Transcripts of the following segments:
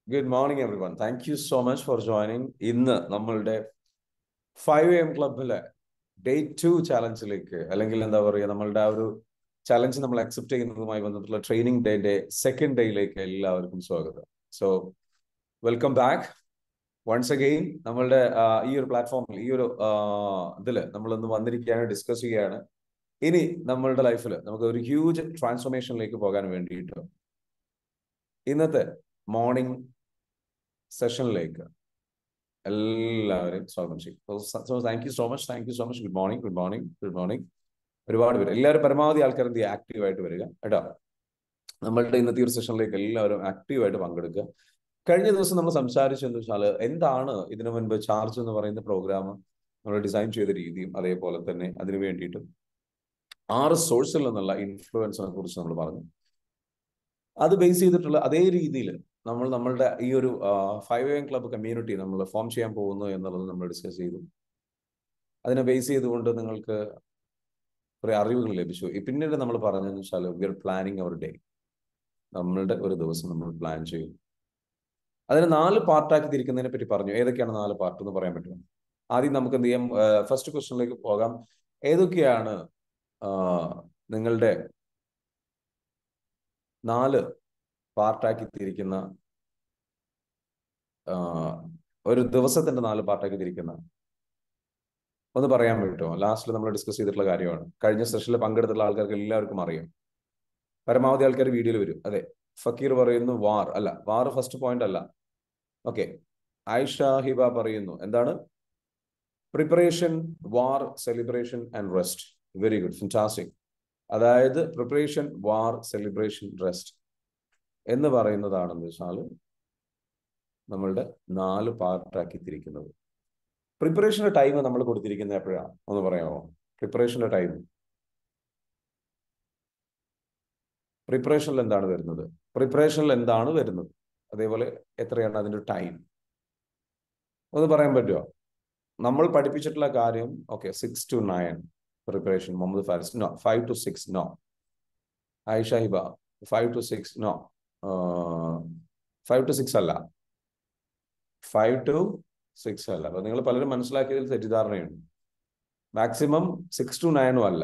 Good morning everyone thank you so much for joining ഇന്ന് നമ്മളുടെ five M ക്ലബിലെ day two ചാലഞ്ചിലേക്ക് അല്ലെങ്കിൽ എന്താ പറയുക നമ്മളുടെ ആ ഒരു ചലഞ്ച് നമ്മൾ അക്സെപ്റ്റ് ചെയ്യുന്നതുമായി ബന്ധപ്പെട്ടുള്ള ട്രെയിനിങ് ഡേന്റെ സെക്കൻഡ് ഡേയിലേക്ക് എല്ലാവർക്കും സ്വാഗതം so welcome back once again നമ്മളുടെ ഈ ഒരു പ്ലാറ്റ്ഫോമിൽ ഈ ഒരു ഇതിൽ നമ്മൾ ഇന്ന് വന്നിരിക്കുകയാണ് ഡിസ്കസ് ചെയ്യുകയാണ് ഇനി നമ്മളുടെ ലൈഫിൽ നമുക്ക് ഒരു ഹ്യൂജ് ട്രാൻസ്ഫോർമേഷനിലേക്ക് പോകാൻ വേണ്ടിയിട്ട് ഇന്നത്തെ മോർണിംഗ് സെഷനിലേക്ക് എല്ലാവരെയും സ്വാഗതം ചെയ്യും so thank you so much thank you so much good morning good morning good morning ഒരുപാട് പേര് എല്ലാവരും പരമാവധി ആൾക്കാർ എന്ത് ആക്റ്റീവ് ആയിട്ട് വരിക കേട്ടോ നമ്മളുടെ ഇന്നത്തെ ഒരു സെഷനിലേക്ക് എല്ലാവരും ആക്റ്റീവായിട്ട് പങ്കെടുക്കുക കഴിഞ്ഞ ദിവസം നമ്മൾ സംസാരിച്ചെന്ന് വെച്ചാൽ എന്താണ് ഇതിനു മുൻപ് ചാർജ് എന്ന് പറയുന്ന പ്രോഗ്രാം നമ്മൾ ഡിസൈൻ ചെയ്ത രീതിയും അതേപോലെ തന്നെ അതിനു വേണ്ടിയിട്ട് ആറ് സോഴ്സിൽ നിന്നുള്ള ഇൻഫ്ലുവൻസിനെ കുറിച്ച് നമ്മൾ പറഞ്ഞു അത് ബേസ് ചെയ്തിട്ടുള്ള അതേ രീതിയിൽ നമ്മൾ നമ്മളുടെ ഈ ഒരു ഫൈവ് എം ക്ലബ് കമ്മ്യൂണിറ്റി നമ്മൾ ഫോം ചെയ്യാൻ പോകുന്നു എന്നുള്ളത് നമ്മൾ ഡിസ്കസ് ചെയ്തു അതിനെ ബേസ് ചെയ്തുകൊണ്ട് നിങ്ങൾക്ക് കുറെ അറിവുകൾ ലഭിച്ചു പിന്നീട് നമ്മൾ പറഞ്ഞതെന്ന് വെച്ചാൽ we are planning our day നമ്മളുടെ ഒരു ദിവസം നമ്മൾ പ്ലാൻ ചെയ്യും അതിനെ നാല് പാർട്ടാക്കി തിരിക്കുന്നതിനെ പറ്റി പറഞ്ഞു ഏതൊക്കെയാണ് നാല് പാർട്ട് എന്ന് പറയാൻ പറ്റുമോ ആദ്യം നമുക്ക് എന്ത് ചെയ്യാം ഫസ്റ്റ് ക്വസ്റ്റ്യനിലേക്ക് പോകാം ഏതൊക്കെയാണ് നിങ്ങളുടെ നാല് പാർട്ടാക്കി തിരിക്കുന്ന ഒരു ദിവസത്തിന്റെ നാല് പാർട്ടാക്കി തിരിക്കുന്ന ഒന്ന് പറയാൻ പറ്റുമോ ലാസ്റ്റിൽ നമ്മൾ ഡിസ്കസ് ചെയ്തിട്ടുള്ള കാര്യമാണ് കഴിഞ്ഞ സെഷനിൽ പങ്കെടുത്തുള്ള ആൾക്കാർക്ക് എല്ലാവർക്കും അറിയാം പരമാവധി ആൾക്കാർ വീഡിയോയിൽ വരും അതെ ഫക്കീർ പറയുന്നു വാർ അല്ല വാർ ഫസ്റ്റ് പോയിന്റ് അല്ല ഓക്കെ ആയിഷ ഹിബ പറയുന്നു എന്താണ് preparation war celebration and rest very good fantastic അതായത് പ്രിപ്പറേഷൻ വാർ സെലിബ്രേഷൻ റെസ്റ്റ് എന്ന് പറയുന്നതാണെന്ന് വെച്ചാൽ നമ്മളുടെ നാല് പാർട്ടാക്കി തിരിക്കുന്നത് പ്രിപ്പറേഷന്റെ ടൈം നമ്മൾ കൊടുത്തിരിക്കുന്നത് എപ്പോഴാണ് ഒന്ന് പറയാമോ പ്രിപ്പറേഷന്റെ ടൈം പ്രിപ്പറേഷനിൽ എന്താണ് വരുന്നത് പ്രിപ്പറേഷനിൽ എന്താണ് വരുന്നത് അതേപോലെ എത്രയാണ് അതിന്റെ ടൈം ഒന്ന് പറയാൻ പറ്റുമോ നമ്മൾ പഠിപ്പിച്ചിട്ടുള്ള കാര്യം okay six two nine preparation Muhammad Faris no five two six no Ayisha Hiba five two six no five two six അല്ല ഫൈവ് ടു സിക്സ് അല്ല അപ്പൊ നിങ്ങൾ പലരും മനസ്സിലാക്കിയതിൽ തെറ്റിദ്ധാരണയുണ്ട് മാക്സിമം സിക്സ് ടു നയനും അല്ല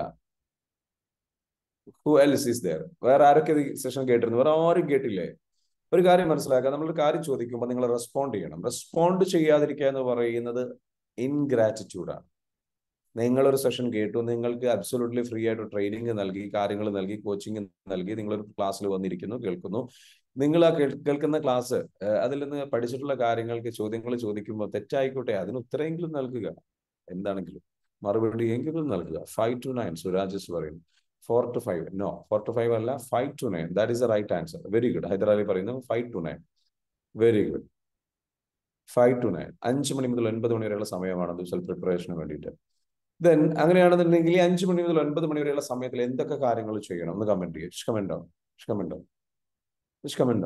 ഹു എൽസ് ഈസ് ദയർ വേറെ ആരൊക്കെ സെഷൻ കേട്ടിരുന്നു വേറെ ആരും കേട്ടില്ലേ ഒരു കാര്യം മനസ്സിലാക്കുക നമ്മളൊരു കാര്യം ചോദിക്കുമ്പോൾ നിങ്ങൾ റെസ്പോണ്ട് ചെയ്യണം റെസ്പോണ്ട് ചെയ്യാതിരിക്കുക എന്ന് പറയുന്നത് ഇൻഗ്രാറ്റിറ്റ്യൂഡാണ് നിങ്ങളൊരു സെഷൻ കേട്ടു നിങ്ങൾക്ക് അബ്സൊല്യൂട്ട്ലി ഫ്രീ ആയിട്ട് ട്രെയിനിങ് നൽകി കാര്യങ്ങൾ നൽകി കോച്ചിങ് നൽകി നിങ്ങളൊരു ക്ലാസ്സിൽ വന്നിരിക്കുന്നു കേൾക്കുന്നു നിങ്ങൾ ആ കേൾക്കുന്ന ക്ലാസ് അതിൽ നിന്ന് പഠിച്ചിട്ടുള്ള കാര്യങ്ങൾക്ക് ചോദ്യങ്ങൾ ചോദിക്കുമ്പോൾ തെറ്റായിക്കോട്ടെ അതിന് ഉത്തരമെങ്കിലും നൽകുക എന്താണെങ്കിലും മറുപടി എങ്കിലും നൽകുക ഫൈവ് ടു നയൻ സുരാജസ് പറയുന്നു four two five no four two five അല്ല five two nine that is a right answer very good Hyderali പറയുന്നു five two nine very good five two nine അഞ്ച് മണി മുതൽ ഒൻപത് മണി വരെയുള്ള സമയമാണ് ദിവസം പ്രിപ്പറേഷന് വേണ്ടിയിട്ട് ദെൻ അങ്ങനെയാണെന്നുണ്ടെങ്കിൽ അഞ്ച് മണി മുതൽ ഒൻപത് മണി വരെയുള്ള സമയത്തിൽ എന്തൊക്കെ കാര്യങ്ങൾ ചെയ്യണം ഒന്ന് കമന്റ് ചെയ്യുക ഇഷ്കമെന്റോ ഇഷ്കമെന്റോ ഇഷ്കമെന്റോ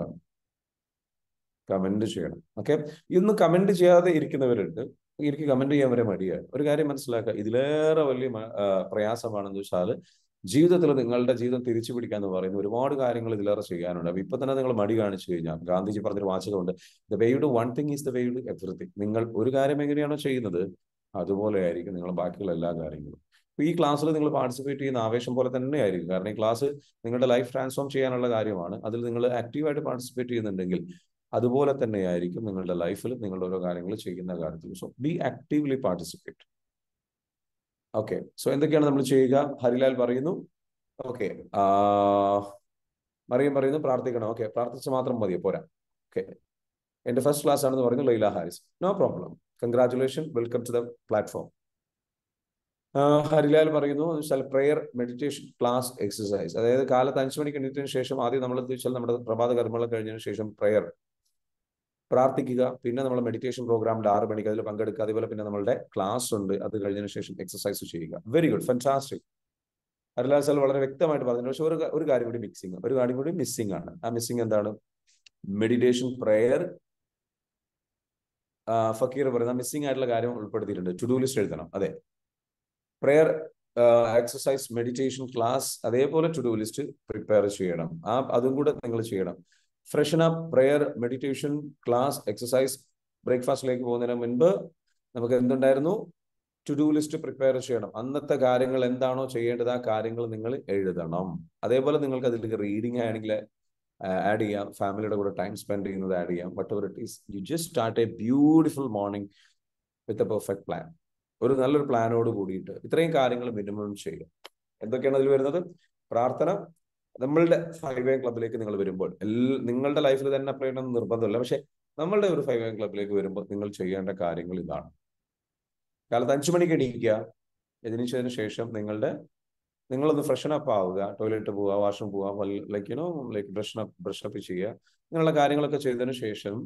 കമന്റ് ചെയ്യണം ഓക്കെ ഇന്ന് കമന്റ് ചെയ്യാതെ ഇരിക്കുന്നവരുണ്ട് എനിക്ക് കമന്റ് ചെയ്യാൻ വരെ മടിയാണ് ഒരു കാര്യം മനസ്സിലാക്കുക ഇതിലേറെ വലിയ പ്രയാസമാണെന്ന് വെച്ചാൽ ജീവിതത്തിൽ നിങ്ങളുടെ ജീവിതം തിരിച്ചു പിടിക്കുക എന്ന് പറയുന്ന ഒരുപാട് കാര്യങ്ങൾ ഇതിലേറെ ചെയ്യാനുണ്ട് അപ്പൊ ഇപ്പൊ തന്നെ നിങ്ങൾ മടി കാണിച്ചു കഴിഞ്ഞാൽ ഗാന്ധിജി പറഞ്ഞൊരു വാചകമുണ്ട് the way to one thing is the way to everything നിങ്ങൾ ഒരു കാര്യം എങ്ങനെയാണോ ചെയ്യുന്നത് അതുപോലെ ആയിരിക്കും നിങ്ങൾ ബാക്കിയുള്ള എല്ലാ കാര്യങ്ങളും അപ്പൊ ഈ ക്ലാസ്സിൽ നിങ്ങൾ പാർട്ടിസിപ്പേറ്റ് ചെയ്യുന്ന ആവേശം പോലെ തന്നെ ആയിരിക്കും കാരണം ഈ ക്ലാസ് നിങ്ങളുടെ ലൈഫ് ട്രാൻസ്ഫോം ചെയ്യാനുള്ള കാര്യമാണ് അതിൽ നിങ്ങൾ ആക്റ്റീവായിട്ട് പാർട്ടിസിപ്പേറ്റ് ചെയ്യുന്നുണ്ടെങ്കിൽ അതുപോലെ തന്നെ ആയിരിക്കും നിങ്ങളുടെ ലൈഫിൽ നിങ്ങളുടെ ഓരോ കാര്യങ്ങൾ ചെയ്യുന്ന കാര്യത്തിൽ so be actively participate okay so എന്തൊക്കെയാണ് നമ്മൾ ചെയ്യുക ഹരിലാൽ പറയുന്നു ഓക്കെ മറിയം പറയുന്നു പ്രാർത്ഥിക്കണം ഓക്കെ പ്രാർത്ഥിച്ച് മാത്രം മതിയോ പോരാ ഓക്കെ എന്റെ ഫസ്റ്റ് ക്ലാസ് ആണെന്ന് പറയുന്നു Laila Haris no problem congratulation welcome to the platform Harilal പറയുന്നു വെച്ചാൽ പ്രെയർ മെഡിറ്റേഷൻ ക്ലാസ് എക്സസൈസ് അതായത് കാലത്ത് അഞ്ചു മണിക്ക് എണീറ്റതിന് ശേഷം ആദ്യം നമ്മൾ വെച്ചാൽ നമ്മുടെ പ്രഭാത കർമ്മങ്ങൾ കഴിഞ്ഞതിന് ശേഷം പ്രെയർ പ്രാർത്ഥിക്കുക പിന്നെ നമ്മൾ മെഡിറ്റേഷൻ പ്രോഗ്രാമിൽ ആറ് മണിക്ക് അതിൽ പങ്കെടുക്കുക അതേപോലെ പിന്നെ നമ്മളുടെ ക്ലാസ് ഉണ്ട് അത് കഴിഞ്ഞതിന് ശേഷം എക്സസൈസ് ചെയ്യുക very good fantastic Harilal sir വളരെ വ്യക്തമായിട്ട് പറഞ്ഞു പക്ഷെ ഒരു ഒരു കാര്യം കൂടി മിക്സിങ് ഒരു കാര്യം കൂടി മിസ്സിംഗ് ആണ് ആ മിസ്സിംഗ് എന്താണ് മെഡിറ്റേഷൻ പ്രെയർ ഫക്കീർ പറയുന്ന മിസ്സിംഗ് ആയിട്ടുള്ള കാര്യം ഉൾപ്പെടുത്തിയിട്ടുണ്ട് ടു ഡു ലിസ്റ്റ് എഴുതണം അതെ പ്രെയർ എക്സസൈസ് മെഡിറ്റേഷൻ ക്ലാസ് അതേപോലെ ടു ഡു ലിസ്റ്റ് പ്രിപ്പയർ ചെയ്യണം ആ അതും കൂടെ നിങ്ങൾ ചെയ്യണം freshen up prayer meditation class exercise ബ്രേക്ക്ഫാസ്റ്റിലേക്ക് പോകുന്നതിന് മുൻപ് നമുക്ക് എന്തുണ്ടായിരുന്നു ടു ഡു ലിസ്റ്റ് പ്രിപ്പയർ ചെയ്യണം അന്നത്തെ കാര്യങ്ങൾ എന്താണോ ചെയ്യേണ്ടത് ആ കാര്യങ്ങൾ നിങ്ങൾ എഴുതണം അതേപോലെ നിങ്ങൾക്ക് അതിലേക്ക് റീഡിംഗ് ആണെങ്കിൽ ആഡ് ചെയ്യാം ഫാമിലിയുടെ കൂടെ ടൈം സ്പെൻഡ് ചെയ്യുന്നത് ആഡ് ചെയ്യാം whatever it is you just start a beautiful morning with a perfect plan ഒരു നല്ലൊരു പ്ലാനോട് കൂടിയിട്ട് ഇത്രയും കാര്യങ്ങൾ മിനിമം ചെയ്യും എന്തൊക്കെയാണ് അതിൽ വരുന്നത് പ്രാർത്ഥന നമ്മളുടെ ഫൈവ് എം ക്ലബിലേക്ക് നിങ്ങൾ വരുമ്പോൾ എല്ലാ നിങ്ങളുടെ ലൈഫിൽ തന്നെ അപ്ലൈ ചെയ്യണമെന്ന് നിർബന്ധമില്ല പക്ഷെ നമ്മളുടെ ഒരു ഫൈവ് എം ക്ലബിലേക്ക് വരുമ്പോൾ നിങ്ങൾ ചെയ്യേണ്ട കാര്യങ്ങൾ ഇതാണ് കാലത്ത് അഞ്ചു മണിക്ക് എണീക്കുക എതിനു ശേഷം നിങ്ങളുടെ നിങ്ങളൊന്ന് ഫ്രഷൻ അപ്പ് ആവുക ടോയ്ലറ്റ് പോവുക വാഷ്റൂം പോവുക like you know like brush up brush up ചെയ്യുക നിങ്ങളുടെ കാര്യങ്ങളൊക്കെ ചെയ്തതിനു ശേഷം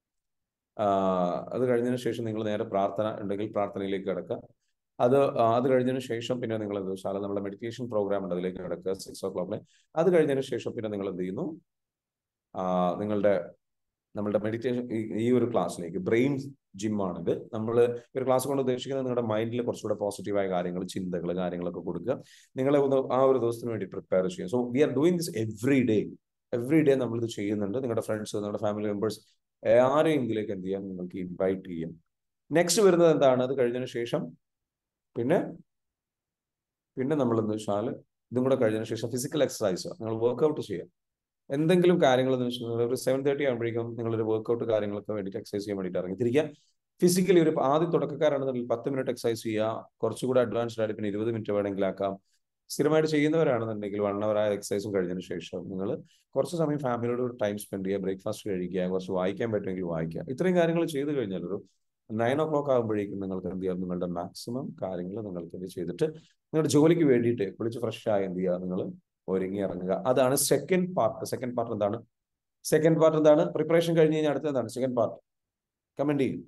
അത് കഴിഞ്ഞതിന് ശേഷം നിങ്ങൾ നേരെ പ്രാർത്ഥന ഉണ്ടെങ്കിൽ പ്രാർത്ഥനയിലേക്ക് കിടക്കുക അത് അത് കഴിഞ്ഞതിന് ശേഷം പിന്നെ നിങ്ങൾ എന്ത് വെച്ചാൽ നമ്മുടെ മെഡിറ്റേഷൻ പ്രോഗ്രാം ഉണ്ട് അതിലേക്ക് കിടക്കുക സിക്സ് ഓ ക്ലോക്കിന് അത് കഴിഞ്ഞതിന് ശേഷം പിന്നെ നിങ്ങൾ എന്ത് ചെയ്യുന്നു നിങ്ങളുടെ നമ്മളുടെ മെഡിറ്റേഷൻ ഈ ഒരു ക്ലാസ്സിലേക്ക് ബ്രെയിൻ ജിമ്മാണിത് നമ്മൾ ഒരു ക്ലാസ് കൊണ്ട് ഉദ്ദേശിക്കുന്നത് നിങ്ങളുടെ മൈൻഡിൽ കുറച്ചുകൂടെ പോസിറ്റീവായ കാര്യങ്ങൾ ചിന്തകൾ കാര്യങ്ങളൊക്കെ കൊടുക്കുക നിങ്ങളെ ഒന്ന് ആ ഒരു ദിവസത്തിന് വേണ്ടി പ്രിപ്പയർ ചെയ്യുക so we are doing this every day every day നമ്മളിത് ചെയ്യുന്നുണ്ട് നിങ്ങളുടെ ഫ്രണ്ട്സ് നിങ്ങളുടെ ഫാമിലി മെമ്പേഴ്സ് ആരെയും ഇതിലേക്ക് എന്ത് ചെയ്യാം നിങ്ങൾക്ക് ഇൻവൈറ്റ് ചെയ്യാം നെക്സ്റ്റ് വരുന്നത് എന്താണ് അത് കഴിഞ്ഞതിന് ശേഷം പിന്നെ പിന്നെ നമ്മൾ എന്ന് വെച്ചാൽ ഇതും കൂടെ കഴിഞ്ഞതിന് ശേഷം ഫിസിക്കൽ എക്സസൈസ് നിങ്ങൾ വർക്ക്ഔട്ട് ചെയ്യുക എന്തെങ്കിലും കാര്യങ്ങൾ എന്ന് വെച്ചാൽ ഒരു സെവൻ തേർട്ടി ആകുമ്പോഴേക്കും നിങ്ങളൊരു വർക്ക്ഔട്ട് കാര്യങ്ങളൊക്കെ വേണ്ടിയിട്ട് എക്സസൈസ് ചെയ്യാൻ വേണ്ടിയിട്ട് ഇറങ്ങി തിരിക്കുക ഫിസിക്കലി ഒരു ആദ്യം തുടക്കക്കാരാണെന്നുണ്ടെങ്കിൽ പത്ത് മിനിറ്റ് എക്സസൈസ് ചെയ്യുക കുറച്ചുകൂടെ അഡ്വാൻസ്ഡ് ആയിട്ട് പിന്നെ ഇരുപത് മിനിറ്റ് വേണമെങ്കിൽ ആക്കാം സ്ഥിരമായിട്ട് ചെയ്യുന്നവരാണെന്നുണ്ടെങ്കിൽ വൺ അവർ ആ എക്സസൈസും കഴിഞ്ഞതിന് ശേഷം നിങ്ങൾ കുറച്ച് സമയം ഫാമിലിയോട് ടൈം സ്പെൻഡ് ചെയ്യുക ബ്രേക്ക്ഫാസ്റ്റ് കഴിക്കുക കുറച്ച് വായിക്കാൻ പറ്റുമെങ്കിൽ വായിക്കുക ഇത്രയും കാര്യങ്ങൾ ചെയ്തു കഴിഞ്ഞാൽ ഒരു നയൻ ഓ ക്ലോക്ക് ആകുമ്പോഴേക്കും നിങ്ങൾക്ക് എന്ത് ചെയ്യാം നിങ്ങളുടെ മാക്സിമം കാര്യങ്ങൾ നിങ്ങൾക്ക് ഇത് ചെയ്തിട്ട് നിങ്ങളുടെ ജോലിക്ക് വേണ്ടിയിട്ട് കുളിച്ച് ഫ്രഷ് ആയി എന്ത് ചെയ്യുക നിങ്ങൾ ഒരുങ്ങി ഇറങ്ങുക അതാണ് സെക്കൻഡ് പാർട്ട് സെക്കൻഡ് പാർട്ട് എന്താണ് സെക്കൻഡ് പാർട്ട് എന്താണ് പ്രിപ്പറേഷൻ കഴിഞ്ഞ് കഴിഞ്ഞാൽ അടുത്ത എന്താണ് സെക്കൻഡ് പാർട്ട് കമന്റ് ചെയ്യും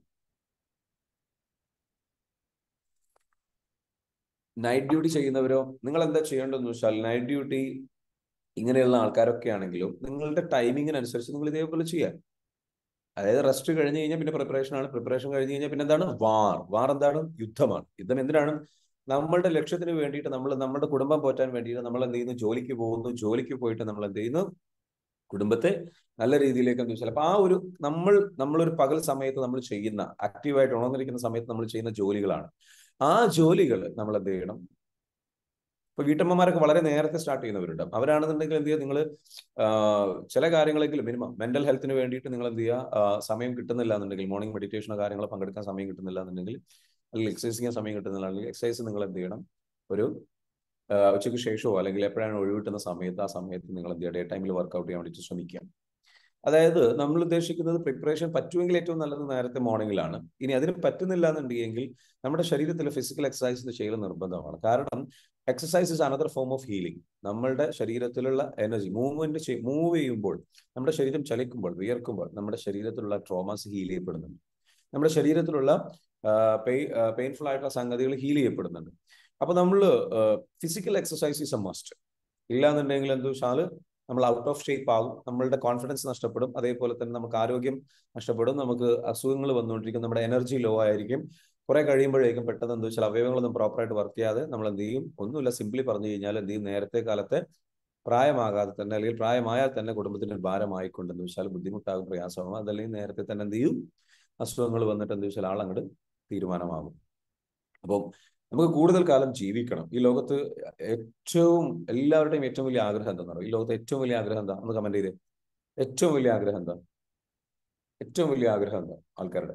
നൈറ്റ് ഡ്യൂട്ടി ചെയ്യുന്നവരോ നിങ്ങൾ എന്താ ചെയ്യേണ്ടതെന്ന് വെച്ചാൽ നൈറ്റ് ഡ്യൂട്ടി ഇങ്ങനെയുള്ള ആൾക്കാരൊക്കെ ആണെങ്കിലും നിങ്ങളുടെ ടൈമിങ്ങിനനുസരിച്ച് നിങ്ങൾ ഇതേപോലെ ചെയ്യാം അതായത് റെസ്റ്റ് കഴിഞ്ഞ് കഴിഞ്ഞാൽ പിന്നെ പ്രിപ്പറേഷൻ ആണ് പ്രിപ്പറേഷൻ കഴിഞ്ഞ് കഴിഞ്ഞാൽ പിന്നെ എന്താണ് വാർ വാർ എന്താണ് യുദ്ധമാണ് യുദ്ധം എന്തിനാണ് നമ്മളുടെ ലക്ഷ്യത്തിന് വേണ്ടിയിട്ട് നമ്മൾ നമ്മുടെ കുടുംബം പോറ്റാൻ വേണ്ടിയിട്ട് നമ്മൾ എന്ത് ചെയ്യുന്നു ജോലിക്ക് പോകുന്നു ജോലിക്ക് പോയിട്ട് നമ്മൾ എന്ത് ചെയ്യുന്നു കുടുംബത്തെ നല്ല രീതിയിലേക്ക് എന്താ വെച്ചാൽ അപ്പൊ ആ ഒരു നമ്മൾ നമ്മളൊരു പകൽ സമയത്ത് നമ്മൾ ചെയ്യുന്ന ആക്റ്റീവായിട്ട് ഉണർന്നിരിക്കുന്ന സമയത്ത് നമ്മൾ ചെയ്യുന്ന ജോലികളാണ് ആ ജോലികൾ നമ്മൾ എന്ത് ചെയ്യണം ഇപ്പൊ വീട്ടമ്മമാരൊക്കെ വളരെ നേരത്തെ സ്റ്റാർട്ട് ചെയ്യുന്നവരുണ്ട് അവരാണെന്നുണ്ടെങ്കിൽ എന്ത് ചെയ്യുക നിങ്ങൾ ചില കാര്യങ്ങളെങ്കിലും മിനിമം മെന്റൽ ഹെൽത്തിന് വേണ്ടിയിട്ട് നിങ്ങൾ എന്ത് ചെയ്യുക സമയം കിട്ടുന്നില്ല എന്നുണ്ടെങ്കിൽ മോർണിംഗ് മെഡിറ്റേഷനോ കാര്യങ്ങളോ പങ്കെടുക്കാൻ സമയം കിട്ടുന്നില്ല എന്നുണ്ടെങ്കിൽ അല്ലെങ്കിൽ എക്സസൈസ് ചെയ്യാൻ സമയം കിട്ടുന്നില്ല അല്ലെങ്കിൽ എക്സസൈസ് നിങ്ങൾ എന്ത് ചെയ്യണം ഒരു ഉച്ചയ്ക്ക് ശേഷമോ അല്ലെങ്കിൽ എപ്പോഴാണ് ഒഴിവിട്ടുന്ന സമയത്ത് ആ സമയത്ത് നിങ്ങൾ എന്ത് ചെയ്യുക ഡേ ടൈമിൽ വർക്ക്ഔട്ട് ചെയ്യാൻ വേണ്ടിയിട്ട് ശ്രമിക്കുക അതായത് നമ്മൾ ഉദ്ദേശിക്കുന്നത് പ്രിപ്പറേഷൻ പറ്റുമെങ്കിൽ ഏറ്റവും നല്ലത് നേരത്തെ മോർണിംഗിലാണ് ഇനി അതിന് പറ്റുന്നില്ല എന്നുണ്ടെങ്കിൽ നമ്മുടെ ശരീരത്തിൽ ഫിസിക്കൽ എക്സസൈസ് ചെയ്യൽ നിർബന്ധമാണ് കാരണം exercise is another form of healing നമ്മളുടെ ശരീരത്തിലുള്ള എനർജി മൂവ്മെന്റ് മൂവ് ചെയ്യുമ്പോൾ നമ്മുടെ ശരീരം ചലിക്കുമ്പോൾ വിയർക്കുമ്പോൾ നമ്മുടെ ശരീരത്തിലുള്ള ട്രോമാസ് ഹീൽ ചെയ്യപ്പെടുന്നുണ്ട് നമ്മുടെ ശരീരത്തിലുള്ള പെയിൻഫുൾ ആയിട്ടുള്ള സംഗതികൾ ഹീൽ ചെയ്യപ്പെടുന്നുണ്ട് അപ്പൊ നമ്മൾ physical exercise is a must ഇല്ലാന്നുണ്ടെങ്കിൽ എന്താ വെച്ചാൽ നമ്മൾ ഔട്ട് ഓഫ് ഷേപ്പ് ആകും നമ്മളുടെ കോൺഫിഡൻസ് നഷ്ടപ്പെടും അതേപോലെ തന്നെ നമുക്ക് ആരോഗ്യം നഷ്ടപ്പെടും നമുക്ക് അസുഖങ്ങൾ വന്നുകൊണ്ടിരിക്കും നമ്മുടെ എനർജി ലോ ആയിരിക്കും കുറെ കഴിയുമ്പോഴേക്കും പെട്ടെന്ന് എന്താ വെച്ചാൽ അവയവങ്ങളൊന്നും പ്രോപ്പറായിട്ട് വർക്ക് ചെയ്യാതെ നമ്മൾ എന്ത് ചെയ്യും ഒന്നുമില്ല സിംപ്ലി പറഞ്ഞു കഴിഞ്ഞാൽ എന്ത് ചെയ്യും നേരത്തെ കാലത്തെ പ്രായമാകാതെ തന്നെ അല്ലെങ്കിൽ പ്രായമായാൽ തന്നെ കുടുംബത്തിന് ഒരു ഭാരമായിക്കൊണ്ടെന്ന് വെച്ചാൽ ബുദ്ധിമുട്ടാകും പ്രയാസമാകും അതല്ലെങ്കിൽ നേരത്തെ തന്നെ എന്ത് ചെയ്യും അസുഖങ്ങൾ വന്നിട്ട് എന്താ വെച്ചാൽ ആളങ്ങോട്ട് തീരുമാനമാകും അപ്പം നമുക്ക് കൂടുതൽ കാലം ജീവിക്കണം ഈ ലോകത്ത് ഏറ്റവും എല്ലാവരുടെയും ഏറ്റവും വലിയ ആഗ്രഹം എന്താണെന്ന് പറയുക ഈ ലോകത്ത് ഏറ്റവും വലിയ ആഗ്രഹം എന്താ ഒന്ന് കമന്റ് ചെയ്തേ ഏറ്റവും വലിയ ആഗ്രഹം എന്താ ഏറ്റവും വലിയ ആഗ്രഹം എന്താ ആൾക്കാരുടെ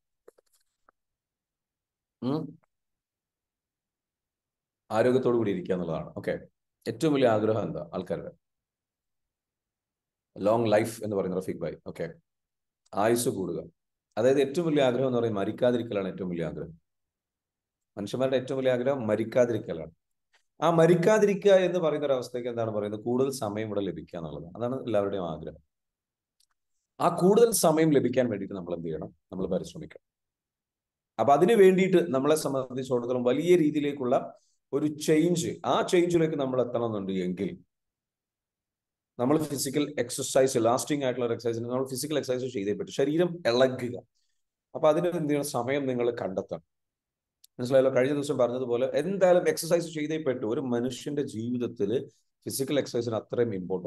ആരോഗ്യത്തോടു കൂടി ഇരിക്കുക എന്നുള്ളതാണ് ഓക്കെ ഏറ്റവും വലിയ ആഗ്രഹം എന്താ ആൾക്കാരുടെ ലോങ് ലൈഫ് എന്ന് പറയുന്ന റഫീഖ് ഭായ് ഓക്കെ ആയുസ് കൂടുക അതായത് ഏറ്റവും വലിയ ആഗ്രഹം എന്ന് പറയുന്നത് മരിക്കാതിരിക്കലാണ് ഏറ്റവും വലിയ ആഗ്രഹം മനുഷ്യന്മാരുടെ ഏറ്റവും വലിയ ആഗ്രഹം മരിക്കാതിരിക്കലാണ് ആ മരിക്കാതിരിക്കുക എന്ന് പറയുന്ന ഒരു അവസ്ഥയ്ക്ക് എന്താണ് പറയുന്നത് കൂടുതൽ സമയം ഇവിടെ ലഭിക്കുക എന്നുള്ളത് അതാണ് എല്ലാവരുടെയും ആഗ്രഹം ആ കൂടുതൽ സമയം ലഭിക്കാൻ വേണ്ടിയിട്ട് നമ്മൾ എന്ത് ചെയ്യണം നമ്മൾ പരിശ്രമിക്കണം അപ്പൊ അതിന് വേണ്ടിയിട്ട് നമ്മളെ സംബന്ധിച്ചിടത്തോളം വലിയ രീതിയിലേക്കുള്ള ഒരു ചേഞ്ച് ആ ചേഞ്ചിലേക്ക് നമ്മൾ എത്തണമെന്നുണ്ട് എങ്കിൽ നമ്മൾ ഫിസിക്കൽ എക്സസൈസ് ലാസ്റ്റിംഗ് ആയിട്ടുള്ള ഒരു എക്സസൈസ് നമ്മൾ ഫിസിക്കൽ എക്സസൈസ് ചെയ്തേ പറ്റും ശരീരം ഇളകുക അപ്പൊ അതിന് എന്ത് ചെയ്യണം സമയം നിങ്ങൾ കണ്ടെത്തണം മനസ്സിലായല്ലോ കഴിഞ്ഞ ദിവസം പറഞ്ഞതുപോലെ എന്തായാലും എക്സസൈസ് ചെയ്തേ പറ്റൂ ഒരു മനുഷ്യന്റെ ജീവിതത്തിൽ ഫിസിക്കൽ എക്സസൈസിന് അത്രയും ഇമ്പോർട്ടൻറ്റ്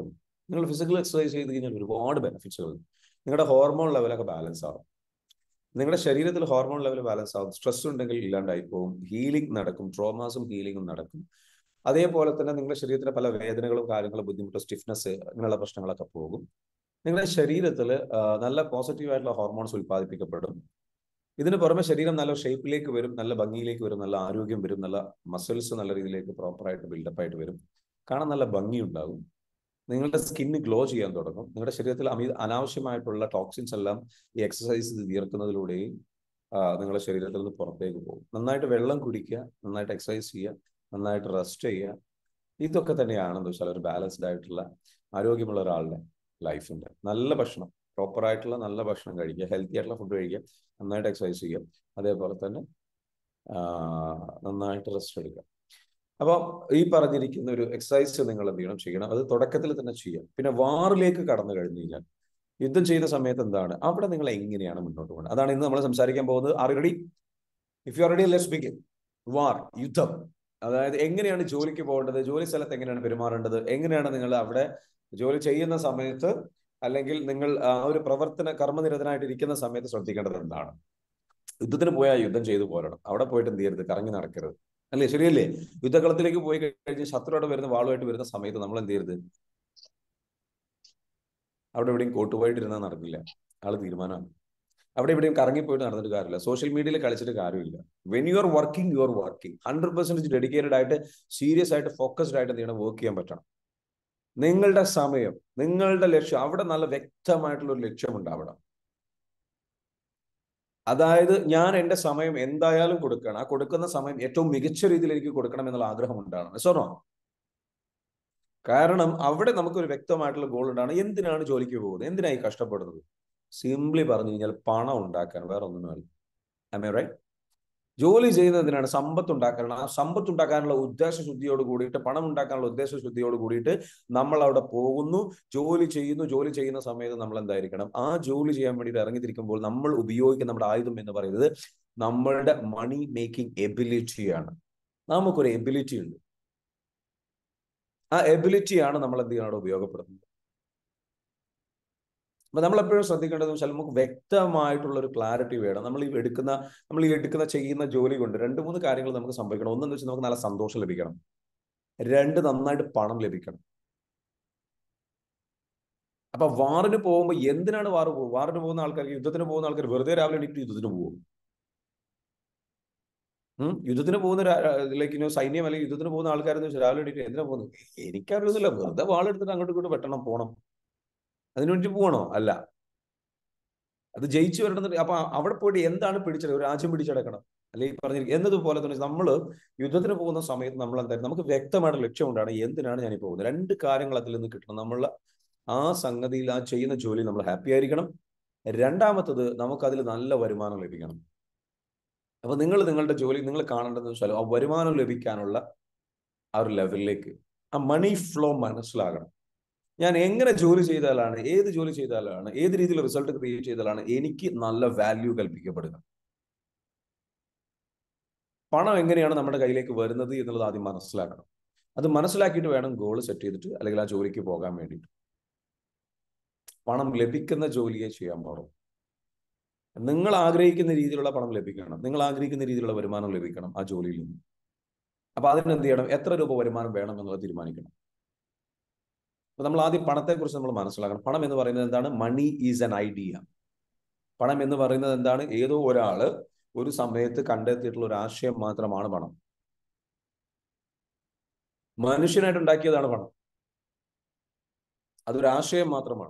നിങ്ങൾ ഫിസിക്കൽ എക്സസൈസ് ചെയ്ത് കഴിഞ്ഞാൽ ഒരുപാട് ബെനിഫിറ്റ്സുകൾ നിങ്ങളുടെ ഹോർമോൺ ലെവലൊക്കെ ബാലൻസ് ആവും നിങ്ങളുടെ ശരീരത്തിൽ ഹോർമോൺ ലെവൽ ബാലൻസ് ആവും സ്ട്രെസ് ഉണ്ടെങ്കിൽ ഇല്ലാണ്ടായി പോകും ഹീലിംഗ് നടക്കും ട്രോമാസും ഹീലിംഗും നടക്കും അതേപോലെ തന്നെ നിങ്ങളുടെ ശരീരത്തിലെ പല വേദനകളും കാര്യങ്ങളും ബുദ്ധിമുട്ട് സ്റ്റിഫ്നെസ് ഇങ്ങനെയുള്ള പ്രശ്നങ്ങളൊക്കെ പോകും നിങ്ങളുടെ ശരീരത്തിൽ നല്ല പോസിറ്റീവ് ആയിട്ടുള്ള ഹോർമോൺസ് ഉൽപ്പാദിപ്പിക്കപ്പെടും ഇതിന് പുറമെ ശരീരം നല്ല ഷേപ്പിലേക്ക് വരും നല്ല ഭംഗിയിലേക്ക് വരും നല്ല ആരോഗ്യം വരും നല്ല മസിൽസ് നല്ല രീതിയിലേക്ക് പ്രോപ്പറായിട്ട് ബിൽഡപ്പ് ആയിട്ട് വരും കാണാൻ നല്ല ഭംഗി ഉണ്ടാകും നിങ്ങളുടെ സ്കിന്ന് ഗ്ലോ ചെയ്യാൻ തുടങ്ങും നിങ്ങളുടെ ശരീരത്തിൽ അമിത അനാവശ്യമായിട്ടുള്ള ടോക്സിൻസ് എല്ലാം ഈ എക്സസൈസ് വിയർക്കുന്നതിലൂടെയും നിങ്ങളുടെ ശരീരത്തിൽ നിന്ന് പുറത്തേക്ക് പോകും നന്നായിട്ട് വെള്ളം കുടിക്കുക നന്നായിട്ട് എക്സസൈസ് ചെയ്യുക നന്നായിട്ട് റെസ്റ്റ് ചെയ്യുക ഇതൊക്കെ തന്നെയാണ് എന്താ വെച്ചാൽ ഒരു ബാലൻസ്ഡ് ആയിട്ടുള്ള ആരോഗ്യമുള്ള ഒരാളുടെ ലൈഫിന്റെ നല്ല ഭക്ഷണം പ്രോപ്പർ ആയിട്ടുള്ള നല്ല ഭക്ഷണം കഴിക്കുക ഹെൽത്തി ആയിട്ടുള്ള ഫുഡ് കഴിക്കുക നന്നായിട്ട് എക്സസൈസ് ചെയ്യുക അതേപോലെ തന്നെ നന്നായിട്ട് റെസ്റ്റ് എടുക്കുക അപ്പോൾ ഈ പറഞ്ഞിരിക്കുന്ന ഒരു എക്സസൈസ് നിങ്ങൾ എന്ത് ചെയ്യണം ചെയ്യണം അത് തുടക്കത്തിൽ തന്നെ ചെയ്യാം പിന്നെ വാറിലേക്ക് കടന്നു കഴിഞ്ഞു കഴിഞ്ഞാൽ യുദ്ധം ചെയ്ത സമയത്ത് എന്താണ് അവിടെ നിങ്ങൾ എങ്ങനെയാണ് മുന്നോട്ട് പോകുന്നത് അതാണ് ഇന്ന് നമ്മൾ സംസാരിക്കാൻ പോകുന്നത് are ready if you are ready let's begin war യുദ്ധം അതായത് എങ്ങനെയാണ് ജോലിക്ക് പോകേണ്ടത് ജോലി സ്ഥലത്ത് എങ്ങനെയാണ് പെരുമാറേണ്ടത് എങ്ങനെയാണ് നിങ്ങൾ അവിടെ ജോലി ചെയ്യുന്ന സമയത്ത് അല്ലെങ്കിൽ നിങ്ങൾ ആ ഒരു പ്രവർത്തന കർമ്മനിരതനായിട്ട് ഇരിക്കുന്ന സമയത്ത് ശ്രദ്ധിക്കേണ്ടത് എന്താണ് യുദ്ധത്തിന് പോയാൽ യുദ്ധം ചെയ്തു പോരണം അവിടെ പോയിട്ട് എന്ത് ചെയ്യരുത് കറങ്ങി നടക്കരുത് അല്ലേ ശരിയല്ലേ യുദ്ധകളത്തിലേക്ക് പോയി കഴിഞ്ഞ് ശത്രുവിടെ വരുന്ന വാളുമായിട്ട് വരുന്ന സമയത്ത് നമ്മൾ എന്ത് ചെയ്യരുത് അവിടെ എവിടെയും കോട്ടുപോയിട്ടിരുന്നാൽ നടക്കില്ല ആള് തീരുമാനമാണ് അവിടെ എവിടെയും കറങ്ങിപ്പോയിട്ട് നടന്നിട്ട് കാര്യമില്ല സോഷ്യൽ മീഡിയയിൽ കളിച്ചിട്ട് കാര്യമില്ല when you are working you are working hundred percent dedicated ആയിട്ട് സീരിയസ് ആയിട്ട് ഫോക്കസ്ഡ് ആയിട്ട് എന്ത് ചെയ്യണം വർക്ക് ചെയ്യാൻ പറ്റണം നിങ്ങളുടെ സമയം നിങ്ങളുടെ ലക്ഷ്യം അവിടെ നല്ല വ്യക്തമായിട്ടുള്ള ഒരു ലക്ഷ്യം ഉണ്ടാവണം അതായത് ഞാൻ എൻ്റെ സമയം എന്തായാലും കൊടുക്കണം ആ കൊടുക്കുന്ന സമയം ഏറ്റവും മികച്ച രീതിയിൽ എനിക്ക് കൊടുക്കണം എന്നുള്ള ആഗ്രഹം ഉണ്ടാകണം സോണോ കാരണം അവിടെ നമുക്കൊരു വ്യക്തമായിട്ടുള്ള ഗോൾ ഉണ്ടാണ് എന്തിനാണ് ജോലിക്ക് പോകുന്നത് എന്തിനായി കഷ്ടപ്പെടുന്നത് സിംപ്ലി പറഞ്ഞു കഴിഞ്ഞാൽ പണം ഉണ്ടാക്കാൻ വേറെ ഒന്നുമല്ല ഐ റൈറ്റ് ജോലി ചെയ്യുന്നതിനാണ് സമ്പത്ത് ഉണ്ടാക്കാൻ ആ സമ്പത്ത് ഉണ്ടാക്കാനുള്ള ഉദ്ദേശശുദ്ധിയോട് കൂടിയിട്ട് പണം ഉണ്ടാക്കാനുള്ള ഉദ്ദേശശുദ്ധിയോട് കൂടിയിട്ട് നമ്മൾ അവിടെ പോകുന്നു ജോലി ചെയ്യുന്നു ജോലി ചെയ്യുന്ന സമയത്ത് നമ്മൾ എന്തായിരിക്കണം ആ ജോലി ചെയ്യാൻ വേണ്ടിയിട്ട് ഇറങ്ങിത്തിരിക്കുമ്പോൾ നമ്മൾ ഉപയോഗിക്കുന്ന നമ്മുടെ ആയുധം എന്ന് പറയുന്നത് നമ്മളുടെ മണി മേക്കിംഗ് എബിലിറ്റിയാണ് നമുക്കൊരു എബിലിറ്റി ഉണ്ട് ആ എബിലിറ്റിയാണ് നമ്മൾ എന്ത് ചെയ്യാൻ അവിടെ ഉപയോഗപ്പെടുത്തുന്നത് അപ്പൊ നമ്മൾ എപ്പോഴും ശ്രദ്ധിക്കേണ്ടത് വെച്ചാൽ നമുക്ക് വ്യക്തമായിട്ടുള്ള ഒരു ക്ലാരിറ്റി വേണം നമ്മൾ ഈ എടുക്കുന്ന നമ്മൾ ഈ എടുക്കുന്ന ചെയ്യുന്ന ജോലി കൊണ്ട് രണ്ട് മൂന്ന് കാര്യങ്ങൾ നമുക്ക് സംഭവിക്കണം ഒന്നെന്ന് വെച്ചാൽ നമുക്ക് നല്ല സന്തോഷം ലഭിക്കണം രണ്ട് നന്നായിട്ട് പണം ലഭിക്കണം അപ്പൊ വാറിന് പോകുമ്പോൾ എന്തിനാണ് വാറ് പോകും വാറിന് പോകുന്ന ആൾക്കാർക്ക് യുദ്ധത്തിന് പോകുന്ന ആൾക്കാർ വെറുതെ രാവിലെ എണീറ്റ് യുദ്ധത്തിന് പോകും ഉം യുദ്ധത്തിന് പോകുന്ന ലൈക്ക് സൈന്യം അല്ലെങ്കിൽ യുദ്ധത്തിന് പോകുന്ന ആൾക്കാരെന്ന് വെച്ചാൽ രാവിലെ എണീറ്റ് എന്തിനാ പോകുന്നത് എനിക്കറിയുന്നില്ല വെറുതെ വാളെടുത്തിട്ട് അങ്ങോട്ട് ഇങ്ങോട്ട് വെട്ടണം പോണം അതിനു വേണ്ടി പോകണോ അല്ല അത് ജയിച്ചു വരണമെന്ന് അപ്പൊ അവിടെ പോയിട്ട് എന്താണ് പിടിച്ചത് ഒരു രാജ്യം പിടിച്ചടക്കണം അല്ലെങ്കിൽ പറഞ്ഞിരിക്കും എന്നതുപോലെ തന്നെ നമ്മൾ യുദ്ധത്തിന് പോകുന്ന സമയത്ത് നമ്മൾ എന്തായാലും നമുക്ക് വ്യക്തമായിട്ട് ലക്ഷ്യമുണ്ടാണ് എന്തിനാണ് ഞാൻ പോകുന്നത് രണ്ട് കാര്യങ്ങൾ അതിൽ നിന്ന് കിട്ടണം നമ്മൾ ആ സംഗതിയിൽ ആ ചെയ്യുന്ന ജോലി നമ്മൾ ഹാപ്പി ആയിരിക്കണം രണ്ടാമത്തത് നമുക്ക് അതിൽ നല്ല വരുമാനം ലഭിക്കണം അപ്പൊ നിങ്ങൾ നിങ്ങളുടെ ജോലി നിങ്ങൾ കാണേണ്ടതെന്ന് വെച്ചാൽ ആ വരുമാനം ലഭിക്കാനുള്ള ആ ഒരു ലെവലിലേക്ക് ആ മണി ഫ്ലോ മനസ്സിലാകണം ഞാൻ എങ്ങനെ ജോലി ചെയ്താലാണ് ഏത് ജോലി ചെയ്താലാണ് ഏത് രീതിയിൽ റിസൾട്ട് ക്രിയേറ്റ് ചെയ്താലാണ് എനിക്ക് നല്ല വാല്യൂ കൽപ്പിക്കപ്പെടുക പണം എങ്ങനെയാണ് നമ്മുടെ കയ്യിലേക്ക് വരുന്നത് എന്നുള്ളത് ആദ്യം മനസ്സിലാക്കണം അത് മനസ്സിലാക്കിയിട്ട് വേണം ഗോൾ സെറ്റ് ചെയ്തിട്ട് അല്ലെങ്കിൽ ആ ജോലിക്ക് പോകാൻ വേണ്ടിയിട്ട് പണം ലഭിക്കുന്ന ജോലിയെ ചെയ്യാൻ പാടും നിങ്ങൾ ആഗ്രഹിക്കുന്ന രീതിയിലുള്ള പണം ലഭിക്കണം നിങ്ങൾ ആഗ്രഹിക്കുന്ന രീതിയിലുള്ള വരുമാനം ലഭിക്കണം ആ ജോലിയിൽ നിന്ന് അപ്പൊ അതിന് എന്ത് ചെയ്യണം എത്ര രൂപ വരുമാനം വേണം എന്നുള്ളത് തീരുമാനിക്കണം അപ്പൊ നമ്മൾ ആദ്യം പണത്തെക്കുറിച്ച് നമ്മൾ മനസ്സിലാക്കണം പണം എന്ന് പറയുന്നത് എന്താണ് മണി ഈസ് എൻ ഐഡിയ പണം എന്ന് പറയുന്നത് എന്താണ് ഏതോ ഒരാള് ഒരു സമയത്ത് കണ്ടെത്തിയിട്ടുള്ള ഒരു ആശയം മാത്രമാണ് പണം മനുഷ്യനായിട്ട് ഉണ്ടാക്കിയതാണ് പണം അതൊരു ആശയം മാത്രമാണ്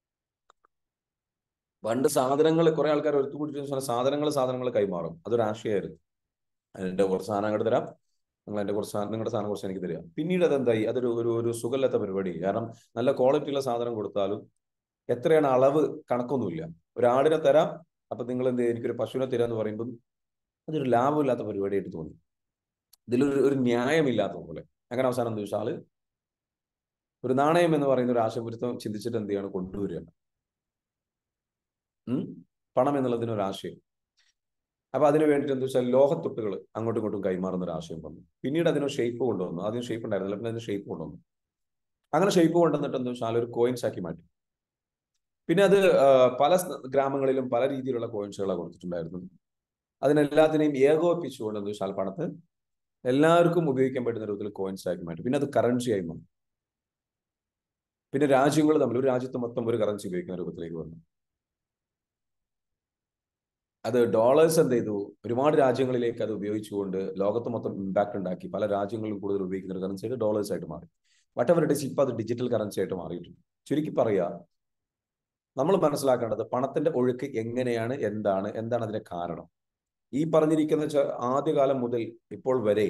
പണ്ട് സാധനങ്ങൾ കുറെ ആൾക്കാർ ഒരുത്തുകൂടി സാധനങ്ങൾ സാധനങ്ങൾ കൈമാറും അതൊരു ആശയമായിരുന്നു അതിന്റെ കുറച്ച് സാധനം അങ്ങോട്ട് തരാം നിങ്ങൾ എൻ്റെ കുറച്ച് നിങ്ങളുടെ സാധനം കുറച്ച് എനിക്ക് തരിക പിന്നീട് അതെന്തായി അതൊരു ഒരു ഒരു സുഖമില്ലാത്ത പരിപാടി കാരണം നല്ല ക്വാളിറ്റിയുള്ള സാധനം കൊടുത്താലും എത്രയാണ് അളവ് കണക്കൊന്നുമില്ല ഒരാടിനെ തരാം അപ്പൊ നിങ്ങൾ എന്ത് എനിക്കൊരു പശുവിനെ തരാന്ന് പറയുമ്പോൾ അതൊരു ലാഭമില്ലാത്ത പരിപാടിയായിട്ട് തോന്നി ഇതിലൊരു ഒരു ന്യായമില്ലാത്ത പോലെ അങ്ങനെ അവസാനം എന്താ വെച്ചാൽ ഒരു നാണയം എന്ന് പറയുന്ന ഒരു ആശയപുരത്വം ചിന്തിച്ചിട്ട് എന്ത് ചെയ്യാണ് കൊണ്ടുവരികയാണ് ഉം പണം എന്നുള്ളതിന് ഒരു ആശയം അപ്പൊ അതിന് വേണ്ടിയിട്ട് എന്താ വെച്ചാൽ ലോഹത്തൊട്ടുകൾ അങ്ങോട്ടും ഇങ്ങോട്ടും കൈമാറുന്ന ഒരു ആശയം വന്നു പിന്നീട് അതിന് ഷേപ്പ് കൊണ്ടുവന്നു ആദ്യം ഷേപ്പ് ഉണ്ടായിരുന്നില്ല പിന്നെ അതിന് ഷേപ്പ് കൊണ്ടുവന്നു അങ്ങനെ ഷേപ്പ് കൊണ്ടുവന്നിട്ട് എന്താ വെച്ചാൽ ഒരു കോയിൻസ് ആക്കി മാറ്റി പിന്നെ അത് പല ഗ്രാമങ്ങളിലും പല രീതിയിലുള്ള കോയിൻസുകളാണ് കൊടുത്തിട്ടുണ്ടായിരുന്നത് അതിനെല്ലാത്തിനെയും ഏകോപിപ്പിച്ചുകൊണ്ട് എന്താ വെച്ചാൽ പണത്ത് എല്ലാവർക്കും ഉപയോഗിക്കാൻ പറ്റുന്ന രൂപത്തിൽ കോയിൻസ് ആക്കി മാറ്റി പിന്നെ അത് കറൻസി ആയി മാറി പിന്നെ രാജ്യങ്ങൾ തമ്മിൽ ഒരു രാജ്യത്ത് മൊത്തം ഒരു കറൻസി ഉപയോഗിക്കുന്ന രൂപത്തിലേക്ക് വന്നു അത് ഡോളേഴ്സ് എന്ത് ചെയ്തു ഒരുപാട് രാജ്യങ്ങളിലേക്ക് അത് ഉപയോഗിച്ചുകൊണ്ട് ലോകത്ത് മൊത്തം ഇമ്പാക്ട് ഉണ്ടാക്കി പല രാജ്യങ്ങളിലും കൂടുതൽ ഉപയോഗിക്കുന്ന ഒരു കറൻസി ആയിട്ട് ഡോളേഴ്സ് ആയിട്ട് മാറി വട്ട് എവർ ഇറ്റ് ഇസ് ഇപ്പൊ അത് ഡിജിറ്റൽ കറൻസി ആയിട്ട് മാറിയിട്ടുണ്ട് ചുരുക്കി പറയാ നമ്മൾ മനസ്സിലാക്കേണ്ടത് പണത്തിന്റെ ഒഴുക്ക് എങ്ങനെയാണ് എന്താണ് എന്താണ് അതിന്റെ കാരണം ഈ പറഞ്ഞിരിക്കുന്ന ആദ്യകാലം മുതൽ ഇപ്പോൾ വരെ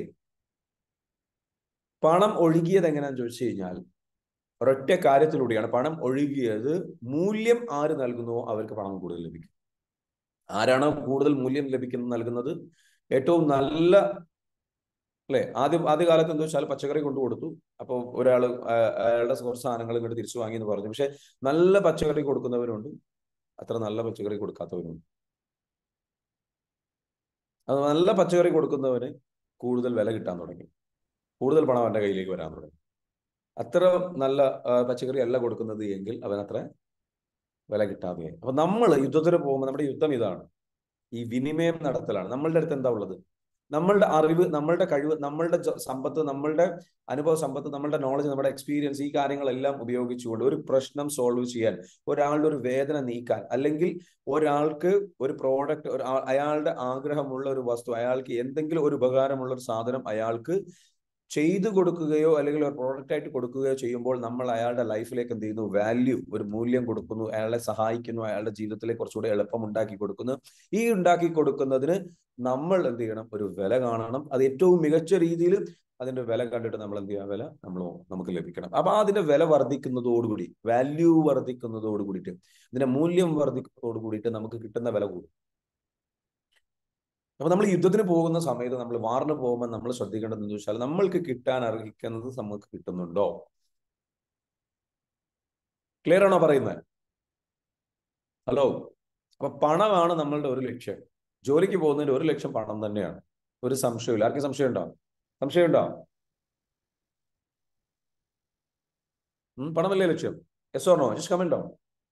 പണം ഒഴുകിയത് എങ്ങനെയാണെന്ന് ചോദിച്ചു കഴിഞ്ഞാൽ ഒരൊറ്റ കാര്യത്തിലൂടെയാണ് പണം ഒഴുകിയത് മൂല്യം ആര് നൽകുന്നുവോ അവർക്ക് പണം കൂടുതൽ ലഭിക്കും ആരാണോ കൂടുതൽ മൂല്യം ലഭിക്കുന്നത് നൽകുന്നത് ഏറ്റവും നല്ല അല്ലെ ആദ്യം ആദ്യകാലത്ത് എന്താ വെച്ചാൽ പച്ചക്കറി കൊണ്ടു കൊടുത്തു അപ്പോൾ ഒരാൾ അയാളുടെ കുറച്ച് സാധനങ്ങൾ ഇങ്ങോട്ട് തിരിച്ചു വാങ്ങി എന്ന് പറഞ്ഞു പക്ഷെ നല്ല പച്ചക്കറി കൊടുക്കുന്നവരുണ്ട് അത്ര നല്ല പച്ചക്കറി കൊടുക്കാത്തവരുണ്ട് അത് നല്ല പച്ചക്കറി കൊടുക്കുന്നവന് കൂടുതൽ വില കിട്ടാൻ തുടങ്ങി കൂടുതൽ പണം അവന്റെ കയ്യിലേക്ക് വരാൻ തുടങ്ങി അത്ര നല്ല പച്ചക്കറി അല്ല കൊടുക്കുന്നത് എങ്കിൽ അവൻ അത്ര വില കിട്ടാതെയായി അപ്പൊ നമ്മൾ യുദ്ധത്തിന് പോകുമ്പോൾ നമ്മുടെ യുദ്ധം ഇതാണ് ഈ വിനിമയം നടത്തലാണ് നമ്മളുടെ അടുത്ത് എന്താ ഉള്ളത് നമ്മളുടെ അറിവ് നമ്മളുടെ കഴിവ് നമ്മളുടെ സമ്പത്ത് നമ്മളുടെ അനുഭവ സമ്പത്ത് നമ്മളുടെ നോളജ് നമ്മുടെ എക്സ്പീരിയൻസ് ഈ കാര്യങ്ങളെല്ലാം ഉപയോഗിച്ചുകൊണ്ട് ഒരു പ്രശ്നം സോൾവ് ചെയ്യാൻ ഒരാളുടെ ഒരു വേദന നീക്കാൻ അല്ലെങ്കിൽ ഒരാൾക്ക് ഒരു പ്രോഡക്റ്റ് ഒരു അയാളുടെ ആഗ്രഹമുള്ള ഒരു വസ്തു അയാൾക്ക് എന്തെങ്കിലും ഒരു ഉപകാരമുള്ള ഒരു സാധനം അയാൾക്ക് ചെയ്തു കൊടുക്കുകയോ അല്ലെങ്കിൽ ഒരു പ്രോഡക്റ്റ് ആയിട്ട് കൊടുക്കുകയോ ചെയ്യുമ്പോൾ നമ്മൾ അയാളുടെ ലൈഫിലേക്ക് എന്ത് ചെയ്യുന്നു വാല്യൂ ഒരു മൂല്യം കൊടുക്കുന്നു അയാളെ സഹായിക്കുന്നു അയാളുടെ ജീവിതത്തിലേക്ക് കുറച്ചുകൂടി എളുപ്പം ഉണ്ടാക്കി കൊടുക്കുന്നു ഈ ഉണ്ടാക്കി കൊടുക്കുന്നതിന് നമ്മൾ എന്ത് ചെയ്യണം ഒരു വില കാണണം അത് ഏറ്റവും മികച്ച രീതിയിൽ അതിന്റെ വില കണ്ടിട്ട് നമ്മൾ എന്ത് ചെയ്യാം വില നമ്മൾ നമുക്ക് ലഭിക്കണം അപ്പൊ അതിന്റെ വില വർദ്ധിക്കുന്നതോടുകൂടി വാല്യൂ വർദ്ധിക്കുന്നതോട് കൂടിയിട്ട് ഇതിന്റെ മൂല്യം വർദ്ധിക്കുന്നതോട് കൂടിയിട്ട് നമുക്ക് കിട്ടുന്ന വില കൂടും അപ്പൊ നമ്മൾ യുദ്ധത്തിന് പോകുന്ന സമയത്ത് നമ്മൾ വാറിന് പോകുമ്പോൾ നമ്മൾ ശ്രദ്ധിക്കേണ്ടത് എന്ന് വെച്ചാൽ നമ്മൾക്ക് കിട്ടാൻ അർഹിക്കുന്നത് നമുക്ക് കിട്ടുന്നുണ്ടോ ക്ലിയർ ആണോ പറയുന്നത് ഹലോ അപ്പൊ പണമാണ് നമ്മളുടെ ഒരു ലക്ഷ്യം ജോലിക്ക് പോകുന്നതിന് ഒരു ലക്ഷം പണം തന്നെയാണ് ഒരു സംശയമില്ല ആർക്കും സംശയം ഉണ്ടോ സംശയം ഉണ്ടോ പണമല്ലേ ലക്ഷ്യം yes or no just comment down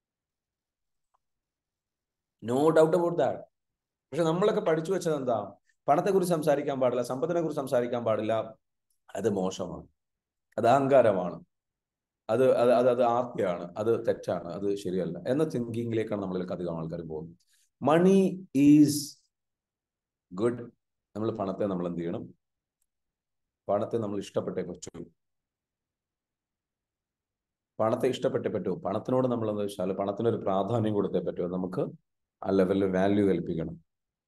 no doubt about that പക്ഷെ നമ്മളൊക്കെ പഠിച്ചു വെച്ചത് എന്താ പണത്തെ കുറിച്ച് സംസാരിക്കാൻ പാടില്ല സമ്പത്തിനെ കുറിച്ച് സംസാരിക്കാൻ പാടില്ല അത് മോശമാണ് അത് അഹങ്കാരമാണ് അത് അത് അത് അത് ആർത്തിയാണ് അത് തെറ്റാണ് അത് ശരിയല്ല എന്ന തിങ്കിങ്ങിലേക്കാണ് നമ്മളിലേക്ക് അധികം ആൾക്കാർ പോകുന്നത് മണി ഈസ് ഗുഡ് നമ്മൾ പണത്തെ നമ്മൾ എന്ത് ചെയ്യണം പണത്തെ നമ്മൾ ഇഷ്ടപ്പെട്ടേ പറ്റൂ പണത്തെ ഇഷ്ടപ്പെട്ടേ പറ്റൂ പണത്തിനോട് നമ്മൾ എന്താ വെച്ചാൽ പണത്തിനൊരു പ്രാധാന്യം കൊടുത്തേ പറ്റൂ നമുക്ക് ആ ലെവലിൽ വാല്യൂ കൽപ്പിക്കണം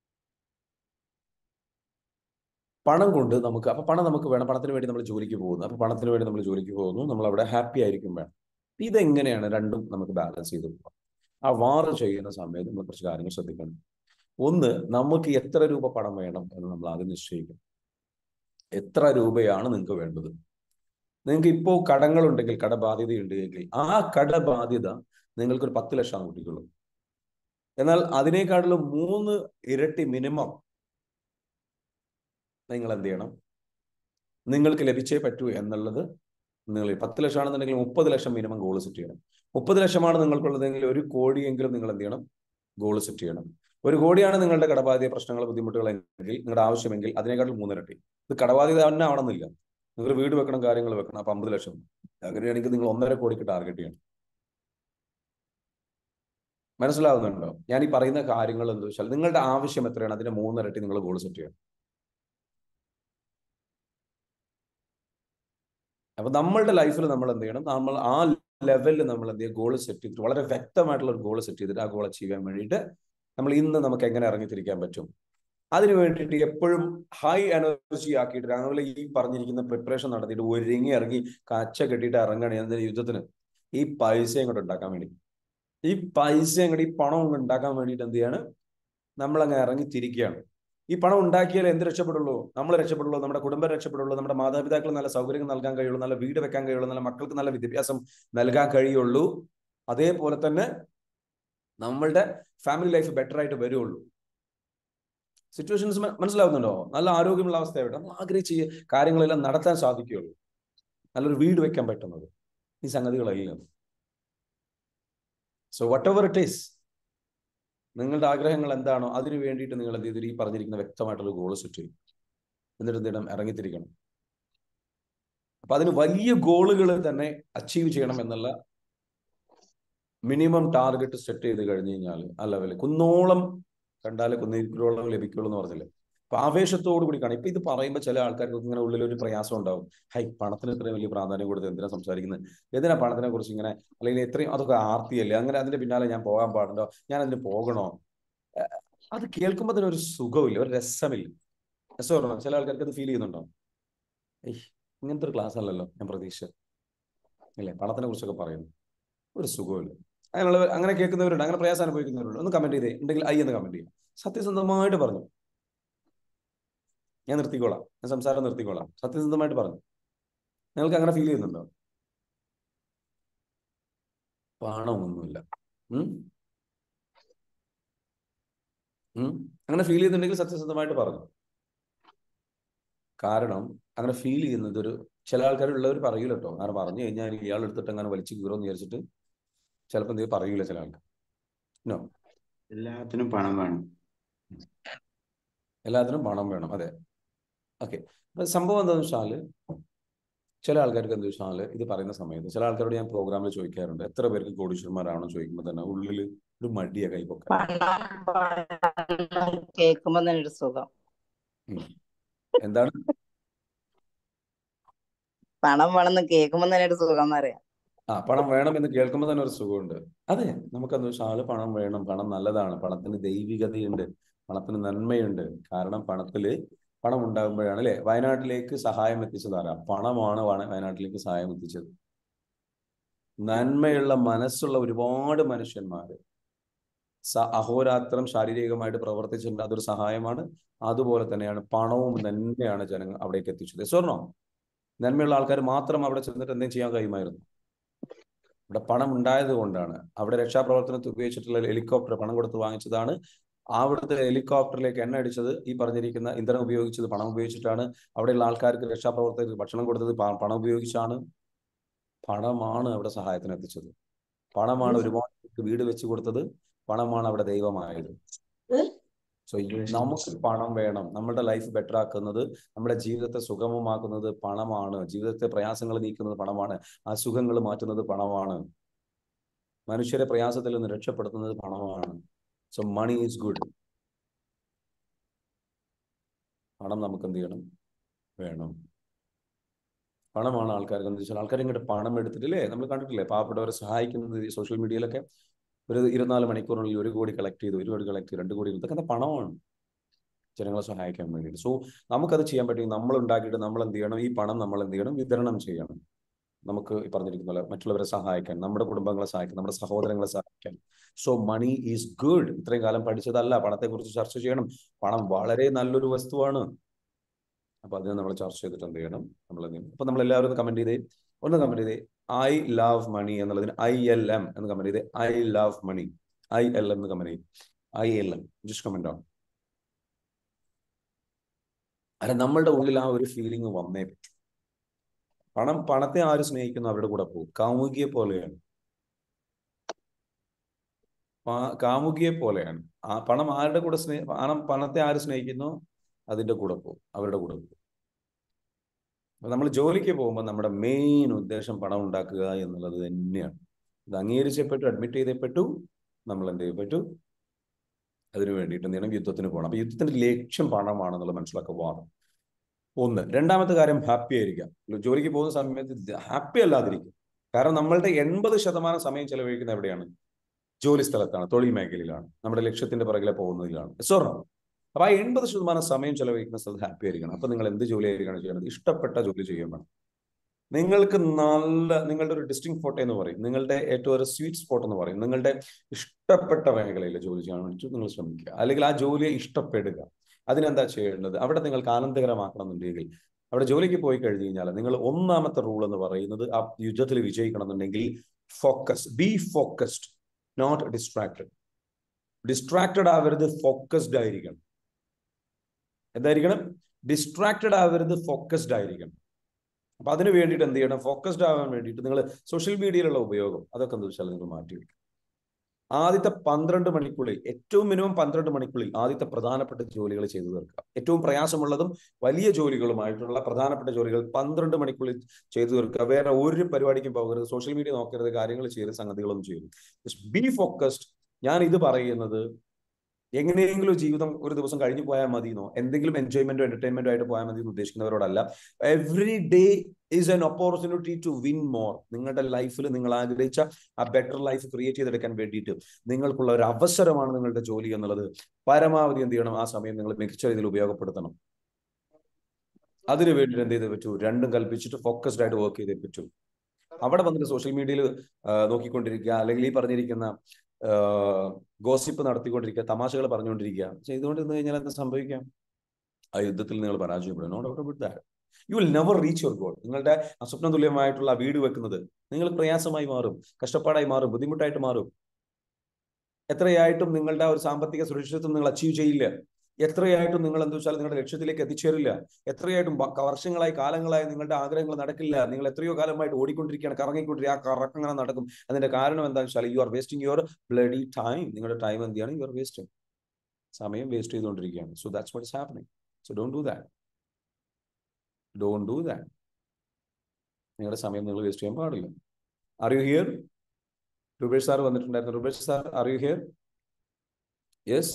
പണം കൊണ്ട് നമുക്ക് അപ്പൊ പണം നമുക്ക് വേണം പണത്തിന് വേണ്ടി നമ്മൾ ജോലിക്ക് പോകുന്നു അപ്പൊ പണത്തിന് വേണ്ടി നമ്മൾ ജോലിക്ക് പോകുന്നു നമ്മൾ അവിടെ ഹാപ്പി ആയിരിക്കും വേണം ഇതെങ്ങനെയാണ് രണ്ടും നമുക്ക് ബാലൻസ് ചെയ്ത് പോകാം ആ വാർ ചെയ്യുന്ന സമയത്ത് നമ്മൾ കുറച്ച് കാര്യങ്ങൾ ശ്രദ്ധിക്കണം ഒന്ന് നമുക്ക് എത്ര രൂപ പണം വേണം എന്ന് നമ്മൾ ആദ്യം നിശ്ചയിക്കണം എത്ര രൂപയാണ് നിങ്ങൾക്ക് വേണ്ടത് നിങ്ങൾക്ക് ഇപ്പോൾ കടങ്ങളുണ്ടെങ്കിൽ കടബാധ്യതയുണ്ട് എങ്കിൽ ആ കടബാധ്യത നിങ്ങൾക്കൊരു പത്ത് ലക്ഷം കൂട്ടിക്കുള്ളൂ എന്നാൽ അതിനേക്കാളും മൂന്ന് ഇരട്ടി മിനിമം നിങ്ങൾ എന്ത് ചെയ്യണം നിങ്ങൾക്ക് ലഭിച്ചേ പറ്റൂ എന്നുള്ളത് നിങ്ങൾ പത്ത് ലക്ഷം ആണെന്നുണ്ടെങ്കിൽ മുപ്പത് ലക്ഷം മിനിമം ഗോൾ സെറ്റ് ചെയ്യണം മുപ്പത് ലക്ഷമാണ് നിങ്ങൾക്കുള്ളതെങ്കിൽ ഒരു കോടിയെങ്കിലും നിങ്ങൾ എന്ത് ചെയ്യണം ഗോൾ സെറ്റ് ചെയ്യണം ഒരു കോടിയാണ് നിങ്ങളുടെ കടബാധ്യത പ്രശ്നങ്ങൾ ബുദ്ധിമുട്ടുകൾ എങ്കിൽ നിങ്ങളുടെ ആവശ്യമെങ്കിൽ അതിനേക്കാളും മൂന്നിരട്ടി ഇത് കടബാധ്യത തന്നെ ആവണമെന്നില്ല നിങ്ങൾ വീട് വെക്കണം കാര്യങ്ങൾ വെക്കണം അപ്പൊ അമ്പത് ലക്ഷം അങ്ങനെയാണെങ്കിൽ നിങ്ങൾ ഒന്നര കോടിക്ക് ടാർഗറ്റ് ചെയ്യണം മനസ്സിലാവുന്നുണ്ടോ ഞാൻ ഈ പറയുന്ന കാര്യങ്ങൾ എന്താ വെച്ചാൽ നിങ്ങളുടെ ആവശ്യം എത്രയാണ് അതിന്റെ മൂന്നിരട്ടി നിങ്ങൾ ഗോൾ സെറ്റ് ചെയ്യണം അപ്പൊ നമ്മളുടെ ലൈഫിൽ നമ്മൾ എന്ത് ചെയ്യണം നമ്മൾ ആ ലെവലിൽ നമ്മൾ എന്ത് ചെയ്യുക ഗോൾ സെറ്റ് ചെയ്തിട്ട് വളരെ വ്യക്തമായിട്ടുള്ള ഒരു ഗോൾ സെറ്റ് ചെയ്തിട്ട് ആ ഗോൾ അച്ചീവ് ചെയ്യാൻ വേണ്ടിയിട്ട് നമ്മൾ ഇന്ന് നമുക്ക് എങ്ങനെ ഇറങ്ങിത്തിരിക്കാൻ പറ്റും അതിന് വേണ്ടിയിട്ട് എപ്പോഴും ഹൈ എനർജി ആക്കിയിട്ട് രാവിലെ ഈ പറഞ്ഞിരിക്കുന്ന പ്രിപ്പറേഷൻ നടത്തിയിട്ട് ഒരുങ്ങി ഇറങ്ങി കച്ച കെട്ടിയിട്ട് ഇറങ്ങണേ എന്തിന് യുദ്ധത്തിന് ഈ പൈസ ഇങ്ങോട്ട് ഉണ്ടാക്കാൻ വേണ്ടി ഈ പൈസ അങ്ങോട്ട് ഈ പണം അങ്ങ് ഉണ്ടാക്കാൻ വേണ്ടിയിട്ട് എന്ത് ചെയ്യാണ് നമ്മൾ അങ്ങ് ഇറങ്ങി തിരിക്കുകയാണ് ഈ പണം ഉണ്ടാക്കിയാലേ എന്ത് രക്ഷപ്പെടുള്ളൂ നമ്മൾ രക്ഷപ്പെടുള്ളൂ നമ്മുടെ കുടുംബം രക്ഷപ്പെടുള്ളൂ നമ്മുടെ മാതാപിതാക്കൾ നല്ല സൗകര്യങ്ങൾ നൽകാൻ കഴിയുള്ളൂ നല്ല വീട് വെക്കാൻ കഴിയുള്ളൂ നല്ല മക്കൾക്ക് നല്ല വിദ്യാഭ്യാസം നൽകാൻ കഴിയുള്ളൂ അതേപോലെ തന്നെ നമ്മളുടെ ഫാമിലി ലൈഫ് ബെറ്റർ ആയിട്ട് വരുള്ളൂ സിറ്റുവേഷൻസ് മനസ്സിലാവുന്നുണ്ടോ നല്ല ആരോഗ്യമുള്ള അവസ്ഥയായിട്ട് നമ്മൾ ആഗ്രഹിച്ച് കാര്യങ്ങളെല്ലാം നടത്താൻ സാധിക്കുകയുള്ളൂ നല്ലൊരു വീട് വെക്കാൻ പറ്റുന്നത് ഈ സംഗതികളെല്ലാം so whatever it is നിങ്ങളുടെ ആഗ്രഹങ്ങൾ എന്താണോ അതിനു വേണ്ടിയിട്ട് നിങ്ങൾ എന്ത് ചെയ്തു ഈ പറഞ്ഞിരിക്കുന്ന വ്യക്തമായിട്ടുള്ള ഗോൾ സെറ്റ് ചെയ്യും എന്നിട്ട് എന്ത് ചെയ്യണം ഇറങ്ങിത്തിരിക്കണം അപ്പൊ അതിന് വലിയ ഗോളുകൾ തന്നെ അച്ചീവ് ചെയ്യണം എന്നുള്ള മിനിമം ടാർഗറ്റ് സെറ്റ് ചെയ്ത് കഴിഞ്ഞു കഴിഞ്ഞാൽ ആ ലെവല് കുന്നോളം കണ്ടാൽ കുന്നിരിക്കലോളം ലഭിക്കുള്ളൂ എന്ന് പറഞ്ഞില്ലേ അപ്പൊ ആവേശത്തോടു കൂടി കാണാം ഇപ്പൊ ഇത് പറയുമ്പോൾ ചില ആൾക്കാർക്ക് ഇങ്ങനെ ഉള്ളിൽ ഒരു പ്രയാസം ഉണ്ടാവും ഹൈ പണത്തിന് ഇത്രയും വലിയ പ്രാധാന്യം കൊടുത്ത് എന്തിനാ സംസാരിക്കുന്നത് എന്തിനാ പണത്തിനെ കുറിച്ച് ഇങ്ങനെ അല്ലെങ്കിൽ ഇത്രയും അതൊക്കെ ആർത്തിയല്ലേ അങ്ങനെ അതിന്റെ പിന്നാലെ ഞാൻ പോകാൻ പാടുണ്ടോ ഞാൻ അതിന് പോകണോ അത് കേൾക്കുമ്പോൾ തന്നെ ഒരു സുഖമില്ല ഒരു രസമില്ല രസമാണോ ചില ആൾക്കാർക്ക് അത് ഫീൽ ചെയ്യുന്നുണ്ടോ ഏയ് ഇങ്ങനത്തെ ഒരു ക്ലാസ് അല്ലല്ലോ ഞാൻ പ്രതീക്ഷിച്ചത് അല്ലേ പണത്തിനെ കുറിച്ചൊക്കെ പറയുന്നു ഒരു സുഖമില്ല അങ്ങനെയുള്ള അങ്ങനെ കേൾക്കുന്നവരുണ്ട് അങ്ങനെ പ്രയാസം അനുഭവിക്കുന്നവരുണ്ട് ഒന്ന് കമന്റ് ചെയ്തേ ഉണ്ടെങ്കിൽ ഐ എന്ന് കമന്റ് ചെയ്യും സത്യസന്ധമായിട്ട് പറഞ്ഞു ഞാൻ നിർത്തിക്കോളാം ഞാൻ സംസാരം നിർത്തിക്കോളാം സത്യസന്ധമായിട്ട് പറഞ്ഞു നിങ്ങൾക്ക് അങ്ങനെ ഫീൽ ചെയ്യുന്നുണ്ടോ പണമൊന്നുമില്ല ഉം ഉം അങ്ങനെ ഫീൽ ചെയ്യുന്നുണ്ടെങ്കിൽ സത്യസന്ധമായിട്ട് പറഞ്ഞു കാരണം അങ്ങനെ ഫീൽ ചെയ്യുന്നത് ഒരു ചില ആൾക്കാരുള്ളവർ പറയൂല കേട്ടോ അങ്ങനെ പറഞ്ഞു കഴിഞ്ഞാൽ ഇയാൾ എടുത്തിട്ട് അങ്ങനെ വലിച്ചു കീറുമെന്ന് വിചാരിച്ചിട്ട് ചിലപ്പോൾ എന്തെങ്കിലും പറയൂല ചില ആൾക്കാർ നോ എല്ലാത്തിനും പണം വേണം എല്ലാത്തിനും പണം വേണം അതെ ഓക്കെ സംഭവം എന്താണെന്ന് വെച്ചാല് ചില ആൾക്കാർക്ക് എന്താ വെച്ചാൽ ഇത് പറയുന്ന സമയത്ത് ചില ആൾക്കാരോട് ഞാൻ പ്രോഗ്രാമിൽ ചോദിക്കാറുണ്ട് എത്ര പേർക്ക് കോടീശ്വരന്മാരാണോ ചോദിക്കുമ്പോൾ തന്നെ ഉള്ളിൽ ഒരു മടിയ കൈപ്പൊക്കെ കേൾക്കുമ്പോ തന്നെ ഒരു സുഖം എന്താണ് പണം വേണമെന്ന് കേൾക്കുമ്പോ തന്നെ ഒരു സുഖം എന്നറിയാം ആ പണം വേണം എന്ന് കേൾക്കുമ്പോൾ തന്നെ ഒരു സുഖമുണ്ട് അതെ നമുക്കെന്താ വെച്ചാൽ പണം വേണം പണം നല്ലതാണ് പണത്തിന് ദൈവികതയുണ്ട് പണത്തിന് നന്മയുണ്ട് കാരണം പണത്തില് പണം ഉണ്ടാകുമ്പോഴാണ് അല്ലെ വയനാട്ടിലേക്ക് സഹായം എത്തിച്ചത് ആരാ പണമാണ് വയനാട്ടിലേക്ക് സഹായം എത്തിച്ചത് നന്മയുള്ള മനസ്സുള്ള ഒരുപാട് മനുഷ്യന്മാര് അഹോരാത്രം ശാരീരികമായിട്ട് പ്രവർത്തിച്ചിട്ടുണ്ട് അതൊരു സഹായമാണ് അതുപോലെ തന്നെയാണ് പണവും നന്മയാണ് ജനങ്ങൾ അവിടേക്ക് എത്തിച്ചത് സ്വർണ്ണോ നന്മയുള്ള ആൾക്കാർ മാത്രം അവിടെ ചെന്നിട്ട് എന്തെങ്കിലും ചെയ്യാൻ കഴിയുമായിരുന്നു ഇവിടെ പണം ഉണ്ടായത് കൊണ്ടാണ് അവിടെ രക്ഷാപ്രവർത്തനത്തിൽ ഉപയോഗിച്ചിട്ടുള്ള ഹെലികോപ്റ്റർ പണം കൊടുത്ത് വാങ്ങിച്ചതാണ് അവിടുത്തെ ഹെലികോപ്റ്ററിലേക്ക് എണ്ണ അടിച്ചത് ഈ പറഞ്ഞിരിക്കുന്ന ഇന്ധനം ഉപയോഗിച്ചത് പണം ഉപയോഗിച്ചിട്ടാണ് അവിടെയുള്ള ആൾക്കാർക്ക് രക്ഷാപ്രവർത്തകർക്ക് ഭക്ഷണം കൊടുത്തത് പണം ഉപയോഗിച്ചാണ് പണമാണ് അവിടെ സഹായത്തിന് എത്തിച്ചത് പണമാണ് ഒരുപാട് വീട് വെച്ച് കൊടുത്തത് പണമാണ് അവിടെ ദൈവമായത് സോ നമുക്ക് പണം വേണം നമ്മുടെ ലൈഫ് ബെറ്റർ ആക്കുന്നത് നമ്മുടെ ജീവിതത്തെ സുഗമമാക്കുന്നത് പണമാണ് ജീവിതത്തെ പ്രയാസങ്ങൾ നീക്കുന്നത് പണമാണ് ആ സുഖങ്ങൾ മാറ്റുന്നത് പണമാണ് മനുഷ്യരെ പ്രയാസത്തിൽ നിന്ന് രക്ഷപ്പെടുത്തുന്നത് പണമാണ് സോ മണി ഈസ് ഗുഡ് പണം നമുക്ക് എന്ത് ചെയ്യണം വേണം പണമാണ് ആൾക്കാർക്ക് എന്താ വെച്ചാൽ ആൾക്കാർ ഇങ്ങോട്ട് പണം എടുത്തിട്ടില്ലേ നമ്മൾ കണ്ടിട്ടില്ലേ പാവപ്പെട്ടവരെ സഹായിക്കുന്നത് സോഷ്യൽ മീഡിയയിലൊക്കെ ഒരു ഇരുപത്തിനാല് മണിക്കൂറിനുള്ളിൽ ഒരു കോടി കളക്ട് ചെയ്തു ഒരു കോടി കളക്ട് ചെയ്തു രണ്ട് കോടി ഇതൊക്കെ എന്താ പണമാണ് ജനങ്ങളെ സഹായിക്കാൻ വേണ്ടിയിട്ട് സോ നമുക്കത് ചെയ്യാൻ പറ്റും നമ്മൾ ഉണ്ടാക്കിയിട്ട് നമ്മൾ എന്ത് ചെയ്യണം ഈ പണം നമ്മൾ എന്ത് ചെയ്യണം വിതരണം ചെയ്യണം നമുക്ക് ഈ പറഞ്ഞിരിക്കുന്ന പോലെ മറ്റുള്ളവരെ സഹായിക്കാൻ നമ്മുടെ കുടുംബങ്ങളെ സഹായിക്കാൻ നമ്മുടെ സഹോദരങ്ങളെ സഹായിക്കാൻ സോ മണി ഈസ് ഗുഡ് ഇത്രയും കാലം പഠിച്ചതല്ല പണത്തെക്കുറിച്ച് ചർച്ച ചെയ്യണം പണം വളരെ നല്ലൊരു വസ്തുവാണ് അപ്പൊ അതിനെ നമ്മൾ ചർച്ച ചെയ്തിട്ട് എന്ത് ചെയ്യണം നമ്മൾ എന്ത് ചെയ്യണം അപ്പൊ നമ്മൾ എല്ലാവരും ഒന്ന് കമന്റ് ചെയ്തേ ഒന്ന് കമന്റ് ചെയ്തേ ഐ ലവ് മണി എന്നുള്ളതിന് ഐ എൽ എം എന്ന് കമന്റ് ചെയ്തേ I love money I L M എന്ന് കമന്റ് ചെയ്യും I L M just comment ആണ് അല്ല നമ്മളുടെ ഉള്ളിൽ ആ ഒരു ഫീലിംഗ് വന്നേ പറ്റും പണം പണത്തെ ആര് സ്നേഹിക്കുന്നു അവരുടെ കൂടെ പോകും കാമുകിയെ പോലെയാണ് കാമുകിയെ പോലെയാണ് ആ പണം ആരുടെ കൂടെ സ്നേഹ പണം പണത്തെ ആര് സ്നേഹിക്കുന്നോ അതിന്റെ കൂടെ പോകും അവരുടെ കൂടെ പോകും അപ്പൊ നമ്മൾ ജോലിക്ക് പോകുമ്പോൾ നമ്മുടെ മെയിൻ ഉദ്ദേശം പണം ഉണ്ടാക്കുക എന്നുള്ളത് തന്നെയാണ് ഇത് അംഗീകരിച്ചപ്പെട്ടു അഡ്മിറ്റ് ചെയ്തപ്പെട്ടു നമ്മൾ എന്ത് ചെയ്യപ്പെട്ടു അതിനു വേണ്ടിയിട്ട് എന്ത് ചെയ്യണം യുദ്ധത്തിന് പോകണം അപ്പൊ യുദ്ധത്തിന്റെ ലക്ഷ്യം പണമാണെന്നുള്ളത് മനസ്സിലാക്കുക വാദം ഒന്ന് രണ്ടാമത്തെ കാര്യം ഹാപ്പി ആയിരിക്കുക ജോലിക്ക് പോകുന്ന സമയത്ത് ഹാപ്പി അല്ലാതിരിക്കും കാരണം നമ്മളുടെ എൺപത് ശതമാനം സമയം ചെലവഴിക്കുന്ന എവിടെയാണ് ജോലി സ്ഥലത്താണ് തൊഴിൽ മേഖലയിലാണ് നമ്മുടെ ലക്ഷ്യത്തിന്റെ പുറകിലെ പോകുന്നതിലാണ് സ്വർണ്ണം അപ്പൊ ആ എൺപത് ശതമാനം സമയം ചെലവഴിക്കുന്ന സ്ഥലത്ത് ഹാപ്പി ആയിരിക്കണം അപ്പൊ നിങ്ങൾ എന്ത് ജോലി ആയിരിക്കണം ചെയ്യുന്നത് ഇഷ്ടപ്പെട്ട ജോലി ചെയ്യാൻ വേണം നിങ്ങൾക്ക് നല്ല നിങ്ങളുടെ ഒരു ഡിസ്റ്റിങ് ഫോട്ടോ എന്ന് പറയും നിങ്ങളുടെ ഏറ്റവും ഒരു സ്വീറ്റ് സ്പോട്ട് എന്ന് പറയും നിങ്ങളുടെ ഇഷ്ടപ്പെട്ട മേഖലയിൽ ജോലി ചെയ്യാൻ വേണ്ടി നിങ്ങൾ ശ്രമിക്കുക അല്ലെങ്കിൽ ആ ജോലിയെ ഇഷ്ടപ്പെടുക അതിനെന്താ ചെയ്യേണ്ടത് അവിടെ നിങ്ങൾക്ക് ആനന്ദകരമാക്കണം എന്നുണ്ടെങ്കിൽ അവിടെ ജോലിക്ക് പോയി കഴിഞ്ഞു കഴിഞ്ഞാൽ നിങ്ങൾ ഒന്നാമത്തെ റൂൾ എന്ന് പറയുന്നത് ആ യുദ്ധത്തിൽ വിജയിക്കണം എന്നുണ്ടെങ്കിൽ focus be focused not distracted distracted ആവരുത് ഫോക്കസ്ഡ് ആയിരിക്കണം എന്തായിരിക്കണം ഡിസ്ട്രാക്റ്റഡ് ആവരുത് ഫോക്കസ്ഡ് ആയിരിക്കണം അപ്പൊ അതിന് വേണ്ടിയിട്ട് എന്ത് ചെയ്യണം ഫോക്കസ്ഡ് ആവാൻ വേണ്ടിയിട്ട് നിങ്ങൾ സോഷ്യൽ മീഡിയയിലുള്ള ഉപയോഗം അതൊക്കെ എന്താ വെച്ചാൽ നിങ്ങൾ മാറ്റി വെക്കും ആദ്യത്തെ പന്ത്രണ്ട് മണിക്കുള്ളിൽ ഏറ്റവും മിനിമം പന്ത്രണ്ട് മണിക്കുള്ളിൽ ആദ്യത്തെ പ്രധാനപ്പെട്ട ജോലികൾ ചെയ്തു തീർക്കുക ഏറ്റവും പ്രയാസമുള്ളതും വലിയ ജോലികളുമായിട്ടുള്ള പ്രധാനപ്പെട്ട ജോലികൾ പന്ത്രണ്ട് മണിക്കുള്ളിൽ ചെയ്തു തീർക്കുക വേറെ ഒരു പരിപാടിക്കും പോകരുത് സോഷ്യൽ മീഡിയ നോക്കരുത് കാര്യങ്ങൾ ചെയ്യരുത് സംഗതികളൊന്നും ചെയ്യരുത് ബി ഫോക്കസ്ഡ് ഞാൻ ഇത് പറയുന്നത് എങ്ങനെയെങ്കിലും ജീവിതം ഒരു ദിവസം കഴിഞ്ഞു പോയാൽ മതിയെന്നോ എന്തെങ്കിലും എൻജോയ്മെന്റോ എന്റർടൈൻമെന്റോ ആയിട്ട് പോയാൽ മതി എന്ന് ഉദ്ദേശിക്കുന്നവരോടല്ല every day is an opportunity to win more നിങ്ങളുടെ ലൈഫിൽ നിങ്ങൾ ആഗ്രഹിച്ച ആ ബെറ്റർ ലൈഫ് ക്രിയേറ്റ് ചെയ്തെടുക്കാൻ വേണ്ടിയിട്ട് നിങ്ങൾക്കുള്ള ഒരു അവസരമാണ് നിങ്ങളുടെ ജോലി എന്നുള്ളത് പരമാവധി എന്ത് ചെയ്യണം ആ സമയം നിങ്ങൾ മികച്ച രീതിയിൽ ഉപയോഗപ്പെടുത്തണം അതിനു വേണ്ടിയിട്ട് എന്ത് ചെയ്തേ പറ്റൂ രണ്ടും കൽപ്പിച്ചിട്ട് ഫോക്കസ്ഡ് ആയിട്ട് വർക്ക് ചെയ്തേ പറ്റൂ അവിടെ വന്നിട്ട് സോഷ്യൽ മീഡിയയിൽ നോക്കിക്കൊണ്ടിരിക്കുക അല്ലെങ്കിൽ ഈ പറഞ്ഞിരിക്കുന്ന ഗോസിപ്പ് നടത്തിക്കൊണ്ടിരിക്കുക തമാശകൾ പറഞ്ഞുകൊണ്ടിരിക്കുക ചെയ്തുകൊണ്ടിരുന്നു കഴിഞ്ഞാൽ എന്താ സംഭവിക്കാം ആ യുദ്ധത്തിൽ നിങ്ങൾ പരാജയപ്പെടും no doubt about that you will never reach your goal നിങ്ങളുടെ അസ്വപ്ന തുല്യമായിട്ടുള്ള ആ വീട് വെക്കുന്നത് നിങ്ങൾ പ്രയാസമായി മാറും കഷ്ടപ്പാടായി മാറും ബുദ്ധിമുട്ടായിട്ട് മാറും എത്രയായിട്ടും നിങ്ങളുടെ ആ ഒരു സാമ്പത്തിക സുരക്ഷിതത്വം നിങ്ങൾ അച്ചീവ് ചെയ്യില്ല എത്രയായിട്ടും നിങ്ങൾ എന്താ വെച്ചാൽ നിങ്ങളുടെ ലക്ഷ്യത്തിലേക്ക് എത്തിച്ചേരില്ല എത്രയായിട്ടും വർഷങ്ങളായി കാലങ്ങളായി നിങ്ങളുടെ ആഗ്രഹങ്ങൾ നടക്കില്ല നിങ്ങൾ എത്രയോ കാലമായിട്ട് ഓടിക്കൊണ്ടിരിക്കുകയാണ് കറങ്ങിക്കൊണ്ടിരിക്കുക ആ കറക്കം അങ്ങനെ നടക്കും അതിന്റെ കാരണം എന്താണെന്ന് വെച്ചാൽ you are wasting your bloody time നിങ്ങളുടെ ടൈം എന്ത് ചെയ്യാണ് യു ആർ വേസ്റ്റിംഗ് സമയം വേസ്റ്റ് ചെയ്തുകൊണ്ടിരിക്കുകയാണ് so that's what is happening so don't do that don't do that നിങ്ങളുടെ സമയം നിങ്ങൾ വേസ്റ്റ് ചെയ്യാൻ പാടില്ല are you here Rubesh sir വന്നിട്ടുണ്ടായിരുന്നു Rubesh sir are you here yes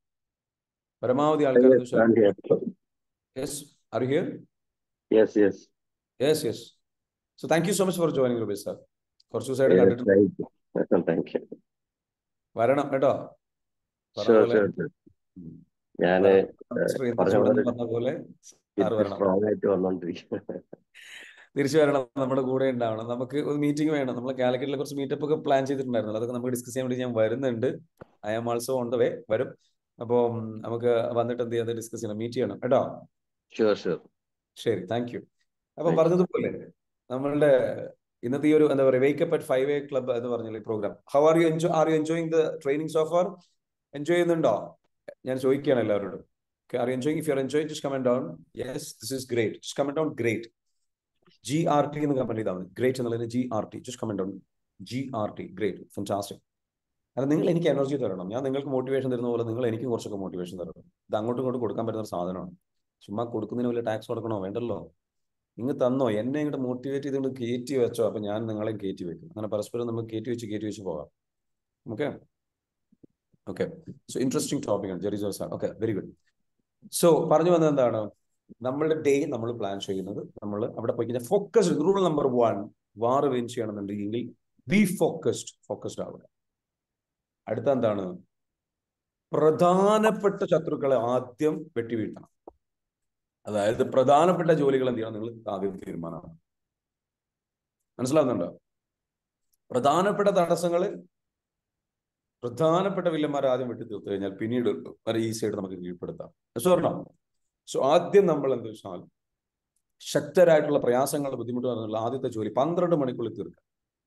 പരമാവധി ആൾക്കാർ yes are you here Yes, yes. Yes yes so thank you so much for joining Rubesh sir കുറച്ച് ദിവസമായിട്ട് Yes, കണ്ടിട്ടുണ്ട് thank you. Thank you. വരണം കേട്ടോ പറഞ്ഞ Sure, പോലെ sure, sure. ഞാന് സ്ക്രീൻ പറഞ്ഞ പോലെ പറഞ്ഞ പോലെ സാർ വരണം സ്ട്രോങ് ആയിട്ട് വന്നോണ്ടിരിക്കും തിരിച്ചു വരണം നമ്മുടെ കൂടെ ഉണ്ടാവണം നമുക്ക് ഒരു മീറ്റിംഗ് വേണം നമ്മൾ കാലിക്കറ്റിലെ കുറച്ച് മീറ്റപ്പ് ഒക്കെ പ്ലാൻ ചെയ്തിട്ടുണ്ടായിരുന്നു അതൊക്കെ നമുക്ക് ഡിസ്കസ് ചെയ്യാൻ വേണ്ടി ഞാൻ വരുന്നുണ്ട് I am also on the way വരും അപ്പോൾ നമുക്ക് വന്നിട്ട് എന്ത് ചെയ്യാതെ ഡിസ്കസ് ചെയ്യണം മീറ്റ് ചെയ്യണം കേട്ടോ ഷുവർ ഷുവർ ശരി താങ്ക് യു അപ്പൊ Thank you. പറഞ്ഞതുപോലെ നമ്മളുടെ ഇന്നത്തെ ഈ ഒരു എന്താ പറയുക wake up at five A club എന്ന് പറഞ്ഞ program how are you enjoy are you enjoying the training so far enjoy ചെയ്യുന്നുണ്ടോ ഞാൻ ചോദിക്കുകയാണ് എല്ലാവരോടും are you enjoying if you are enjoying just comment down yes this is great just comment down great G R T എന്ന് comment ചെയ്താൽ മതി great എന്നുള്ളതിന് G R T just comment down G R T great fantastic കാരണം നിങ്ങൾ എനിക്ക് energy തരണം ഞാൻ നിങ്ങൾക്ക് മോട്ടിവേഷൻ തരുന്ന പോലെ നിങ്ങൾ എനിക്ക് കുറച്ചൊക്കെ മോട്ടിവേഷൻ തരണം ഇത് അങ്ങോട്ടും ഇങ്ങോട്ടും കൊടുക്കാൻ പറ്റുന്ന ഒരു സാധനമാണ് ചുമ്മാ കൊടുക്കുന്നതിന് വലിയ ടാക്സ് കൊടുക്കണോ വേണ്ടല്ലോ നിങ്ങൾ തന്നോ എന്നെ ഇങ്ങോട്ട് മോട്ടിവേറ്റ് ചെയ്തുകൊണ്ട് കയറ്റി വെച്ചോ അപ്പൊ ഞാൻ നിങ്ങളെ കയറ്റി വെക്കും അങ്ങനെ പരസ്പരം നമുക്ക് കയറ്റി വെച്ച് കയറ്റി വെച്ച് പോകാം ഓക്കെ ഓക്കെ സോ ഇൻട്രസ്റ്റിംഗ് ടോപ്പിക്കാണ് ജെറി ജോസ് ആണ് ഓക്കെ വെരി ഗുഡ് സോ പറഞ്ഞു വന്നത് എന്താണ് നമ്മളുടെ ഡേ നമ്മൾ പ്ലാൻ ചെയ്യുന്നത് നമ്മൾ അവിടെ പോയി കഴിഞ്ഞാൽ focused rule number one war win ചെയ്യണമെന്നുണ്ടെങ്കിൽ ബി ഫോക്കസ്ഡ് ഫോക്കസ്ഡ് ആവുക അടുത്ത എന്താണ് പ്രധാനപ്പെട്ട ശത്രുക്കളെ ആദ്യം വെട്ടിവീഴ്ത്തണം അതായത് പ്രധാനപ്പെട്ട ജോലികൾ എന്ത് ചെയ്യണം നിങ്ങൾ ആദ്യം തീരുമാനമാണ് മനസ്സിലാവുന്നുണ്ടോ പ്രധാനപ്പെട്ട തടസ്സങ്ങൾ പ്രധാനപ്പെട്ട വില്ലന്മാർ ആദ്യം വെട്ടി തീർത്തു കഴിഞ്ഞാൽ പിന്നീട് വളരെ ഈസി ആയിട്ട് നമുക്ക് കീഴ്പ്പെടുത്താം സ്വർണം സോ ആദ്യം നമ്മൾ എന്താ വെച്ചാൽ ശക്തരായിട്ടുള്ള പ്രയാസങ്ങളുടെ ബുദ്ധിമുട്ട് പറഞ്ഞുള്ള ആദ്യത്തെ ജോലി പന്ത്രണ്ട് മണിക്കുള്ളിൽ തീർക്കുക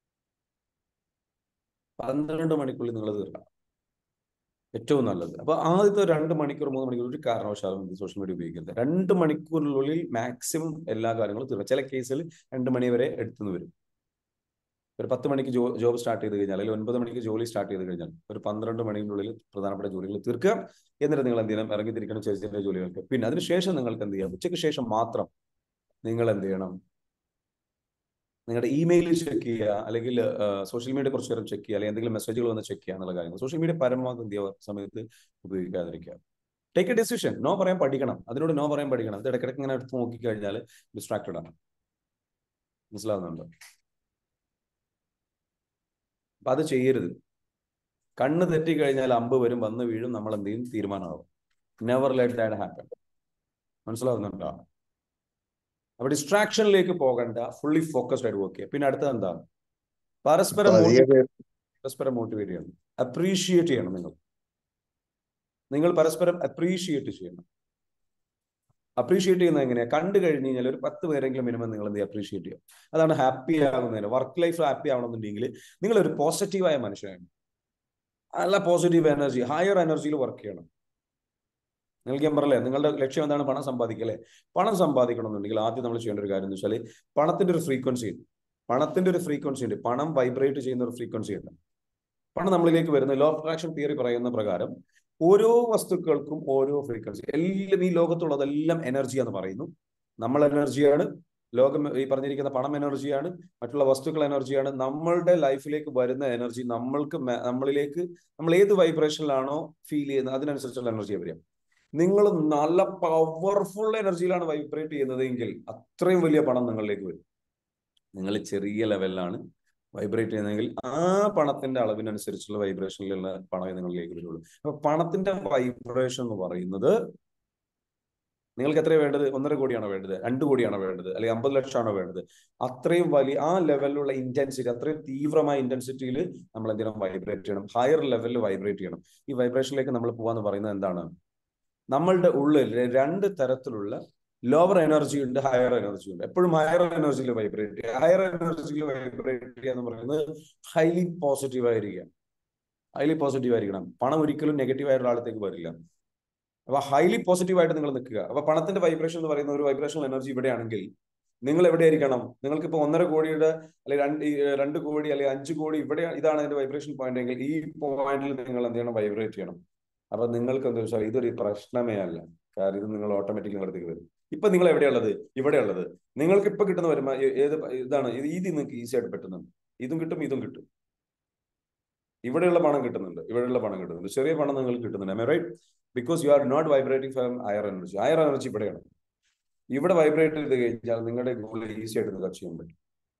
പന്ത്രണ്ട് മണിക്കുള്ളിൽ നിങ്ങൾ തീർക്കണം ഏറ്റവും നല്ലത് അപ്പൊ ആദ്യത്തെ രണ്ട് മണിക്കൂർ മൂന്ന് മണിക്കൂർ ഒരു കാരണവശാലും സോഷ്യൽ മീഡിയ ഉപയോഗിക്കരുത് രണ്ട് മണിക്കൂറിനുള്ളിൽ മാക്സിമം എല്ലാ കാര്യങ്ങളും തീർക്കുക ചില കേസിൽ രണ്ട് മണി വരെ എടുത്തുനിന്ന് വരും ഒരു പത്ത് മണിക്ക് ജോ ജോബ് സ്റ്റാർട്ട് ചെയ്ത് കഴിഞ്ഞാൽ അല്ലെങ്കിൽ ഒൻപത് മണിക്ക് ജോലി സ്റ്റാർട്ട് ചെയ്ത് കഴിഞ്ഞാൽ ഒരു പന്ത്രണ്ട് മണിക്കുള്ളിൽ പ്രധാനപ്പെട്ട ജോലികൾ തീർക്കുക എന്നിട്ട് നിങ്ങൾ എന്ത് ചെയ്യണം ഇറങ്ങി തിരിക്കണം ചെറിയ ചെറിയ ജോലികൾക്ക് പിന്നെ അതിനുശേഷം നിങ്ങൾക്ക് എന്ത് ചെയ്യാം ഉച്ചയ്ക്ക് ശേഷം മാത്രം നിങ്ങൾ എന്ത് ചെയ്യണം നിങ്ങളുടെ ഇമെയിൽ ചെക്ക് ചെയ്യുക അല്ലെങ്കിൽ സോഷ്യൽ മീഡിയ കുറച്ച് നേരം ചെക്ക് ചെയ്യുക അല്ലെങ്കിൽ എന്തെങ്കിലും മെസ്സേജുകൾ വന്ന് ചെക്ക് ചെയ്യുക എന്നുള്ള കാര്യങ്ങൾ സോഷ്യൽ മീഡിയ പരമാവധി എന്ത് ചെയ്യുക സമയത്ത് ഉപയോഗിക്കാതിരിക്കുക ടേക്ക് എ ഡിസിഷൻ നോ പറയാൻ പഠിക്കണം അതിനോട് നോ പറയാൻ പഠിക്കണം അത് ഇടയ്ക്കിടയ്ക്ക് ഇങ്ങനെ എടുത്ത് നോക്കിക്കഴിഞ്ഞാൽ ഡിസ്ട്രാക്റ്റഡ് ആണ് മനസ്സിലാവുന്നുണ്ടോ അപ്പൊ അത് ചെയ്യരുത് കണ്ണ് തെറ്റിക്കഴിഞ്ഞാൽ അമ്പ് വരും വന്ന് വീഴും നമ്മൾ എന്ത് ചെയ്യും തീരുമാനമാവും നെവർ ലെറ്റ് ദാറ്റ് ഹാപ്പൻ മനസ്സിലാവുന്നുണ്ടോ അപ്പൊ ഡിസ്ട്രാക്ഷനിലേക്ക് പോകണ്ട ഫുള്ളി ഫോക്കസ്ഡ് ആയിട്ട് വർക്ക് ചെയ്യുക പിന്നെ അടുത്തത് എന്താ പരസ്പരം motivate- പരസ്പരം മോട്ടിവേറ്റ് ചെയ്യണം അപ്രീഷിയേറ്റ് ചെയ്യണം നിങ്ങൾ നിങ്ങൾ പരസ്പരം അപ്രീഷിയേറ്റ് ചെയ്യണം അപ്രീഷിയേറ്റ് ചെയ്യുന്നത് എങ്ങനെയാ കണ്ടു കഴിഞ്ഞ് കഴിഞ്ഞാൽ ഒരു പത്ത് പേരെങ്കിലും മിനിമം നിങ്ങൾ എന്ത് അപ്രീഷിയേറ്റ് ചെയ്യുക അതാണ് ഹാപ്പി ആകുന്നതിന് വർക്ക് ലൈഫ് ഹാപ്പി ആവണമെന്നുണ്ടെങ്കിൽ നിങ്ങൾ ഒരു പോസിറ്റീവായ മനുഷ്യനാണ് നല്ല പോസിറ്റീവ് എനർജി ഹയർ എനർജിയിൽ വർക്ക് ചെയ്യണം നിങ്ങൾക്ക് ഞാൻ പറയല്ലേ നിങ്ങളുടെ ലക്ഷ്യം എന്താണ് പണം സമ്പാദിക്കുക അല്ലേ പണം സമ്പാദിക്കണമെന്നുണ്ടെങ്കിൽ ആദ്യം നമ്മൾ ചെയ്യേണ്ട ഒരു കാര്യം എന്ന് വെച്ചാൽ പണത്തിന്റെ ഒരു ഫ്രീക്വൻസി ഉണ്ട് പണത്തിന്റെ ഒരു ഫ്രീക്വൻസി ഉണ്ട് പണം വൈബ്രേറ്റ് ചെയ്യുന്ന ഒരു ഫ്രീക്വൻസി ഉണ്ട് പണം നമ്മളിലേക്ക് വരുന്ന ലോ ഓഫ് അട്രാക്ഷൻ തിയറി പറയുന്ന പ്രകാരം ഓരോ വസ്തുക്കൾക്കും ഓരോ ഫ്രീക്വൻസി എല്ലാം ഈ ലോകത്തുള്ളതെല്ലാം എനർജിയാന്ന് പറയുന്നു നമ്മൾ എനർജിയാണ് ലോകം ഈ പറഞ്ഞിരിക്കുന്ന പണം എനർജിയാണ് മറ്റുള്ള വസ്തുക്കൾ എനർജിയാണ് നമ്മളുടെ ലൈഫിലേക്ക് വരുന്ന എനർജി നമ്മൾക്ക് മെ- നമ്മളിലേക്ക് നമ്മൾ ഏത് വൈബ്രേഷനിലാണോ ഫീൽ ചെയ്യുന്നത് അതിനനുസരിച്ചുള്ള എനർജി വരിക നിങ്ങൾ നല്ല പവർഫുൾ എനർജിയിലാണ് വൈബ്രേറ്റ് ചെയ്യുന്നതെങ്കിൽ അത്രയും വലിയ പണം നിങ്ങളിലേക്ക് വരും നിങ്ങൾ ചെറിയ ലെവലിലാണ് വൈബ്രേറ്റ് ചെയ്യുന്നതെങ്കിൽ ആ പണത്തിന്റെ അളവിനനുസരിച്ചുള്ള വൈബ്രേഷനിലുള്ള പണമേ നിങ്ങളിലേക്ക് വരുള്ളൂ അപ്പൊ പണത്തിന്റെ വൈബ്രേഷൻ എന്ന് പറയുന്നത് നിങ്ങൾക്ക് എത്രയാണ് വേണ്ടത് ഒന്നര കോടിയാണോ വേണ്ടത് രണ്ട് കോടിയാണോ വേണ്ടത് അല്ലെങ്കിൽ അമ്പത് ലക്ഷമാണോ വേണ്ടത് അത്രയും വലിയ ആ ലെവലിലുള്ള ഇന്റൻസിറ്റി അത്രയും തീവ്രമായ ഇന്റൻസിറ്റിയിൽ നമ്മൾ എന്തിനും വൈബ്രേറ്റ് ചെയ്യണം ഹയർ ലെവലിൽ വൈബ്രേറ്റ് ചെയ്യണം ഈ വൈബ്രേഷനിലേക്ക് നമ്മൾ പോകാന്ന് പറയുന്നത് എന്താണ് നമ്മളുടെ ഉള്ളിൽ രണ്ട് തരത്തിലുള്ള ലോവർ എനർജി ഉണ്ട് ഹയർ എനർജി ഉണ്ട് എപ്പോഴും ഹയർ എനർജിയിൽ വൈബ്രേറ്റ് ചെയ്യുക ഹയർ എനർജിയിൽ വൈബ്രേറ്റ് ചെയ്യുക എന്ന് പറയുന്നത് ഹൈലി പോസിറ്റീവ് ആയിരിക്കുക ഹൈലി പോസിറ്റീവ് ആയിരിക്കണം പണം ഒരിക്കലും നെഗറ്റീവ് ആയ ഒരാളത്തേക്ക് വരില്ല അപ്പൊ ഹൈലി പോസിറ്റീവ് ആയിട്ട് നിങ്ങൾ നിൽക്കുക അപ്പൊ പണത്തിന്റെ വൈബ്രേഷൻ എന്ന് പറയുന്ന ഒരു വൈബ്രേഷണൽ എനർജി ഇവിടെയാണെങ്കിൽ നിങ്ങൾ എവിടെയായിരിക്കണം നിങ്ങൾക്ക് ഇപ്പൊ ഒന്നര കോടിയുടെ അല്ലെങ്കിൽ രണ്ട് ഈ രണ്ട് കോടി അല്ലെങ്കിൽ അഞ്ച് കോടി ഇവിടെ ഇതാണ് അതിന്റെ വൈബ്രേഷൻ പോയിന്റ് എങ്കിൽ ഈ പോയിന്റിൽ നിങ്ങൾ എന്ത് ചെയ്യണം വൈബ്രേറ്റ് ചെയ്യണം അപ്പൊ നിങ്ങൾക്ക് എന്താ വെച്ചാൽ ഇതൊരു പ്രശ്നമേ അല്ല കാരണം ഇത് നിങ്ങൾ ഓട്ടോമാറ്റിക് നിങ്ങളടുത്തേക്ക് വരും ഇപ്പൊ നിങ്ങൾ എവിടെയുള്ളത് ഇവിടെയുള്ളത് നിങ്ങൾക്ക് ഇപ്പൊ കിട്ടുന്ന വരുമാനം ഏ- ഏത് ഇതാണ് ഇത് ഇത് നിങ്ങൾക്ക് ഈസി ആയിട്ട് പറ്റുന്നുണ്ട് ഇതും കിട്ടും ഇതും കിട്ടും ഇവിടെയുള്ള പണം കിട്ടുന്നുണ്ട് ഇവിടെയുള്ള പണം കിട്ടുന്നുണ്ട് ചെറിയ പണം നിങ്ങൾക്ക് കിട്ടുന്നുണ്ട് right because you are not vibrating from higher energy higher energy ഇവിടെയാണ് ഇവിടെ വൈബ്രേറ്റ് ചെയ്ത് കഴിഞ്ഞാൽ നിങ്ങളുടെ ഗോൾ ഈസി ആയിട്ട് നിങ്ങൾക്ക് അച്ചീവ് ചെയ്യാൻ പറ്റും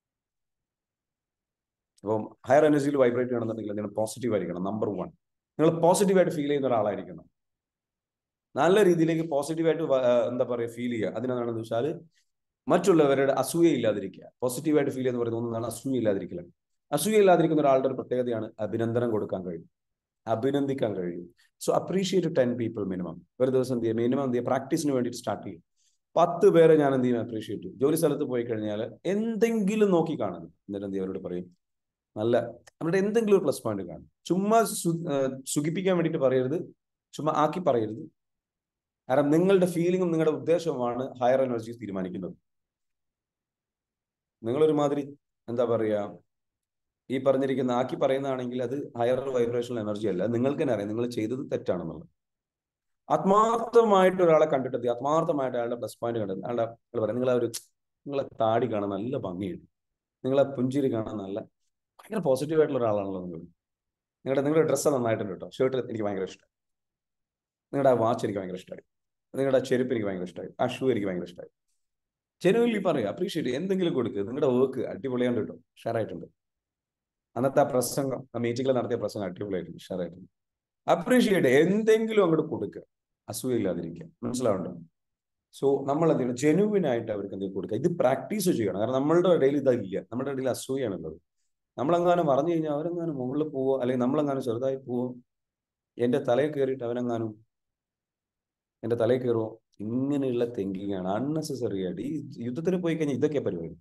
അപ്പം ഹയർ എനർജിയിൽ വൈബ്രേറ്റ് ചെയ്യണമെന്നുണ്ടെങ്കിൽ നിങ്ങൾ പോസിറ്റീവ് ആയിരിക്കണം നമ്പർ വൺ നിങ്ങൾ പോസിറ്റീവായിട്ട് ഫീൽ ചെയ്യുന്ന ഒരാളായിരിക്കണം നല്ല രീതിയിലേക്ക് പോസിറ്റീവായിട്ട് എന്താ പറയുക ഫീൽ ചെയ്യുക അതിനെന്താണെന്ന് വെച്ചാൽ മറ്റുള്ളവരുടെ അസൂയ ഇല്ലാതിരിക്കുക പോസിറ്റീവായിട്ട് ഫീൽ എന്ന് പറയുന്ന ഒന്നാണ് അസൂയ ഇല്ലാതിരിക്കൽ അസൂയ ഇല്ലാതിരിക്കുന്ന ഒരാളുടെ ഒരു പ്രത്യേകതയാണ് അഭിനന്ദനം കൊടുക്കാൻ കഴിയും അഭിനന്ദിക്കാൻ കഴിയും so appreciate ten people minimum ഒരു ദിവസം എന്ത് ചെയ്യുക മിനിമം എന്ത് ചെയ്യുക പ്രാക്ടീസിന് വേണ്ടിയിട്ട് സ്റ്റാർട്ട് ചെയ്യും പത്ത് പേരെ ഞാൻ എന്ത് ചെയ്യും അപ്രീഷിയേറ്റ് ചെയ്യും ജോലി സ്ഥലത്ത് പോയി കഴിഞ്ഞാൽ എന്തെങ്കിലും നോക്കി കാണുന്നു എന്നിട്ട് എന്ത് ചെയ്യും അവരോട് പറയും നല്ല നമ്മുടെ എന്തെങ്കിലും ഒരു പ്ലസ് പോയിന്റ് കാണും ചുമ്മാ സു- ഏർ സുഖിപ്പിക്കാൻ വേണ്ടിയിട്ട് പറയരുത് ചുമ്മാ ആക്കി പറയരുത് കാരണം നിങ്ങളുടെ ഫീലിംഗും നിങ്ങളുടെ ഉദ്ദേശവുമാണ് ഹയർ എനർജി തീരുമാനിക്കുന്നത് നിങ്ങളൊരുമാതിരി എന്താ പറയുക ഈ പറഞ്ഞിരിക്കുന്ന ആക്കി പറയുന്നതാണെങ്കിൽ അത് ഹയർ വൈബ്രേഷണൽ എനർജി അല്ല നിങ്ങൾക്ക് തന്നെ അറിയാം നിങ്ങൾ ചെയ്തത് തെറ്റാണെന്നുള്ളത് ആത്മാർത്ഥമായിട്ട് ഒരാളെ കണ്ടിട്ട് ആത്മാർത്ഥമായിട്ട് അയാളുടെ പ്ലസ് പോയിന്റ് കണ്ടത് അയാളുടെ അയാൾ പറയാം നിങ്ങളെ ഒരു നിങ്ങളെ താടി കാണാൻ നല്ല ഭംഗിയുണ്ട് നിങ്ങളെ പുഞ്ചിരി കാണാൻ നല്ല ഭയങ്കര പോസിറ്റീവ് ആയിട്ടുള്ള ഒരാളാണല്ലോ നിങ്ങൾ നിങ്ങളുടെ നിങ്ങളുടെ ഡ്രസ്സ് നന്നായിട്ടുണ്ട് കേട്ടോ ഷർട്ട് എനിക്ക് ഭയങ്കര ഇഷ്ടമായി നിങ്ങളുടെ വാച്ച് എനിക്ക് ഭയങ്കര ഇഷ്ടമായി നിങ്ങളുടെ ചെരുപ്പ് എനിക്ക് ഭയങ്കര ഇഷ്ടമായി ആ ഷൂ എനിക്ക് ഭയങ്കര ഇഷ്ടമായി ജനുവലി പറയുക അപ്രീഷിയേറ്റ് എന്തെങ്കിലും കൊടുക്കുക നിങ്ങളുടെ വർക്ക് അടിപൊളിയാണ്ട് കേട്ടോ ഷെയറായിട്ടുണ്ട് അന്നത്തെ ആ പ്രസംഗം ആ മീറ്റിംഗിൽ നടത്തിയ പ്രസംഗം അടിപൊളിയായിട്ടുണ്ട് ഷെയറായിട്ടുണ്ട് അപ്രീഷിയേറ്റ് എന്തെങ്കിലും അങ്ങോട്ട് കൊടുക്കുക അസൂയില്ലാതിരിക്കുക മനസ്സിലാവുണ്ടോ സോ നമ്മൾ എന്ത് ചെയ്യണം ജെനുവിൻ ആയിട്ട് അവർക്ക് എന്തെങ്കിലും കൊടുക്കുക ഇത് പ്രാക്ടീസ് ചെയ്യണം കാരണം നമ്മളുടെ ഇടയിൽ ഇതല്ല നമ്മുടെ ഇടയിൽ അസൂയാണുള്ളത് നമ്മളെങ്ങാനും പറഞ്ഞു കഴിഞ്ഞാൽ അവരെങ്ങാനും മുകളിൽ പോവോ അല്ലെങ്കിൽ നമ്മളെങ്ങാനും ചെറുതായി പോവോ എന്റെ തലയിൽ കയറിയിട്ട് അവനെങ്ങാനും എന്റെ തലയിൽ കയറുമോ ഇങ്ങനെയുള്ള തിങ്കിങ് ആണ് അൺനെസസറി ആയിട്ട് ഈ യുദ്ധത്തിന് പോയി കഴിഞ്ഞാൽ ഇതൊക്കെ പരിപാടി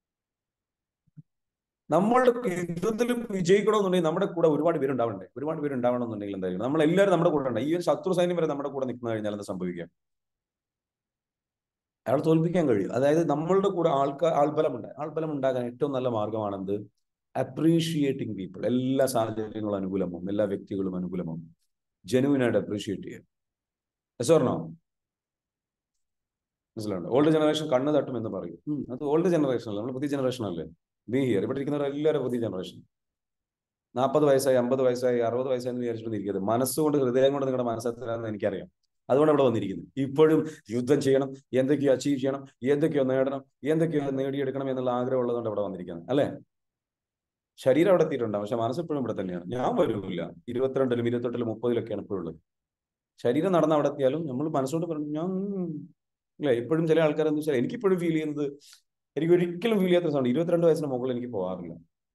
നമ്മളുടെ യുദ്ധത്തിൽ വിജയിക്കണമെന്നുണ്ടെങ്കിൽ നമ്മുടെ കൂടെ ഒരുപാട് പേരുണ്ടാവണ്ടേ ഒരുപാട് പേര് ഉണ്ടാവണമെന്നുണ്ടെങ്കിൽ എന്തായിരിക്കും നമ്മൾ എല്ലാവരും നമ്മുടെ കൂടെ ഉണ്ട് ഈ ഒരു ശത്രു സൈന്യം വരെ നമ്മുടെ കൂടെ നിൽക്കുന്ന കഴിഞ്ഞാൽ എന്താ സംഭവിക്കുക അയാൾ തോൽപ്പിക്കാൻ കഴിയും അതായത് നമ്മളുടെ കൂടെ ആൾക്കാർ ആൾബലമുണ്ട് ആൾബലം ഉണ്ടാകാൻ ഏറ്റവും നല്ല മാർഗമാണെന്ത് അപ്രീഷിയേറ്റിംഗ് പീപ്പിൾ എല്ലാ സാഹചര്യങ്ങളും അനുകൂലമാവും എല്ലാ വ്യക്തികളും അനുകൂലമാവും ജെനുവിനായിട്ട് അപ്രീഷിയേറ്റ് ചെയ്യുക എസോർണോ മനസ്സിലുണ്ട് ഓൾഡ് ജനറേഷൻ കണ്ണ് തട്ടും എന്ന് പറയും ഉം, അത് ഓൾഡ് ജനറേഷൻ അല്ല നമ്മൾ പുതിയ ജനറേഷൻ അല്ലേ ബി ഹിയർ ഇവിടെ ഇരിക്കുന്നവർ എല്ലാവരും പുതിയ ജനറേഷൻ നാൽപ്പത് വയസ്സായി അമ്പത് വയസ്സായി അറുപത് വയസ്സായി എന്ന് വിചാരിച്ചിട്ട് ഇരിക്കരുത് മനസ്സുകൊണ്ട് ഹൃദയം കൊണ്ട് നിങ്ങളുടെ മനസ്സെത്തരാന്ന് എനിക്കറിയാം അതുകൊണ്ട് ഇവിടെ വന്നിരിക്കുന്നത് ഇപ്പോഴും യുദ്ധം ചെയ്യണം എന്തൊക്കെയോ അച്ചീവ് ചെയ്യണം എന്തൊക്കെയോ നേടണം എന്തൊക്കെയോ നേടിയെടുക്കണം എന്നുള്ള ആഗ്രഹം ഉള്ളതുകൊണ്ട് ഇവിടെ വന്നിരിക്കുന്നത് അല്ലേ ശരീരം അവിടെ എത്തിയിട്ടുണ്ടാവും പക്ഷെ മനസ്സെപ്പോഴും ഇവിടെ തന്നെയാണ് ഞാൻ വരൂല്ല ഇരുപത്തിരണ്ടിലും ഇരുപത്തെട്ടിലും മുപ്പതിലൊക്കെയാണ് ഇപ്പോഴും ഉള്ളത് ശരീരം നടന്ന് അവിടെ എത്തിയാലും നമ്മൾ മനസ്സുകൊണ്ട് പറഞ്ഞു ഞാൻ ഉം, ഇല്ല ഇപ്പോഴും ചില ആൾക്കാർ എന്താ വെച്ചാൽ എനിക്കിപ്പോഴും ഫീൽ ചെയ്യുന്നത് എനിക്ക് ഒരിക്കലും ഫീൽ ചെയ്യാത്ത സൗണ്ട് ഇരുപത്തിരണ്ട് വയസ്സിന് മുകളിൽ എനിക്ക് പോകാറില്ല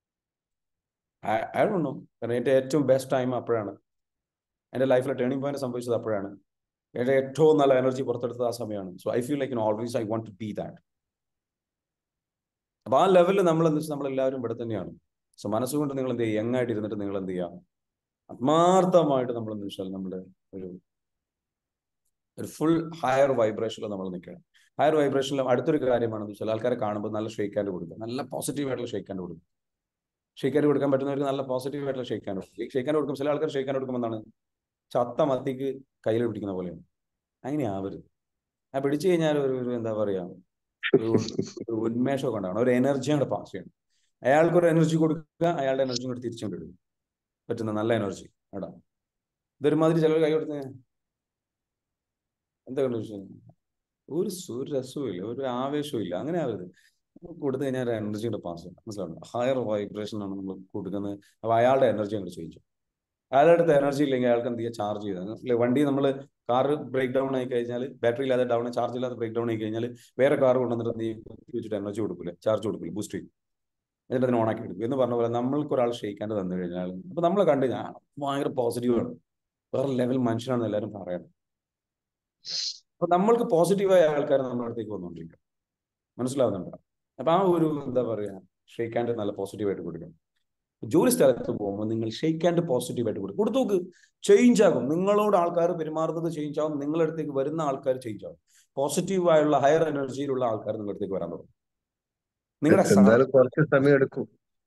ഐ ഡോണ്ട് നോ കാരണം എൻ്റെ ഏറ്റവും ബെസ്റ്റ് ടൈം അപ്പോഴാണ് എൻ്റെ ലൈഫിലെ ടേണിംഗ് പോയിന്റ് സംഭവിച്ചത് അപ്പോഴാണ് എൻ്റെ ഏറ്റവും നല്ല എനർജി പുറത്തെടുത്തത് ആ സമയമാണ് so I feel like always I want to be that അപ്പൊ ആ ലെവലിൽ നമ്മൾ എന്താ വെച്ചാൽ നമ്മളെല്ലാവരും ഇവിടെ തന്നെയാണ് സോ മനസ്സുകൊണ്ട് നിങ്ങൾ എന്ത് ചെയ്യുക യങ് ആയിട്ട് ഇരുന്നിട്ട് നിങ്ങൾ എന്ത് ചെയ്യുക ആത്മാർത്ഥമായിട്ട് നമ്മൾ എന്താ വെച്ചാൽ നമ്മുടെ ഒരു ഒരു ഫുൾ ഹയർ വൈബ്രേഷനിൽ നമ്മൾ നിൽക്കണം ഹയർ വൈബ്രേഷനിൽ അടുത്തൊരു കാര്യമാണെന്ന് വെച്ചാൽ ആൾക്കാരെ കാണുമ്പോൾ നല്ല ഷെയ്ക്ക് ഹാൻഡ് കൊടുക്കുക നല്ല പോസിറ്റീവ് ആയിട്ടുള്ള ഷെയ്ക്ക് ഹാൻഡ് കൊടുക്കുക ഷെയ്ക്ക് ഹാൻഡ് കൊടുക്കാൻ പറ്റുന്നവർക്ക് നല്ല പോസിറ്റീവ് ആയിട്ടുള്ള ഷെയ്ക്ക് ഹാൻഡ് കൊടുക്കും ഷെയ്ക്ക് ഹാൻഡ് കൊടുക്കും ചില ആൾക്കാർ ഷെയ്ക്ക് ഹാൻഡ് കൊടുക്കുമ്പോൾ എന്താണ് ചത്ത മത്തിക്ക് കയ്യിൽ പിടിക്കുന്ന പോലെയാണ് അങ്ങനെ ആവരുത് ആ പിടിച്ചു കഴിഞ്ഞാൽ ഒരു ഒരു എന്താ പറയാ ഒരു ഒരു ഉന്മേഷമൊക്കെ ഉണ്ടാവണം ഒരു എനർജി അങ്ങോട്ട് പാസ് ചെയ്യണം അയാൾക്ക് ഒരു എനർജി കൊടുക്കുക അയാളുടെ എനർജി കൂടെ തിരിച്ചുകൊണ്ടിടും പറ്റുന്ന നല്ല എനർജി എടാ ഇതൊരുമാതിരി ചിലർ കൈ കൊടുത്ത് എന്താ കണ്ടു വിഷയം ഒരു സു- ഒരു രസവും ഇല്ല ഒരു ആവേശവും ഇല്ല അങ്ങനെ ആവരുത് കൊടുത്തു കഴിഞ്ഞാൽ ഒരു എനർജി കൂടെ പാസ് ചെയ്യണം മനസ്സിലാവുന്നു ഹയർ വൈബ്രേഷൻ ആണ് നമ്മൾ കൊടുക്കുന്നത് അപ്പൊ അയാളുടെ എനർജി അങ്ങോട്ട് ചേഞ്ച് ചെയ്യും അയാളുടെ അടുത്ത് എനർജി ഇല്ലെങ്കിൽ അയാൾക്ക് എന്ത് ചെയ്യുക ചാർജ് ചെയ്ത് വണ്ടി നമ്മൾ കാർ ബ്രേക്ക് ഡൗൺ ആയി കഴിഞ്ഞാൽ ബാറ്ററി ഇല്ലാതെ ഡൗൺ ചാർജ് ഇല്ലാതെ ബ്രേക്ക് ഡൗൺ ആയി കഴിഞ്ഞാൽ വേറെ കാർ കൊണ്ടുവന്നിട്ട് എന്ത് ചെയ്യും കുത്തി വെച്ചിട്ട് എനർജി കൊടുക്കില്ല ചാർജ് കൊടുക്കില്ല ബൂസ്റ്റ് ചെയ്യും എന്നിട്ട് അതിന് ഓണാക്കി എടുക്കും എന്ന് പറഞ്ഞ പോലെ നമ്മൾക്ക് ഒരാൾ ഷെയ്ക്കാണ്ട് തന്നു കഴിഞ്ഞാൽ അപ്പൊ നമ്മളെ കണ്ട് ഞാൻ ഭയങ്കര പോസിറ്റീവ് ആണ് വേറെ ലെവൽ മനുഷ്യനാണെന്ന് എല്ലാവരും പറയണം അപ്പൊ നമ്മൾക്ക് പോസിറ്റീവായ ആൾക്കാർ നമ്മുടെ അടുത്തേക്ക് വന്നുകൊണ്ടിരിക്കും മനസ്സിലാവുന്നുണ്ടോ അപ്പൊ ആ ഒരു എന്താ പറയാ ഷെയ്ക്ക് ഹാൻഡ് നല്ല പോസിറ്റീവായിട്ട് കൊടുക്കണം ജോലി സ്ഥലത്ത് പോകുമ്പോൾ നിങ്ങൾ ഷെയ്ക്ക് ഹാൻഡ് പോസിറ്റീവായിട്ട് കൊടുക്കും കൊടുത്തു നോക്ക് ചേഞ്ച് ആകും നിങ്ങളോട് ആൾക്കാർ പെരുമാറുന്നത് ചേഞ്ച് ആകും നിങ്ങളുടെ അടുത്തേക്ക് വരുന്ന ആൾക്കാർ ചേഞ്ച് ആകും പോസിറ്റീവായുള്ള ഹയർ എനർജിയിലുള്ള ആൾക്കാർ നിങ്ങളുടെ അടുത്തേക്ക് വരാൻ തുടങ്ങും നിങ്ങളുടെ എന്തായാലും കുറച്ച് സമയം എടുക്കും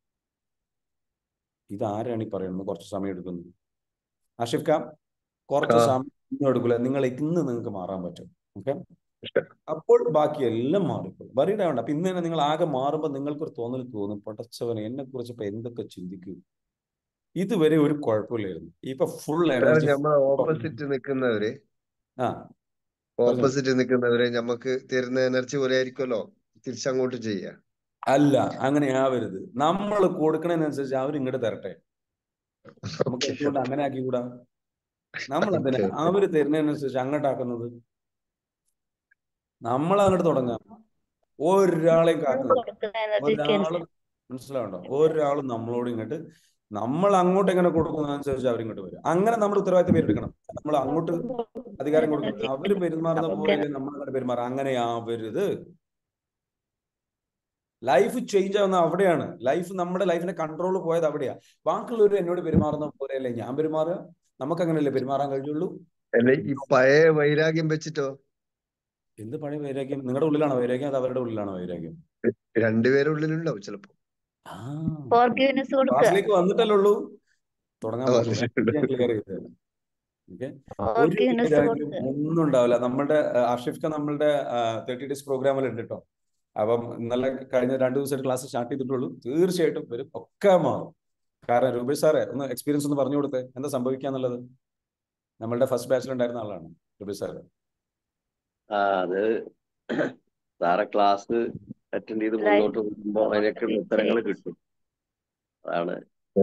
ഇത് ആരാണ് ഈ പറയുന്നത് കുറച്ച് സമയം എടുക്കുന്നത് ആഷിഫ് ഖാൻ കുറച്ച് ആ. സമയം ഒന്നും എടുക്കില്ല നിങ്ങൾ ഇന്ന് നിങ്ങൾക്ക് മാറാൻ പറ്റും ഓക്കെ ശരി. അപ്പോൾ ബാക്കി എല്ലാം മാറിക്കോളും വറീഡ് ആവണ്ട അപ്പൊ ഇന്ന് തന്നെ നിങ്ങൾ ആകെ മാറുമ്പോൾ നിങ്ങൾക്കൊരു തോന്നൽ തോന്നും പടച്ചവനെ എന്നെ കുറിച്ച് ഇപ്പൊ എന്തൊക്കെ ചിന്തിക്കും ഇതുവരെ ഒരു കുഴപ്പമില്ലായിരുന്നു ഇപ്പൊ ഫുൾ എനർജി നമ്മൾ ഓപ്പോസിറ്റ് നിൽക്കുന്നവര് ആ ഓപ്പോസിറ്റ് നിൽക്കുന്നവര് നമുക്ക് തരുന്ന എനർജി പോലെ ആയിരിക്കുമല്ലോ തിരിച്ചങ്ങോട്ട് ചെയ്യാ അല്ല അങ്ങനെ ആവരുത് നമ്മൾ കൊടുക്കണതിനനുസരിച്ച് അവർ ഇങ്ങോട്ട് തരട്ടെ നമുക്ക് എന്തുകൊണ്ട് അങ്ങനെ ആക്കിക്കൂടാ നമ്മൾ എന്തിനാ Okay, okay. അവര് തരുന്നതിനനുസരിച്ച് അങ്ങോട്ടാക്കുന്നത് നമ്മൾ അങ്ങോട്ട് തുടങ്ങാം ഒരാളെയും കാക്കുന്നത് ഒരാളും മനസ്സിലാവണ്ടോ ഒരാളും നമ്മളോട് ഇങ്ങോട്ട് നമ്മൾ അങ്ങോട്ട് എങ്ങനെ കൊടുക്കുന്നതനുസരിച്ച് അവരിങ്ങോട്ട് വരും അങ്ങനെ നമ്മൾ ഉത്തരവാദിത്തം ഏറ്റെടുക്കണം നമ്മൾ അങ്ങോട്ട് അധികാരം കൊടുക്കണം അവര് പെരുമാറുന്ന പോലെ നമ്മൾ അങ്ങോട്ട് പെരുമാറാം അങ്ങനെ ആവരുത് ലൈഫ് ചേഞ്ച് ആവുന്ന അവിടെയാണ് ലൈഫ് നമ്മുടെ ലൈഫിന്റെ കൺട്രോൾ പോയത് അവിടെയാ ബാക്കിയുള്ളവർ എന്നോട് പെരുമാറുന്ന പോലെയല്ലേ ഞാൻ പെരുമാറുക നമുക്ക് അങ്ങനെയല്ലേ പെരുമാറാൻ കഴിയുള്ളൂ അല്ലെ ഈ പഴയ വൈരാഗ്യം വെച്ചിട്ടോ എന്ത് പഴയ വൈരാഗ്യം നിങ്ങളുടെ ഉള്ളിലാണോ വൈരാഗ്യം അത് അവരുടെ ഉള്ളിലാണോ വൈരാഗ്യം രണ്ടുപേരുടെ ഉള്ളിലുണ്ടാവും ചിലപ്പോ ആ ഫോർഗിവ്നെസ് കൊടുക്കുക ക്ലാസ്സിലേക്ക് വന്നിട്ടല്ലേ ഉള്ളൂ തുടങ്ങാൻ ആ, പറ്റില്ല വന്നിട്ടുണ്ട്. ഞാൻ ക്ലിയർ ചെയ്തു ഓക്കെ ഒരു ഫോർഗിവ്നെസ് വൈരാഗ്യം കൊടുക്കുക ഒന്നും ഉണ്ടാവില്ല നമ്മുടെ ആഷിഫ്ക നമ്മളുടെ തേർട്ടി ഡേയ്സ് പ്രോഗ്രാമിൽ ഉണ്ട് കേട്ടോ അപ്പം ഇന്നലെ കഴിഞ്ഞ രണ്ടു ദിവസമായിട്ട് ക്ലാസ് സ്റ്റാർട്ട് ചെയ്തിട്ടുള്ളൂ തീർച്ചയായിട്ടും വരും ഒക്കെ മാറും കാരണം രൂപേഷ് സാറേ ഒന്ന് എക്സ്പീരിയൻസ് ഒന്ന് പറഞ്ഞു കൊടുത്തേ എന്താ സംഭവിക്കാന്നുള്ളത് നമ്മളുടെ ഫസ്റ്റ് ബാച്ചിൽ ഉണ്ടായിരുന്ന ആളാണ് രൂപേഷ് സാറ് ആ അത് സാറെ ക്ലാസ് അറ്റൻഡ് ചെയ്ത് മുന്നോട്ട് പോകുമ്പോ അതിനൊക്കെ ഉത്തരങ്ങൾ കിട്ടും അതാണ്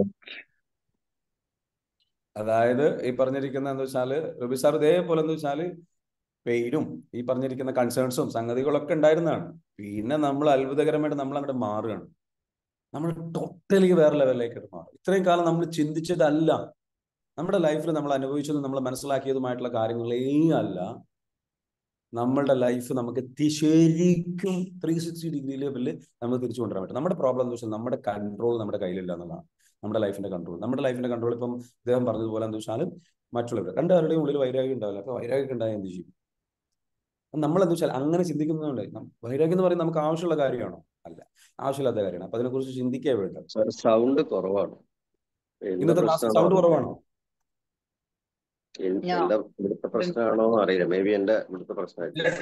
അതായത് ഈ പറഞ്ഞിരിക്കുന്ന എന്താ വെച്ചാല് രൂപി സാർ ഇതേപോലെ എന്താ വെച്ചാല് പെയിനും ഈ പറഞ്ഞിരിക്കുന്ന കൺസേൺസും സംഗതികളൊക്കെ ഉണ്ടായിരുന്നതാണ് പിന്നെ നമ്മൾ അത്ഭുതകരമായിട്ട് നമ്മൾ അങ്ങോട്ട് മാറുകയാണ് നമ്മൾ ടോട്ടലി വേറെ ലെവലിലേക്ക് മാറും ഇത്രയും കാലം നമ്മൾ ചിന്തിച്ചിട്ടല്ല നമ്മുടെ ലൈഫിൽ നമ്മൾ അനുഭവിച്ചതും നമ്മൾ മനസ്സിലാക്കിയതുമായിട്ടുള്ള കാര്യങ്ങളേ അല്ല നമ്മളുടെ ലൈഫ് നമുക്ക് തി- ശരിക്കും ത്രീ സിക്സ്റ്റി ഡിഗ്രി ലെവലിൽ നമുക്ക് തിരിച്ചു കൊണ്ടുവരാൻ പറ്റും നമ്മുടെ പ്രോബ്ലം എന്ന് വെച്ചാൽ നമ്മുടെ കൺട്രോൾ നമ്മുടെ കയ്യിലില്ല എന്നുള്ളതാണ് നമ്മുടെ ലൈഫിന്റെ കൺട്രോൾ നമ്മുടെ ലൈഫിന്റെ കൺട്രോൾ ഇപ്പം ഇദ്ദേഹം പറഞ്ഞതുപോലെ എന്താ വെച്ചാൽ മറ്റുള്ളവർ രണ്ടാളുടെയും ഉള്ളിൽ വൈരാഗ്യം ഉണ്ടാവില്ല അപ്പൊ വൈരാഗ്യം ഉണ്ടായാൽ എന്ത് ചെയ്യും നമ്മൾ എന്താ വെച്ചാൽ അങ്ങനെ ചിന്തിക്കുന്നതുകൊണ്ട് നം- വൈരാഗ്യം എന്ന് പറയുന്നത് നമുക്ക് ആവശ്യമുള്ള കാര്യമാണോ അല്ല ആവശ്യമില്ലാത്ത കാര്യമാണ് അപ്പൊ അതിനെക്കുറിച്ച് ചിന്തിക്കേ വേണ്ട സൗണ്ട് കുറവാണ് എന്താ ഇന്നത്തെ ക്ലാസ് പ്രശ്നം സൗണ്ട് കുറവാണോ എൻ- ഞാൻ- എന്താ ഇവിടുത്തെ പ്രശ്നമാണോ എന്ന് അറിയില്ല മേ ബി എന്റെ ഇവിടുത്തെ പ്രശ്നമായിരിക്കും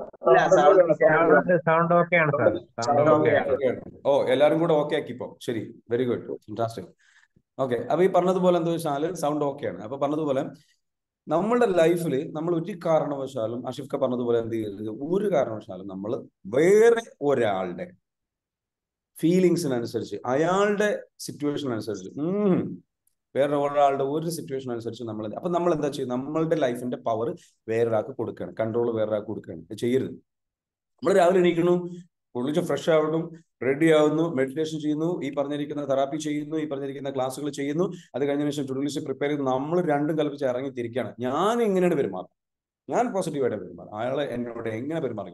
സൗണ്ട് ഓക്കെ ആണ് സാർ സൗണ്ട് ഓക്കെ ആണ് ഓ എല്ലാരും കൂടെ ഓക്കെ ആക്കിപ്പോ ശരി വെരി ഗുഡ് ഫാന്റാസ്റ്റിക് ഓക്കെ അപ്പൊ ഈ പറഞ്ഞതുപോലെ എന്താ വെച്ചാൽ സൗണ്ട് ഓക്കെയാണ് അപ്പൊ പറഞ്ഞതുപോലെ നമ്മുടെ ലൈഫിൽ നമ്മൾ ഒരു കാരണവശാലും അഷിഫ്ക പറഞ്ഞതുപോലെ എന്ത് ചെയ്യരുത് ഒരു കാരണവശാലും നമ്മൾ വേറെ ഒരാളുടെ ഫീലിങ്സിനനുസരിച്ച് അയാളുടെ സിറ്റുവേഷൻ അനുസരിച്ച് ഉം, വേറെ ഒരാളുടെ ഒരു സിറ്റുവേഷൻ അനുസരിച്ച് നമ്മൾ അപ്പൊ നമ്മൾ എന്താ ചെയ്യുക നമ്മളുടെ ലൈഫിന്റെ പവർ വേറൊരാൾക്ക് കൊടുക്കുകയാണ് കൺട്രോൾ വേറൊരാൾക്ക് കൊടുക്കുകയാണ് ഇത് ചെയ്യരുത് നമ്മൾ രാവിലെ എണീക്കുന്നു കുളിച്ച് ഫ്രഷ് ആവുന്നു റെഡി ആവുന്നു മെഡിറ്റേഷൻ ചെയ്യുന്നു ഈ പറഞ്ഞിരിക്കുന്ന തെറാപ്പി ചെയ്യുന്നു ഈ പറഞ്ഞിരിക്കുന്ന ക്ലാസ്സുകൾ ചെയ്യുന്നു അത് കഴിഞ്ഞ ശേഷം ടു ലിസ്റ്റ് പ്രിപ്പയർ ചെയ്ത് നമ്മൾ രണ്ടും കൽപ്പിച്ച് ഇറങ്ങി തിരിക്കുകയാണ് ഞാൻ എങ്ങനെയാണ് പെരുമാറും ഞാൻ പോസിറ്റീവായിട്ട് പെരുമാറും അയാളെ എന്നോട് എങ്ങനെ പെരുമാറിക്കും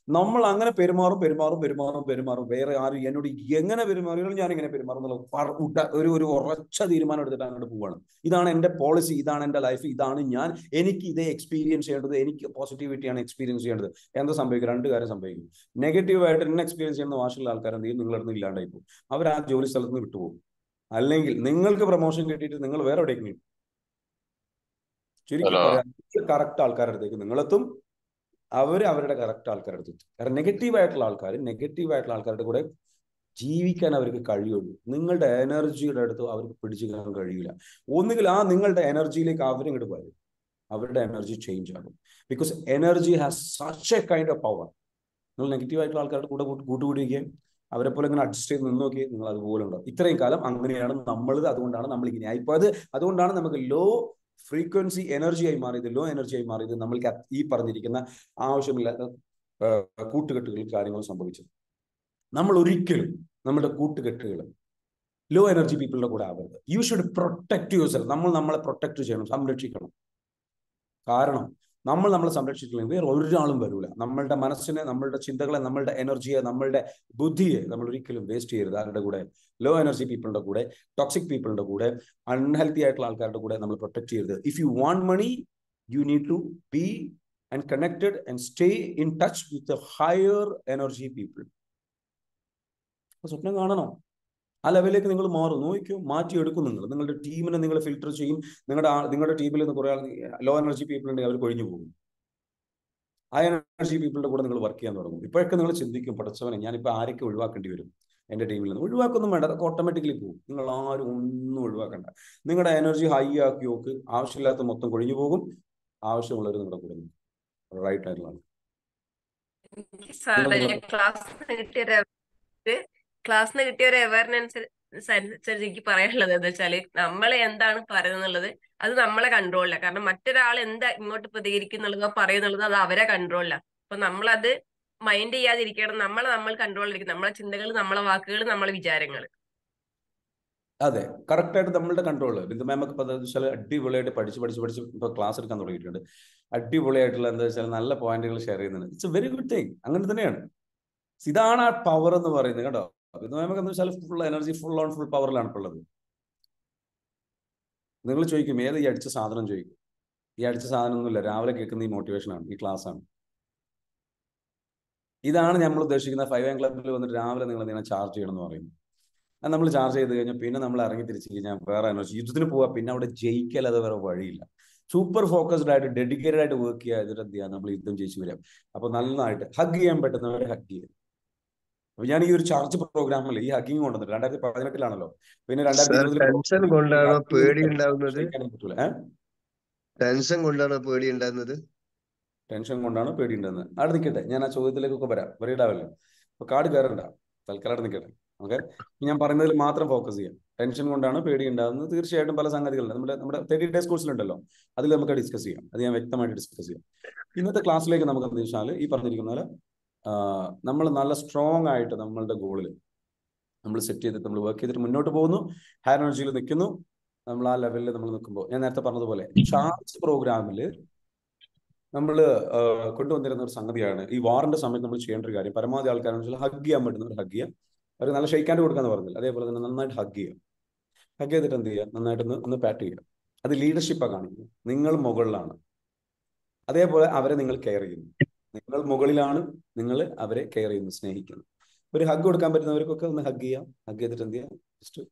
നമ്മൾ അങ്ങനെ പെരുമാറും പെരുമാറും പെരുമാറും പെരുമാറും വേറെ ആരും എന്നോട് എങ്ങനെ പെരുമാറിയാലും ഞാൻ ഇങ്ങനെ പെരുമാറും എന്നുള്ള പറ- ഉട- ഒരു ഒരു ഉറച്ച തീരുമാനം എടുത്തിട്ട് അങ്ങോട്ട് പോവാണ് ഇതാണ് എൻ്റെ പോളിസി ഇതാണ് എൻ്റെ ലൈഫ് ഇതാണ് ഞാൻ എനിക്ക് ഇതേ എക്സ്പീരിയൻസ് ചെയ്യേണ്ടത് എനിക്ക് പോസിറ്റിവിറ്റിയാണ് എക്സ്പീരിയൻസ് ചെയ്യേണ്ടത് എന്താ സംഭവിക്കും രണ്ട് കാര്യം സംഭവിക്കും നെഗറ്റീവായിട്ട് എന്നെ എക്സ്പീരിയൻസ് ചെയ്യുന്ന വാശിയുള്ള ആൾക്കാർ എന്ത് ചെയ്യും നിങ്ങളുടെ ഇല്ലാണ്ടായി പോകും അവർ ആ ജോലി സ്ഥലത്ത് നിന്ന് വിട്ടുപോകും അല്ലെങ്കിൽ നിങ്ങൾക്ക് പ്രൊമോഷൻ കിട്ടിയിട്ട് നിങ്ങൾ വേറെ എവിടേക്കും ചുരുക്കി Hello. പറയാം കറക്റ്റ് ആൾക്കാരുടെ അടുത്തേക്ക് നിങ്ങളെത്തും അവർ അവരുടെ കറക്റ്റ് ആൾക്കാരുടെ അടുത്ത് എത്തും കാരണം നെഗറ്റീവ് ആയിട്ടുള്ള ആൾക്കാർ നെഗറ്റീവ് ആയിട്ടുള്ള ആൾക്കാരുടെ കൂടെ ജീവിക്കാൻ അവർക്ക് കഴിയുള്ളൂ നിങ്ങളുടെ എനർജിയുടെ അടുത്ത് അവർക്ക് പിടിച്ചു നിൽക്കാൻ കഴിയില്ല ഒന്നുകിൽ ആ നിങ്ങളുടെ എനർജിയിലേക്ക് അവരിങ്ങോട്ട് വരും അവരുടെ എനർജി ചേഞ്ച് ആകും because energy has such a kind of power നിങ്ങൾ നെഗറ്റീവ് ആയിട്ടുള്ള ആൾക്കാരുടെ കൂടെ കൂട്ട് കൂട്ടുകൂടിയിരിക്കുകയും അവരെ പോലെ ഇങ്ങനെ അഡ്ജസ്റ്റ് ചെയ്ത് നിന്ന് നോക്കി നിങ്ങൾ അതുപോലെ ഉണ്ടാവും ഇത്രയും കാലം അങ്ങനെയാണ് നമ്മളത് അതുകൊണ്ടാണ് നമ്മൾ ഇങ്ങനെ ആയിപ്പോയത് അതുകൊണ്ടാണ് നമുക്ക് ലോ ഫ്രീക്വൻസി എനർജിയായി മാറിയത് ലോ എനർജിയായി മാറിയത് നമ്മൾക്ക് അത് ഈ പറഞ്ഞിരിക്കുന്ന ആവശ്യമില്ലാത്ത ആ, കൂട്ടുകെട്ടുകൾ കാര്യങ്ങൾ സംഭവിച്ചത് നമ്മൾ ഒരിക്കലും നമ്മുടെ കൂട്ടുകെട്ടുകൾ ലോ എനർജി പീപ്പിളിന്റെ കൂടെ ആവരുത് you should protect yourself നമ്മൾ നമ്മളെ പ്രൊട്ടക്ട് ചെയ്യണം സംരക്ഷിക്കണം കാരണം നമ്മൾ നമ്മളെ സംരക്ഷിച്ചില്ലെങ്കിൽ വേറെ ഒരാളും വരൂല നമ്മളുടെ മനസ്സിനെ നമ്മളുടെ ചിന്തകളെ നമ്മളുടെ എനർജിയെ നമ്മളുടെ ബുദ്ധിയെ നമ്മൾ ഒരിക്കലും വേസ്റ്റ് ചെയ്യരുത് ആരുടെ കൂടെ ലോ എനർജി പീപ്പിളിന്റെ കൂടെ ടോക്സിക് പീപ്പിളിന്റെ കൂടെ അൺഹെൽത്തി ആയിട്ടുള്ള ആൾക്കാരുടെ കൂടെ നമ്മൾ പ്രൊട്ടക്ട് ചെയ്യരുത് if you want money you need to be and connected and stay in touch with higher energy people സ്വപ്നം കാണണോ ആ ലെവലിലേക്ക് നിങ്ങൾ മാറും നോക്കിയോ മാറ്റിയെടുക്കും നിങ്ങൾ നിങ്ങളുടെ ടീമിനെ നിങ്ങൾ ഫിൽട്ടർ ചെയ്യും നിങ്ങളുടെ ആ- നിങ്ങളുടെ ടീമിൽ നിന്ന് കുറെ ആൾ ലോ എനർജി പീപ്പിൾ ഉണ്ടെങ്കിൽ അവർ കൊഴിഞ്ഞു പോകും ആ എനർജി പീപ്പിളിന്റെ കൂടെ നിങ്ങൾ വർക്ക് ചെയ്യാൻ തുടങ്ങും ഇപ്പോഴൊക്കെ നിങ്ങൾ ചിന്തിക്കും പഠിച്ചവനെ ഞാനിപ്പോൾ ആരൊക്കെ ഒഴിവാക്കേണ്ടി വരും എൻ്റെ ടീമിൽ നിന്ന് ഒഴിവാക്കൊന്നും വേണ്ട അതൊക്കെ ഓട്ടോമാറ്റിക്കലി പോകും നിങ്ങൾ ആരും ഒന്നും ഒഴിവാക്കണ്ട നിങ്ങളുടെ എനർജി ഹൈ ആക്കി നോക്ക് ആവശ്യമില്ലാത്ത മൊത്തം കൊഴിഞ്ഞു പോകും ആവശ്യമുള്ളവർ നിങ്ങളുടെ കൂടെ റൈറ്റ് ആയിട്ടുള്ള സാറേ നിങ്ങൾ- ക്ലാസ്സിന് കിട്ടിയ ഒരു ക്ലാസ്സിന് കിട്ടിയ ഒരു അവയർനെസ് അനുസരിച്ച് എനിക്ക് പറയാനുള്ളത് എന്താ വെച്ചാല് നമ്മളെ എന്താണ് പറയുന്നുള്ളത് അത് നമ്മളെ കൺട്രോളില്ല കാരണം മറ്റൊരാൾ എന്താ ഇങ്ങോട്ട് പ്രതികരിക്കുന്നുള്ളത് പറയുന്നുള്ളത് അത് അവരെ കൺട്രോളില്ല അപ്പൊ നമ്മളത് മൈൻഡ് ചെയ്യാതിരിക്കണം നമ്മളെ നമ്മൾ കൺട്രോളിലിരിക്കും നമ്മളെ ചിന്തകൾ നമ്മളെ വാക്കുകൾ നമ്മളെ വിചാരങ്ങൾ അതെ കറക്റ്റ് ആയിട്ട് നമ്മളുടെ കൺട്രോൾ ബിന്ദു മാം ഒക്കെ എന്താ വെച്ചാൽ അടിപൊളിയായിട്ട് പഠിച്ച് പഠിച്ച് പഠിച്ച് ഇപ്പൊ ക്ലാസ് എടുക്കാൻ തുടങ്ങിയിട്ടുണ്ട് അടിപൊളിയായിട്ടുള്ള എന്താ വെച്ചാൽ നല്ല പോയിന്റുകൾ ഷെയർ ചെയ്യുന്നുണ്ട് it's a very good thing അങ്ങനെ തന്നെയാണ് ഇതാണ് ആ പവർ എന്ന് പറയുന്നത് കേട്ടോ ബിന്ദു മാം ഒക്കെ എന്താ വെച്ചാൽ full energy full on full പവറിലാണ് ഇപ്പോൾ ഉള്ളത് നിങ്ങൾ ചോദിക്കും ഏത് ഈ അടിച്ച സാധനം ചോദിക്കും ഈ അടിച്ച സാധനം ഒന്നുമില്ല രാവിലെ കേൾക്കുന്ന ഈ motivation ആണ് ഈ ക്ലാസ് ആണ് ഇതാണ് നമ്മൾ ഉദ്ദേശിക്കുന്ന ഫൈവ് എം ക്ലബിൽ വന്നിട്ട് രാവിലെ നിങ്ങൾ എന്തിനാ ചാർജ് ചെയ്യണം എന്ന് പറയുന്നത് അത് നമ്മൾ ചാർജ് ചെയ്ത് കഴിഞ്ഞാൽ പിന്നെ നമ്മൾ ഇറങ്ങി തിരിച്ചു കഴിഞ്ഞാൽ വേറെ എനർജി യുദ്ധത്തിന് പോവാ പിന്നെ അവിടെ ജയിക്കല്ലാതെ വേറെ വഴിയില്ല സൂപ്പർ ഫോക്കസ്ഡ് ആയിട്ട് ഡെഡിക്കേറ്റഡ് ആയിട്ട് വർക്ക് ചെയ്യുക എന്നിട്ട് എന്ത് ചെയ്യാം നമ്മൾ യുദ്ധം ജയിച്ചു വരാം അപ്പൊ നന്നായിട്ട് ഹഗ് ചെയ്യാൻ പറ്റുന്നവരെ ഹഗ് ചെയ്യുക അപ്പൊ ഞാൻ ഈ ഒരു ചാർജ് പ്രോഗ്രാമിൽ ഈ ഹഗ്ഗിങ് കൊണ്ടുവന്നിട്ട് രണ്ടായിരത്തി പതിനെട്ടിലാണല്ലോ പിന്നെ രണ്ടായിരത്തി Sir, tension കൊണ്ടാണോ പേടി ഉണ്ടാവുന്നത്? പറ്റൂല ഏഹ് ടെൻഷൻ കൊണ്ടാണോ പേടി ഉണ്ടാകുന്നത് ടെൻഷൻ കൊണ്ടാണ് പേടിയുണ്ടെന്ന് അവിടെ നിൽക്കട്ടെ ഞാൻ ആ ചോദ്യത്തിലേക്കൊക്കെ വരാം വെറിയിടാവല്ലോ അപ്പൊ കാട് കയറണ്ട തൽക്കാലം അവിടെ നിൽക്കട്ടെ ഓക്കെ ഞാൻ പറയുന്നതിൽ മാത്രം ഫോക്കസ് ചെയ്യാം ടെൻഷൻ കൊണ്ടാണ് പേടി ഉണ്ടാകുന്നത് തീർച്ചയായിട്ടും പല സംഗതികളുണ്ട് നമ്മുടെ നമ്മുടെ തേർട്ടി ഡേയ്സ് കോഴ്സിലുണ്ടല്ലോ അതിൽ നമുക്ക് ഡിസ്കസ് ചെയ്യാം അത് ഞാൻ വ്യക്തമായിട്ട് ഡിസ്കസ് ചെയ്യാം ഇന്നത്തെ ക്ലാസ്സിലേക്ക് നമുക്ക് എന്താ വെച്ചാൽ ഈ പറഞ്ഞിരിക്കുന്ന പോലെ നമ്മൾ നല്ല സ്ട്രോങ് ആയിട്ട് നമ്മളുടെ ഗോളിൽ നമ്മൾ സെറ്റ് ചെയ്തിട്ട് നമ്മൾ വർക്ക് ചെയ്തിട്ട് മുന്നോട്ട് പോകുന്നു ഹയർ എനർജിയിൽ നിൽക്കുന്നു നമ്മൾ ആ ലെവലിൽ നമ്മൾ നിൽക്കുമ്പോൾ ഞാൻ നേരത്തെ പറഞ്ഞതുപോലെ ചാർജ് പ്രോഗ്രാമിൽ നമ്മൾ കൊണ്ടുവന്നിരുന്ന ഒരു സംഗതിയാണ് ഈ വാറിന്റെ സമയത്ത് നമ്മൾ ചെയ്യേണ്ട ഒരു കാര്യം പരമാവധി ആൾക്കാരെന്ന് വെച്ചാൽ ഹഗ് ചെയ്യാൻ പറ്റുന്നവർ ഹഗ് ചെയ്യാം അവർ നല്ല ഷെയ്ക്കാൻ്റെ കൊടുക്കാന്ന് പറഞ്ഞില്ല അതേപോലെ തന്നെ നന്നായിട്ട് ഹഗ് ചെയ്യുക ഹഗ് ചെയ്തിട്ട് എന്ത് ചെയ്യുക നന്നായിട്ട് ഒന്ന് ഒന്ന് പാറ്റ് ചെയ്യുക അത് ലീഡർഷിപ്പാണ് കാണിക്കുന്നത് നിങ്ങൾ മുകളിലാണ് അതേപോലെ അവരെ നിങ്ങൾ കെയർ ചെയ്യുന്നു നിങ്ങൾ മുകളിലാണ് നിങ്ങൾ അവരെ കെയർ ചെയ്യുന്നു സ്നേഹിക്കുന്നു ഒരു ഹഗ് കൊടുക്കാൻ പറ്റുന്നവർക്കൊക്കെ ഒന്ന് ഹഗ് ചെയ്യാം ഹഗ് ചെയ്തിട്ട് എന്ത് ചെയ്യാം ജസ്റ്റ്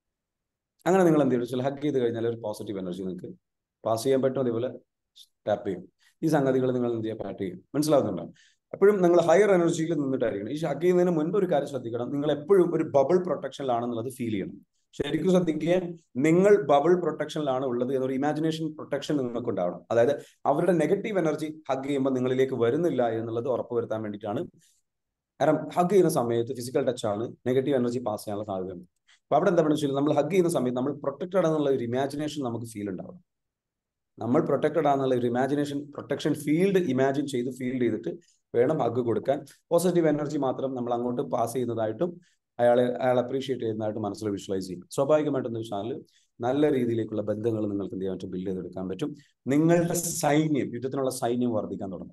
അങ്ങനെ നിങ്ങൾ എന്ത് ചെയ്യും ഹഗ് ചെയ്ത് കഴിഞ്ഞാൽ ഒരു പോസിറ്റീവ് എനർജി നിങ്ങൾക്ക് പാസ് ചെയ്യാൻ പറ്റും അതേപോലെ ടാപ്പ് ചെയ്യും ഈ സംഗതികൾ നിങ്ങൾ എന്ത് ചെയ്യുക പാറ്റ് ചെയ്യും മനസ്സിലാവുന്നുണ്ടോ എപ്പോഴും നിങ്ങൾ ഹയർ എനർജിയിൽ നിന്നിട്ടായിരിക്കണം ഈ ഹഗ് ചെയ്യുന്നതിന് മുൻപ് ഒരു കാര്യം ശ്രദ്ധിക്കണം നിങ്ങൾ എപ്പോഴും ഒരു ബബിൾ പ്രൊട്ടക്ഷനിലാണെന്നുള്ളത് ഫീൽ ചെയ്യണം ശരിക്കും ശ്രദ്ധിക്കുക നിങ്ങൾ ബബിൾ പ്രൊട്ടക്ഷനിലാണ് ഉള്ളത് എന്നൊരു ഇമാജിനേഷൻ പ്രൊട്ടക്ഷൻ നിങ്ങൾക്ക് ഉണ്ടാവണം അതായത് അവരുടെ നെഗറ്റീവ് എനർജി ഹഗ് ചെയ്യുമ്പോൾ നിങ്ങളിലേക്ക് വരുന്നില്ല എന്നുള്ളത് ഉറപ്പുവരുത്താൻ വേണ്ടിയിട്ടാണ് കാരണം ഹഗ് ചെയ്യുന്ന സമയത്ത് ഫിസിക്കൽ ടച്ച് ആണ് നെഗറ്റീവ് എനർജി പാസ് ചെയ്യാനുള്ള സാധ്യതയുണ്ട് അപ്പൊ അവിടെ എന്താ വെച്ചാൽ നമ്മൾ ഹഗ് ചെയ്യുന്ന സമയത്ത് നമ്മൾ പ്രൊട്ടക്റ്റഡ് ആണെന്നുള്ള ഒരു ഇമാജിനേഷൻ നമുക്ക് ഫീൽ ഉണ്ടാവണം നമ്മൾ പ്രൊട്ടക്റ്റഡ് ആണെന്നുള്ള ഒരു ഇമാജിനേഷൻ പ്രൊട്ടക്ഷൻ ഫീൽഡ് ഇമാജിൻ ചെയ്ത് ഫീൽഡ് ചെയ്തിട്ട് വേണം ഹഗ് കൊടുക്കാൻ പോസിറ്റീവ് എനർജി മാത്രം നമ്മൾ അങ്ങോട്ട് പാസ് ചെയ്യുന്നതായിട്ടും അയാളെ അയാൾ അപ്രീഷിയേറ്റ് ചെയ്യുന്നതായിട്ട് മനസ്സിൽ വിഷ്വലൈസ് ചെയ്യും സ്വാഭാവികമായിട്ടെന്ന് വെച്ചാൽ നല്ല രീതിയിലേക്കുള്ള ബന്ധങ്ങൾ നിങ്ങൾക്ക് എന്ത് ചെയ്യാൻ പറ്റും ബിൽഡ് ചെയ്തെടുക്കാൻ പറ്റും നിങ്ങളുടെ സൈന്യം യുദ്ധത്തിനുള്ള സൈന്യം വർദ്ധിക്കാൻ തുടങ്ങും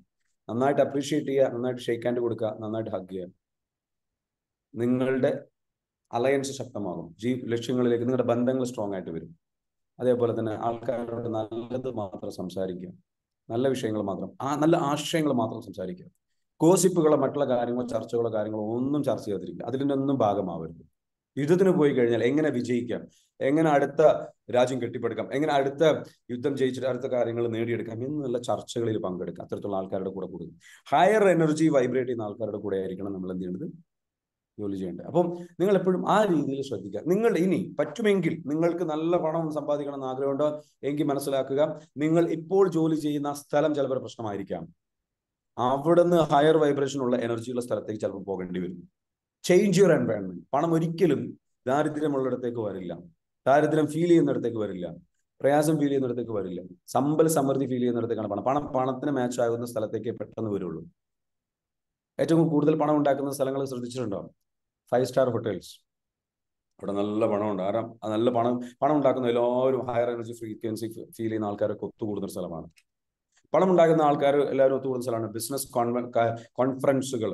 നന്നായിട്ട് അപ്രീഷിയേറ്റ് ചെയ്യുക നന്നായിട്ട് ഷെയ്ക്ക് ഹാൻഡ് കൊടുക്കുക നന്നായിട്ട് ഹഗ് ചെയ്യുക നിങ്ങളുടെ അലയൻസ് ശക്തമാകും ജീ ലക്ഷ്യങ്ങളിലേക്ക് നിങ്ങളുടെ ബന്ധങ്ങൾ സ്ട്രോങ് ആയിട്ട് വരും അതേപോലെ തന്നെ ആൾക്കാരോട് നല്ലത് മാത്രം സംസാരിക്കുക നല്ല വിഷയങ്ങൾ മാത്രം ആ നല്ല ആശയങ്ങൾ മാത്രം സംസാരിക്കുക ഗോസിപ്പുകളോ മറ്റുള്ള കാര്യങ്ങളോ ചർച്ചകളോ കാര്യങ്ങളോ ഒന്നും ചർച്ച ചെയ്യാതിരിക്കുക അതിലൊന്നും ഭാഗമാവരുത് യുദ്ധത്തിന് പോയി കഴിഞ്ഞാൽ എങ്ങനെ വിജയിക്കാം എങ്ങനെ അടുത്ത രാജ്യം കെട്ടിപ്പടുക്കാം എങ്ങനെ അടുത്ത യുദ്ധം ജയിച്ചിട്ട് അടുത്ത കാര്യങ്ങൾ നേടിയെടുക്കാം എന്നുള്ള ചർച്ചകളിൽ പങ്കെടുക്കാം അത്തരത്തിലുള്ള ആൾക്കാരുടെ കൂടെ കൂടുക ഹയർ എനർജി വൈബ്രേറ്റ് ചെയ്യുന്ന ആൾക്കാരുടെ കൂടെ ആയിരിക്കണം നമ്മൾ എന്ത് ചെയ്യേണ്ടത് ജോലി ചെയ്യേണ്ടത് അപ്പം നിങ്ങൾ എപ്പോഴും ആ രീതിയിൽ ശ്രദ്ധിക്കുക നിങ്ങൾ ഇനി പറ്റുമെങ്കിൽ നിങ്ങൾക്ക് നല്ല പണം സമ്പാദിക്കണം എന്ന് ആഗ്രഹമുണ്ടോ എങ്കിൽ മനസ്സിലാക്കുക നിങ്ങൾ ഇപ്പോൾ ജോലി ചെയ്യുന്ന സ്ഥലം ചിലപ്പോൾ പ്രശ്നമായിരിക്കാം അവിടുന്ന് ഹയർ വൈബ്രേഷൻ ഉള്ള എനർജിയുള്ള സ്ഥലത്തേക്ക് ചിലപ്പോൾ പോകേണ്ടി വരും ചേഞ്ച് യുവർ എൻവയൺമെന്റ് പണം ഒരിക്കലും ദാരിദ്ര്യമുള്ളിടത്തേക്ക് വരില്ല ദാരിദ്ര്യം ഫീൽ ചെയ്യുന്നിടത്തേക്ക് വരില്ല പ്രയാസം ഫീൽ ചെയ്യുന്നിടത്തേക്ക് വരില്ല സമ്പൽ സമൃദ്ധി ഫീൽ ചെയ്യുന്നിടത്തേക്കാണ് പണം പണം പണത്തിന് മാച്ച് ആകുന്ന സ്ഥലത്തേക്ക് പെട്ടെന്ന് വരുള്ളൂ ഏറ്റവും കൂടുതൽ പണം ഉണ്ടാക്കുന്ന സ്ഥലങ്ങൾ ശ്രദ്ധിച്ചിട്ടുണ്ടോ ഫൈവ് സ്റ്റാർ ഹോട്ടൽസ് അവിടെ നല്ല പണമുണ്ട് കാരണം ആ നല്ല പണം പണം ഉണ്ടാക്കുന്ന എല്ലാവരും ഹയർ എനർജി ഫ്രീക്വൻസി ഫീൽ ചെയ്യുന്ന ആൾക്കാരൊക്കെ ഒത്തുകൂടുന്ന ഒരു സ്ഥലമാണ് പണം ഉണ്ടാക്കുന്ന ആൾക്കാർ എല്ലാവരും ഒത്തുകൂടുന്ന സ്ഥലമാണ് ബിസിനസ് കോൺഫറൻസുകൾ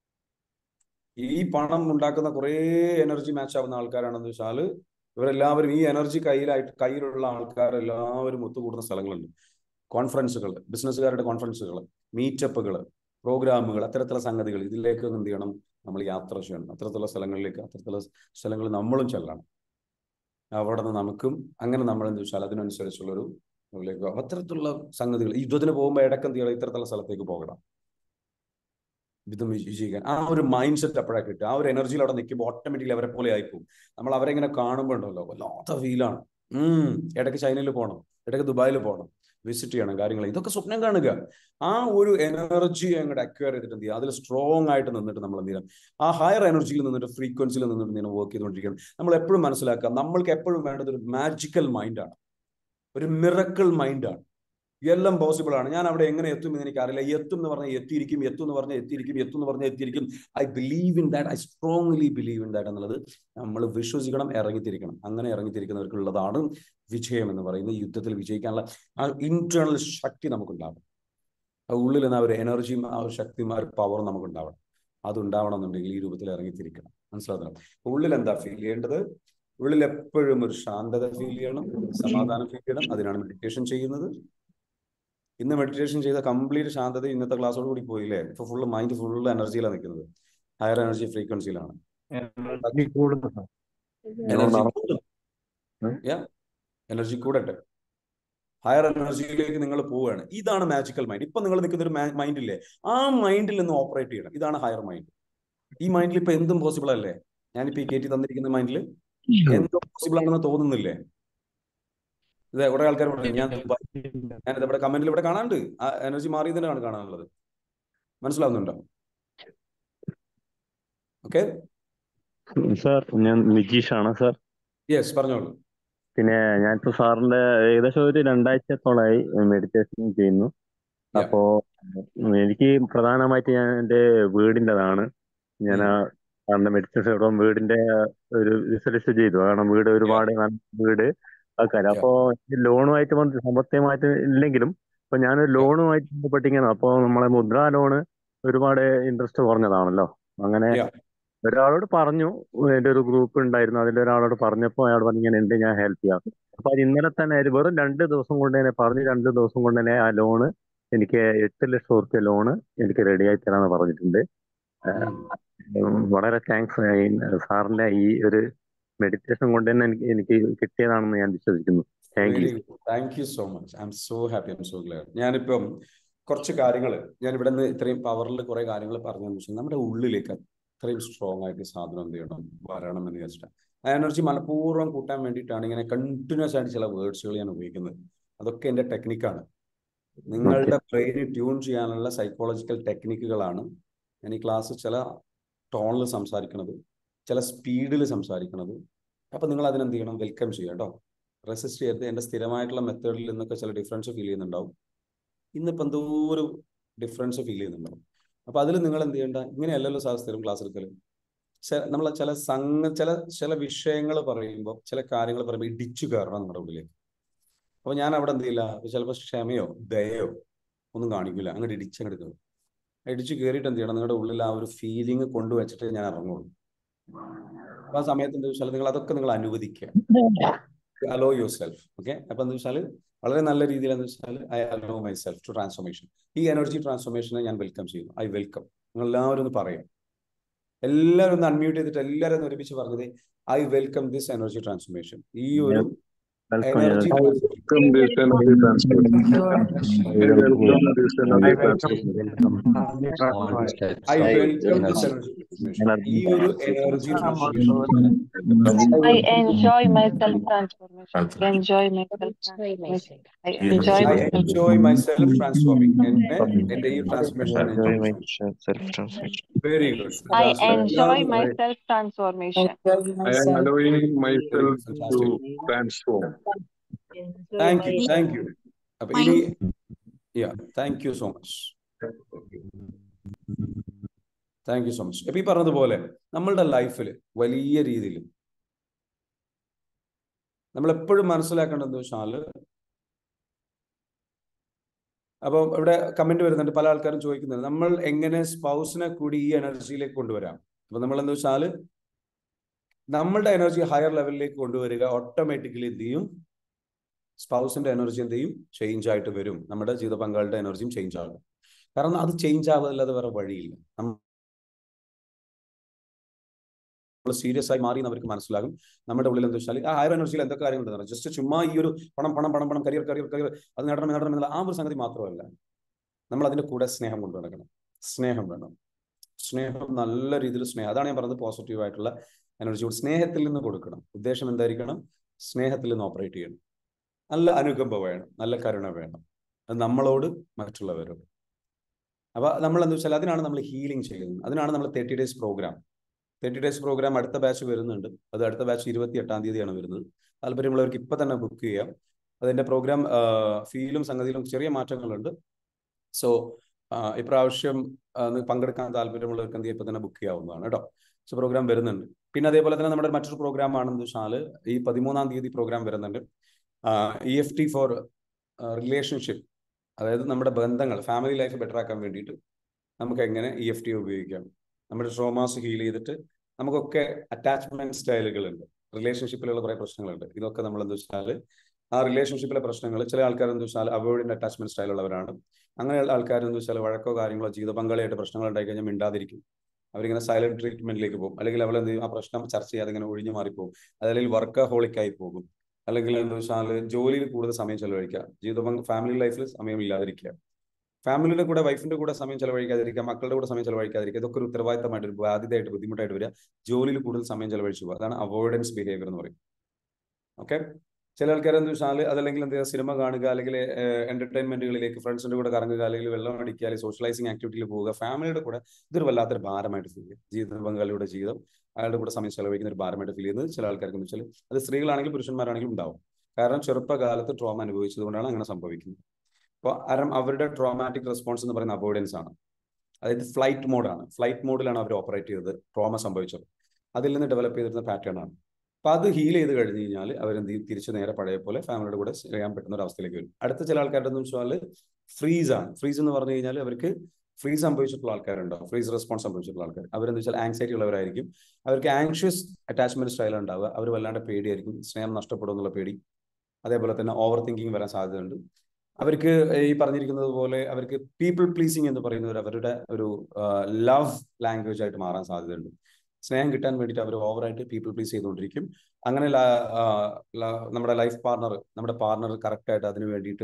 ഈ പണം ഉണ്ടാക്കുന്ന കുറേ എനർജി മാച്ച് ആവുന്ന ആൾക്കാരാണെന്ന് വെച്ചാൽ ഇവരെല്ലാവരും ഈ എനർജി കയ്യിലായിട്ട് കയ്യിലുള്ള ആൾക്കാർ എല്ലാവരും ഒത്തുകൂടുന്ന സ്ഥലങ്ങളുണ്ട് കോൺഫറൻസുകൾ ബിസിനസ്സുകാരുടെ കോൺഫറൻസുകൾ മീറ്റപ്പുകൾ പ്രോഗ്രാമുകൾ അത്തരത്തിലുള്ള സംഗതികൾ ഇതിലേക്ക് എന്ത് ചെയ്യണം നമ്മൾ യാത്ര ചെയ്യണം അത്തരത്തിലുള്ള സ്ഥലങ്ങളിലേക്ക് അത്തരത്തിലുള്ള സ്ഥലങ്ങളിൽ നമ്മളും ചെല്ലണം അവിടെ നിന്ന് നമുക്കും അങ്ങനെ നമ്മൾ എന്ത് വെച്ചാൽ അതിനനുസരിച്ചുള്ളൊരു ഇതിലേക്ക് പോകാം. അത്തരത്തിലുള്ള സംഗതികൾ ഈ യുദ്ധത്തിന് പോകുമ്പോൾ ഇടയ്ക്ക് എന്ത് ചെയ്യണം ഇത്തരത്തിലുള്ള സ്ഥലത്തേക്ക് പോകണം യുദ്ധം വിജയിക്കാൻ ആ ഒരു മൈൻഡ് സെറ്റ് അപ്പോഴാണ് കിട്ടുക ആ ഒരു എനർജിയിൽ അവിടെ നിൽക്കുമ്പോൾ ഓട്ടോമാറ്റിക്കലി അവരെ പോലെ ആയിപ്പോവും നമ്മൾ അവരെ ഇങ്ങനെ കാണുമ്പോൾ ഉണ്ടല്ലോ വല്ലാത്ത ഫീലാണ് ഉം ഇടയ്ക്ക് ചൈനയിൽ പോകണം ഇടയ്ക്ക് ദുബായിൽ പോകണം വിസിറ്റ് ചെയ്യണം കാര്യങ്ങൾ ഇതൊക്കെ സ്വപ്നം കാണുക ആ ഒരു എനർജി അങ്ങോട്ട് അക്വയർ ചെയ്തിട്ട് എന്ത് ചെയ്യുക അതിൽ സ്ട്രോങ് ആയിട്ട് നിന്നിട്ട് നമ്മൾ എന്ത് ചെയ്യണം ആ ഹയർ എനർജിയിൽ നിന്നിട്ട് ഫ്രീക്വൻസിയിൽ നിന്നിട്ട് ഇങ്ങനെ വർക്ക് ചെയ്തുകൊണ്ടിരിക്കണം നമ്മൾ എപ്പോഴും മനസ്സിലാക്കുക നമ്മൾക്ക് എപ്പോഴും വേണ്ടത് ഒരു മാജിക്കൽ മൈൻഡാണ് ഒരു മിറക്കിൾ മൈൻഡാണ് എല്ലാം പോസിബിൾ ആണ് ഞാൻ അവിടെ എങ്ങനെ എത്തും എന്ന് എനിക്കറിയില്ല എത്തും എന്ന് പറഞ്ഞാൽ എത്തിയിരിക്കും എത്തും എന്ന് പറഞ്ഞാൽ എത്തിയിരിക്കും എത്തും എന്ന് പറഞ്ഞാൽ എത്തിയിരിക്കും I believe in that I strongly believe in that എന്നുള്ളത് നമ്മൾ വിശ്വസിക്കണം ഇറങ്ങിത്തിരിക്കണം അങ്ങനെ ഇറങ്ങിത്തിരിക്കുന്നവർക്കുള്ളതാണ് വിജയം എന്ന് പറയുന്നത് ഈ യുദ്ധത്തിൽ വിജയിക്കാനുള്ള ആ ഇന്റേണൽ ശക്തി നമുക്കുണ്ടാവണം ആ ഉള്ളിൽ നിന്ന് ആ ഒരു എനർജിയും ആ ഒരു ശക്തിയും ആ ഒരു പവറും നമുക്കുണ്ടാവണം അതുണ്ടാവണം എന്നുണ്ടെങ്കിൽ ഈ രൂപത്തിൽ ഇറങ്ങിത്തിരിക്കണം മനസ്സിലാക്കണം ഉള്ളിൽ എന്താ ഫീൽ ചെയ്യേണ്ടത് ഉള്ളിൽ എപ്പോഴും ഒരു ശാന്തത ഫീൽ ചെയ്യണം സമാധാനം ഫീൽ ചെയ്യണം അതിനാണ് മെഡിറ്റേഷൻ ചെയ്യുന്നത് ഇന്ന് മെഡിറ്റേഷൻ ചെയ്ത കംപ്ലീറ്റ് ശാന്തത ഇന്നത്തെ ക്ലാസ്സോട് കൂടി പോയില്ലേ ഇപ്പൊ ഫുള്ള് മൈൻഡ് ഫുള്ള് എനർജിയിലാണ് നിൽക്കുന്നത് ഹയർ എനർജി ഫ്രീക്വൻസിയിലാണ് എനർജി കൂടുന്നു സാർ എനർജി എനർജി കൂടട്ടെ ഹയർ എനർജിയിലേക്ക് നിങ്ങൾ പോവുകയാണ് ഇതാണ് മാജിക്കൽ മൈൻഡ് ഇപ്പൊ നിങ്ങൾ നിൽക്കുന്ന ഒരു മൈൻഡ് ഇല്ലേ ആ മൈൻഡിൽ നിന്ന് ഓപ്പറേറ്റ് ചെയ്യണം ഇതാണ് ഹയർ മൈൻഡ് ഈ മൈൻഡിൽ ഇപ്പൊ എന്തും പോസിബിൾ അല്ലേ ഞാനിപ്പോ ഈ കയറ്റി തന്നിരിക്കുന്ന മൈൻഡിൽ എന്തും പോസിബിൾ ആണെന്ന് തോന്നുന്നില്ലേ ഇത് കുറെ ആൾക്കാർ പറഞ്ഞു ഞാൻ ഞാനിത് ഇവിടെ കമന്റിൽ ഇവിടെ കാണാണ്ട് ആ എനർജി മാറിയതിനാണ് കാണാനുള്ളത് മനസ്സിലാവുന്നുണ്ടോ ഓക്കെ സാർ ഞാൻ നിജീഷാണ് സാർ യെസ് പറഞ്ഞോളൂ പിന്നെ ഞാനിപ്പോ സാറിന്റെ ഏകദേശം ഒരു രണ്ടാഴ്ചത്തോളമായി മെഡിറ്റേഷൻ ചെയ്യുന്നു Yeah. അപ്പോ എനിക്ക് പ്രധാനമായിട്ട് ഞാൻ എന്റെ വീടിൻ്റെതാണ് ഞാൻ ആ സാറിന്റെ മെഡിറ്റേഷൻ വീടിന്റെ ഒരു റിസർച്ച് ചെയ്തു കാരണം വീട് ഒരുപാട് നല്ല വീട് ആൾക്കാർ അപ്പോ ലോണുമായിട്ട് ബന്ധ- സാമ്പത്തികമായിട്ട് ഇല്ലെങ്കിലും ഇപ്പൊ ഞാനൊരു ലോണുമായിട്ട് ബന്ധപ്പെട്ടിങ്ങനെ അപ്പോ നമ്മളെ മുദ്രാ ലോണ് ഒരുപാട് ഇൻട്രസ്റ്റ് കുറഞ്ഞതാണല്ലോ അങ്ങനെ Yeah. ഒരാളോട് പറഞ്ഞു എന്റെ ഒരു ഗ്രൂപ്പ് ഉണ്ടായിരുന്നു അതിൽ ഒരാളോട് പറഞ്ഞപ്പോൾ അയാൾ പറഞ്ഞു ഇങ്ങനെ ഉണ്ട് ഞാൻ ഹെൽപ്പ് ചെയ്യാം അപ്പൊ അത് ഇന്നലെ തന്നെ ഒരു വെറും രണ്ട് ദിവസം കൊണ്ട് തന്നെ പറഞ്ഞ് രണ്ട് ദിവസം കൊണ്ട് തന്നെ ആ ലോണ് എനിക്ക് എട്ട് ലക്ഷം റുപ്യ ലോണ് എനിക്ക് റെഡിയായി തരാന്ന് പറഞ്ഞിട്ടുണ്ട് ഉം, വളരെ താങ്ക്സ് സാറിന്റെ ഈ ഒരു മെഡിറ്റേഷൻ കൊണ്ട് തന്നെ എനിക്ക് എനിക്ക് കിട്ടിയതാണെന്ന് ഞാൻ വിശ്വസിക്കുന്നു thank you thank you so much I'm so happy I'm so glad ഞാനിപ്പം കുറച്ച് കാര്യങ്ങൾ ഞാൻ ഇവിടെ നിന്ന് ഇത്രയും പവറിൽ കുറെ കാര്യങ്ങൾ പറഞ്ഞു വെച്ചാൽ നമ്മുടെ ഉള്ളിലേക്ക് അത്രയും സ്ട്രോങ് ആയിട്ട് ഈ സാധനം എന്ത് ചെയ്യണം വരണം എന്ന് വിചാരിച്ചിട്ടാണ് ആ എനർജി മനഃപൂർവ്വം കൂട്ടാൻ വേണ്ടിയിട്ടാണ് ഇങ്ങനെ കണ്ടിന്യൂസ് ആയിട്ട് ചില വേർഡ്സുകൾ ഞാൻ ഉപയോഗിക്കുന്നത് അതൊക്കെ എൻ്റെ ടെക്നിക്കാണ് നിങ്ങളുടെ ബ്രെയിൻ ട്യൂൺ ചെയ്യാനുള്ള സൈക്കോളജിക്കൽ ടെക്നിക്കുകളാണ് ഞാൻ ഈ ക്ലാസ് ചില ടോണിൽ സംസാരിക്കുന്നത് ചില സ്പീഡിൽ സംസാരിക്കുന്നത് അപ്പൊ നിങ്ങൾ അതിനെന്ത് ചെയ്യണം വെൽക്കം ചെയ്യുക കേട്ടോ റെസിസ്റ്റ് ചെയ്യരുത് എൻ്റെ സ്ഥിരമായിട്ടുള്ള മെത്തേഡിൽ നിന്നൊക്കെ ചില ഡിഫറൻസ് ഫീൽ ചെയ്യുന്നുണ്ടാവും ഇന്നിപ്പോൾ എന്തോ ഒരു ഡിഫറൻസ് ഫീൽ ചെയ്യുന്നുണ്ടാവും അപ്പൊ അതിൽ നിങ്ങൾ എന്ത് ചെയ്യേണ്ട ഇങ്ങനെയല്ലല്ലോ സാർ സ്ഥിരം ക്ലാസ് എടുക്കൽ നമ്മൾ ചില സംഘ ചില ചില വിഷയങ്ങൾ പറയുമ്പോൾ ചില കാര്യങ്ങൾ പറയുമ്പോൾ ഇടിച്ചു കയറണം നമ്മുടെ ഉള്ളിലേക്ക് അപ്പൊ ഞാൻ അവിടെ എന്ത് ചെയ്യില്ല ചിലപ്പോൾ ക്ഷമയോ ദയോ ഒന്നും കാണിക്കില്ല അങ്ങോട്ട് ഇടിച്ചങ്ങോട്ട് കയറും ഇടിച്ചു കയറിയിട്ട് എന്ത് ചെയ്യണം നിങ്ങളുടെ ഉള്ളിൽ ആ ഒരു ഫീലിംഗ് കൊണ്ടുവച്ചിട്ട് ഞാൻ ഇറങ്ങുള്ളൂ അപ്പൊ ആ സമയത്ത് എന്താ വെച്ചാൽ നിങ്ങൾ അതൊക്കെ നിങ്ങൾ അനുവദിക്കുക അലോ യുവർ സെൽഫ് ഓക്കെ അപ്പൊ എന്താ വെച്ചാൽ വളരെ നല്ല രീതിയിൽ എന്ന് വെച്ചാൽ I allow myself to transformation ഈ എനർജി ട്രാൻസ്ഫോർമേഷനെ ഞാൻ വെൽക്കം ചെയ്യുന്നു ഐ വെൽക്കം നിങ്ങൾ എല്ലാവരും ഒന്ന് പറയാം എല്ലാവരും ഒന്ന് അൺമ്യൂട്ട് ചെയ്തിട്ട് എല്ലാവരും ഒന്ന് ഒരുമിച്ച് പറഞ്ഞത് I welcome this energy transformation ഈ ഒരു welcome energy welcome this energy transformation. I welcome this energy transformation. I welcome this energy ഈ ഒരു energy transformation I enjoy myself transformation. Enjoy myself transformation. I enjoy I myself. enjoy myself transforming എന്നെ എന്റെ ഈ transformation very good I enjoy myself transformation. I am allowing myself to transform. Thank you thank you അപ്പൊ ഇനി yeah thank you so much thank you so much അപ്പൊ ഈ പറഞ്ഞതുപോലെ നമ്മളുടെ ലൈഫിൽ വലിയ രീതിയിൽ നമ്മൾ എപ്പോഴും മനസ്സിലാക്കേണ്ടത് വെച്ചാൽ അപ്പോൾ ഇവിടെ കമന്റ് വരുന്നുണ്ട് പല ആൾക്കാരും ചോദിക്കുന്നുണ്ട് നമ്മൾ എങ്ങനെ സ്പൗസിനെ കൂടി ഈ എനർജിയിലേക്ക് കൊണ്ടുവരാം അപ്പൊ നമ്മൾ എന്താ വെച്ചാൽ നമ്മളുടെ എനർജി ഹയർ ലെവലിലേക്ക് കൊണ്ടുവരിക ഓട്ടോമാറ്റിക്കലി എന്ത് ചെയ്യും സ്പൗസിന്റെ എനർജി എന്ത് ചെയ്യും ചേഞ്ച് ആയിട്ട് വരും നമ്മുടെ ജീവിത പങ്കാളിയുടെ എനർജിയും ചേഞ്ച് ആകും കാരണം അത് ചേഞ്ച് ആവാതല്ലാതെ വേറെ വഴിയില്ല നമ്മൾ സീരിയസ് ആയി മാറി എന്ന് അവർക്ക് മനസ്സിലാകും നമ്മുടെ ഉള്ളിൽ എന്താ വെച്ചാൽ ആ ഹയർ എനർജിയിൽ എന്തൊക്കെ കാര്യങ്ങളുണ്ട് ജസ്റ്റ് ചുമ്മാ ഈ ഒരു പണം പണം പണം പണം കരിയർ കരിയർ കരിയർ അത് നേടണം നേടണം എന്നുള്ള ആ ഒരു സംഗതി മാത്രമല്ല നമ്മൾ അതിന്റെ കൂടെ സ്നേഹം കൊണ്ടു നടക്കണം സ്നേഹം വേണം സ്നേഹം നല്ല രീതിയിൽ സ്നേഹം അതാണ് ഞാൻ പറഞ്ഞത് പോസിറ്റീവ് ആയിട്ടുള്ള എനർജി സ്നേഹത്തിൽ നിന്ന് കൊടുക്കണം ഉദ്ദേശം എന്തായിരിക്കണം സ്നേഹത്തിൽ നിന്ന് ഓപ്പറേറ്റ് ചെയ്യണം നല്ല അനുകമ്പ വേണം നല്ല കരുണ വേണം അത് നമ്മളോട് മറ്റുള്ളവരോട് അപ്പൊ നമ്മൾ എന്താ വെച്ചാൽ അതിനാണ് നമ്മൾ ഹീലിംഗ് ചെയ്യുന്നത് അതിനാണ് നമ്മൾ thirty days program thirty days program അടുത്ത ബാച്ച് വരുന്നുണ്ട് അത് അടുത്ത ബാച്ച് ഇരുപത്തി എട്ടാം തീയതിയാണ് വരുന്നത് താല്പര്യമുള്ളവർക്ക് ഇപ്പൊ തന്നെ ബുക്ക് ചെയ്യാം അതിന്റെ പ്രോഗ്രാം ഫീലും സംഗതിയിലും ചെറിയ മാറ്റങ്ങളുണ്ട് സോ ഇപ്രാവശ്യം ആ, പങ്കെടുക്കാൻ താല്പര്യമുള്ളവർക്ക് എന്ത് ചെയ്യാം ഇപ്പൊ തന്നെ ബുക്ക് ചെയ്യാവുന്നതാണ് കേട്ടോ സോ പ്രോഗ്രാം വരുന്നുണ്ട് പിന്നെ അതേപോലെ തന്നെ നമ്മുടെ മറ്റൊരു പ്രോഗ്രാം ആണെന്ന് വെച്ചാൽ ഈ പതിമൂന്നാം തീയതി പ്രോഗ്രാം വരുന്നുണ്ട് E F T for relationship അതായത് നമ്മുടെ ബന്ധങ്ങൾ ഫാമിലി ലൈഫ് ബെറ്റർ ആക്കാൻ വേണ്ടിയിട്ട് നമുക്ക് എങ്ങനെ ഇ എഫ് ടി ഉപയോഗിക്കാം നമ്മുടെ ട്രോമാസ് ഹീൽ ചെയ്തിട്ട് നമുക്കൊക്കെ അറ്റാച്ച്മെന്റ് സ്റ്റൈലുകളുണ്ട് റിലേഷൻഷിപ്പിലുള്ള കുറേ പ്രശ്നങ്ങളുണ്ട് ഇതൊക്കെ നമ്മൾ എന്താ വെച്ചാൽ ആ റിലേഷൻഷിപ്പിലെ പ്രശ്നങ്ങൾ ചില ആൾക്കാർ എന്താ വെച്ചാൽ അവോയ്ഡിന്റെ അറ്റാച്ച്മെന്റ് സ്റ്റൈലുള്ളവരാണ് അങ്ങനെയുള്ള ആൾക്കാർ എന്താ വെച്ചാൽ വഴക്കോ കാര്യങ്ങളോ ജീവിത പങ്കാളിയായിട്ട് പ്രശ്നങ്ങൾ ഉണ്ടായി കഴിഞ്ഞാൽ മിണ്ടാതിരിക്കും അവരിങ്ങനെ സൈലന്റ് ട്രീറ്റ്മെന്റിലേക്ക് പോകും അല്ലെങ്കിൽ അവൾ എന്ത് ചെയ്യും ആ പ്രശ്നം ചർച്ച ചെയ്യാതെ ഇങ്ങനെ ഒഴിഞ്ഞു മാറിപ്പോകും അതല്ലെങ്കിൽ വർക്കഹോളിക് ആയി പോകും അല്ലെങ്കിൽ എന്താ വെച്ചാൽ ജോലിയിൽ കൂടുതൽ സമയം ചെലവഴിക്കുക ജീവിത പങ്ക് ഫാമിലി ലൈഫിൽ സമയം ഇല്ലാതിരിക്കുക ഫാമിലിയുടെ കൂടെ വൈഫിന്റെ കൂടെ സമയം ചെലവഴിക്കാതിരിക്കുക മക്കളുടെ കൂടെ സമയം ചെലവഴിക്കാതിരിക്കുക ഇതൊക്കെ ഒരു ഉത്തരവാദിത്തമായിട്ട് ഒരു ബാധ്യതയായിട്ട് ബുദ്ധിമുട്ടായിട്ട് വരിക ജോലിയിൽ കൂടുതൽ സമയം ചെലവഴിച്ചു പോകുക അതാണ് അവോയ്ഡൻസ് ബിഹേവിയർ എന്ന് പറയും ഓക്കെ ചില ആൾക്കാർ എന്താ വെച്ചാൽ അതല്ലെങ്കിൽ എന്താ സിനിമ കാണുക അല്ലെങ്കിൽ എന്റർടൈൻമെന്റുകളിലേക്ക് ഫ്രണ്ട്സിന്റെ കൂടെ കറങ്ങുക അല്ലെങ്കിൽ വെള്ളം അടിക്കുക അല്ലെങ്കിൽ സോഷ്യലൈസിങ് ആക്ടിവിറ്റിയിൽ പോവുക ഫാമിലിയുടെ കൂടെ ഇതൊരു വല്ലാത്തൊരു ഭാരമായിട്ട് ഫീൽ ചെയ്യും ജീവിത പങ്കാളിയുടെ ജീവിതം അയാളുടെ കൂടെ സമയം ചെലവഴിക്കുന്ന ഒരു ഭാരമായിട്ട് ഫീൽ ചെയ്യുന്നത് ചില ആൾക്കാർക്ക് എന്ന് വെച്ചാൽ അത് സ്ത്രീകളാണെങ്കിലും പുരുഷന്മാരാണെങ്കിലും ഉണ്ടാവും കാരണം ചെറുപ്പകാലത്ത് ട്രോമ അനുഭവിച്ചതുകൊണ്ടാണ് അങ്ങനെ സംഭവിക്കുന്നത് അപ്പോൾ അരം അവരുടെ ട്രോമാറ്റിക് റെസ്പോൺസ് എന്ന് പറയുന്ന അവോയ്ഡൻസ് ആണ് അതായത് ഫ്ലൈറ്റ് മോഡാണ് ഫ്ലൈറ്റ് മോഡിലാണ് അവർ ഓപ്പറേറ്റ് ചെയ്തത് ട്രോമ സംഭവിച്ചത് അതിൽ നിന്ന് ഡെവലപ്പ് ചെയ്തിരുന്ന പാറ്റേൺ ആണ് അപ്പൊ അത് ഹീൽ ചെയ്ത് കഴിഞ്ഞ് കഴിഞ്ഞാൽ അവരെന്ത് ചെയ്യും തിരിച്ചു നേരെ പഴയ പോലെ ഫാമിലിയുടെ കൂടെ ചെയ്യാൻ പറ്റുന്ന ഒരു അവസ്ഥയിലേക്ക് വരും അടുത്ത ചില ആൾക്കാരുടെ എന്ന് വെച്ചാൽ ഫ്രീസ് ആണ് ഫ്രീസ് എന്ന് പറഞ്ഞു കഴിഞ്ഞാൽ അവർക്ക് ഫ്രീസ് സംഭവിച്ചിട്ടുള്ള ആൾക്കാരുണ്ടാവും ഫ്രീസ് റെസ്പോൺസ് സംഭവിച്ചിട്ടുള്ള ആൾക്കാർ അവരെന്താ വെച്ചാൽ ആങ്സൈറ്റി ഉള്ളവരായിരിക്കും അവർക്ക് ആങ്ഷ്യസ് അറ്റാച്ച്മെന്റ് സ്റ്റൈൽ ഉണ്ടാവുക അവർ വല്ലാണ്ട് പേടിയായിരിക്കും സ്നേഹം നഷ്ടപ്പെടും എന്നുള്ള പേടി അതേപോലെ തന്നെ ഓവർ തിങ്കിങ് വരാൻ സാധ്യതയുണ്ട് അവർക്ക് ഈ പറഞ്ഞിരിക്കുന്നത് പോലെ അവർക്ക് പീപ്പിൾ പ്ലീസിങ് എന്ന് പറയുന്നത് അവരുടെ ഒരു ലവ് ലാംഗ്വേജ് ആയിട്ട് മാറാൻ സാധ്യതയുണ്ട് സ്നേഹം കിട്ടാൻ വേണ്ടിയിട്ട് അവർ ഓവറായിട്ട് പീപ്പിൾ പ്ലീസ് ചെയ്തുകൊണ്ടിരിക്കും അങ്ങനെ നമ്മുടെ ലൈഫ് പാർട്ണർ നമ്മുടെ പാർട്ണർ കറക്റ്റ് ആയിട്ട് അതിന് വേണ്ടിയിട്ട്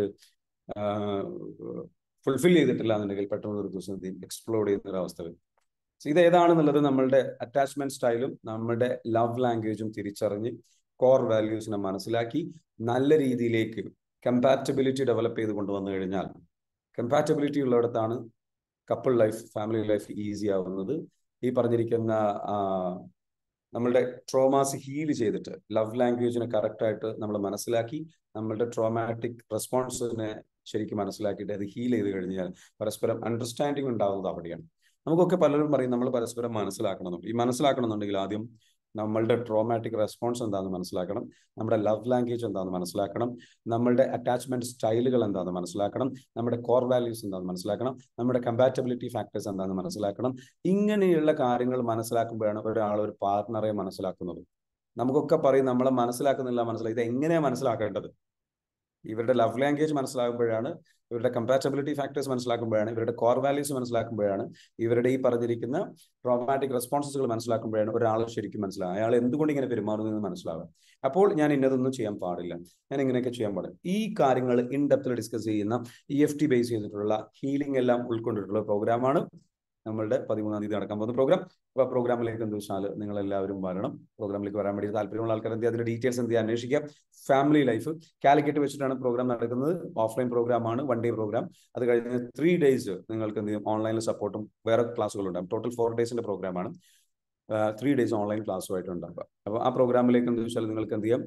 ഫുൾഫിൽ ചെയ്തിട്ടില്ല എന്നുണ്ടെങ്കിൽ പെട്ടെന്ന് ഒരു ദിവസം എക്സ്പ്ലോഡ് ചെയ്യുന്ന ഒരു അവസ്ഥ വരും ഇത് ഏതാണെന്നുള്ളത് നമ്മളുടെ അറ്റാച്ച്മെന്റ് സ്റ്റൈലും നമ്മുടെ ലവ് ലാംഗ്വേജും തിരിച്ചറിഞ്ഞ് കോർ വാല്യൂസിനെ മനസ്സിലാക്കി നല്ല രീതിയിലേക്ക് കമ്പാറ്റബിലിറ്റി ഡെവലപ്പ് ചെയ്ത് കൊണ്ടുവന്നു കഴിഞ്ഞാൽ കമ്പാറ്റബിലിറ്റി ഉള്ളിടത്താണ് couple life family life easy ആവുന്നത് ഈ പറഞ്ഞിരിക്കുന്ന നമ്മളുടെ ട്രോമാസ് ഹീൽ ചെയ്തിട്ട് ലവ് ലാംഗ്വേജിനെ കറക്റ്റായിട്ട് നമ്മൾ മനസ്സിലാക്കി നമ്മളുടെ ട്രോമാറ്റിക് റെസ്പോൺസിനെ ശരിക്കും മനസ്സിലാക്കിയിട്ട് അത് ഹീൽ ചെയ്ത് കഴിഞ്ഞാൽ പരസ്പരം അണ്ടർസ്റ്റാൻഡിങ് ഉണ്ടാവുന്നത് അവിടെയാണ് നമുക്കൊക്കെ പലരും പറയും നമ്മൾ പരസ്പരം മനസ്സിലാക്കണമെന്നുണ്ട് ഈ മനസ്സിലാക്കണമെന്നുണ്ടെങ്കിൽ ആദ്യം നമ്മളുടെ ട്രോമാറ്റിക് റെസ്പോൺസ് എന്താണെന്ന് മനസ്സിലാക്കണം നമ്മുടെ ലവ് ലാംഗ്വേജ് എന്താണെന്ന് മനസ്സിലാക്കണം നമ്മളുടെ അറ്റാച്ച്മെന്റ് സ്റ്റൈലുകൾ എന്താണെന്ന് മനസ്സിലാക്കണം നമ്മുടെ കോർ വാല്യൂസ് എന്താണെന്ന് മനസ്സിലാക്കണം നമ്മുടെ കമ്പാറ്റബിലിറ്റി ഫാക്ടേഴ്സ് എന്താണെന്ന് മനസ്സിലാക്കണം ഇങ്ങനെയുള്ള കാര്യങ്ങൾ മനസ്സിലാക്കുമ്പോഴാണ് ഒരാൾ ഒരു പാർട്ട്ണറെ മനസ്സിലാക്കുന്നത് നമുക്കൊക്കെ പറയും നമ്മളെ മനസ്സിലാക്കുന്നില്ല മനസ്സിലാക്കി ഇത് എങ്ങനെയാണ് മനസ്സിലാക്കേണ്ടത് ഇവരുടെ ലവ് ലാംഗ്വേജ് മനസ്സിലാകുമ്പോഴാണ് ഇവരുടെ കമ്പാറ്റബിലിറ്റി ഫാക്ടേഴ്സ് മനസ്സിലാക്കുമ്പോഴാണ് ഇവരുടെ കോർ വാല്യൂസ് മനസ്സിലാക്കുമ്പോഴാണ് ഇവരുടെ ഈ പറഞ്ഞിരിക്കുന്ന ട്രോമാറ്റിക് റെസ്പോൺസുകൾ മനസ്സിലാക്കുമ്പോഴാണ് ഒരാൾ ശരിക്കും മനസ്സിലാവുക അയാൾ എന്തുകൊണ്ട് ഇങ്ങനെ പെരുമാറുന്നു എന്ന് മനസ്സിലാവുക അപ്പോൾ ഞാൻ ഇന്നതൊന്നും ചെയ്യാൻ പാടില്ല ഞാൻ ഇങ്ങനെയൊക്കെ ചെയ്യാൻ പാടില്ല ഈ കാര്യങ്ങൾ ഇൻ ഡെപ്തിൽ ഡിസ്കസ് ചെയ്യുന്ന ഇ എഫ് ടി ബേസ് ചെയ്തിട്ടുള്ള ഹീലിംഗ് എല്ലാം ഉൾക്കൊണ്ടിട്ടുള്ള പ്രോഗ്രാമാണ് നമ്മളുടെ പതിമൂന്നാം തീയതി നടക്കാൻ പോകുന്ന പ്രോഗ്രാം അപ്പോൾ ആ പ്രോഗ്രാമിലേക്ക് എന്ത് വെച്ചാൽ നിങ്ങൾ എല്ലാവരും വരണം പ്രോഗ്രാമിലേക്ക് വരാൻ വേണ്ടി താല്പര്യമുള്ള ആൾക്കാർ എന്ത് അതിന്റെ ഡീറ്റെയിൽസ് എന്ത് ചെയ്യാൻ അന്വേഷിക്കാം ഫാമിലി ലൈഫ് കാലിക്കറ്റ് വെച്ചിട്ടാണ് പ്രോഗ്രാം നടക്കുന്നത് ഓഫ്ലൈൻ പ്രോഗ്രാം ആണ് വൺ ഡേ പ്രോഗ്രാം അത് കഴിഞ്ഞ് ത്രീ ഡേയ്സ് നിങ്ങൾക്ക് എന്ത് ചെയ്യും ഓൺലൈനിൽ സപ്പോർട്ടും വേറെ ക്ലാസ്സുകൾ ഉണ്ടാകും ടോട്ടൽ ഫോർ ഡേയ്സിന്റെ പ്രോഗ്രാമാണ് ത്രീ ഡേയ്സ് ഓൺലൈൻ ക്ലാസ്സുമായിട്ട് ഉണ്ടാകുക അപ്പോൾ ആ പ്രോഗ്രാമിലേക്ക് എന്ത് വെച്ചാൽ നിങ്ങൾക്ക് എന്ത് ചെയ്യാം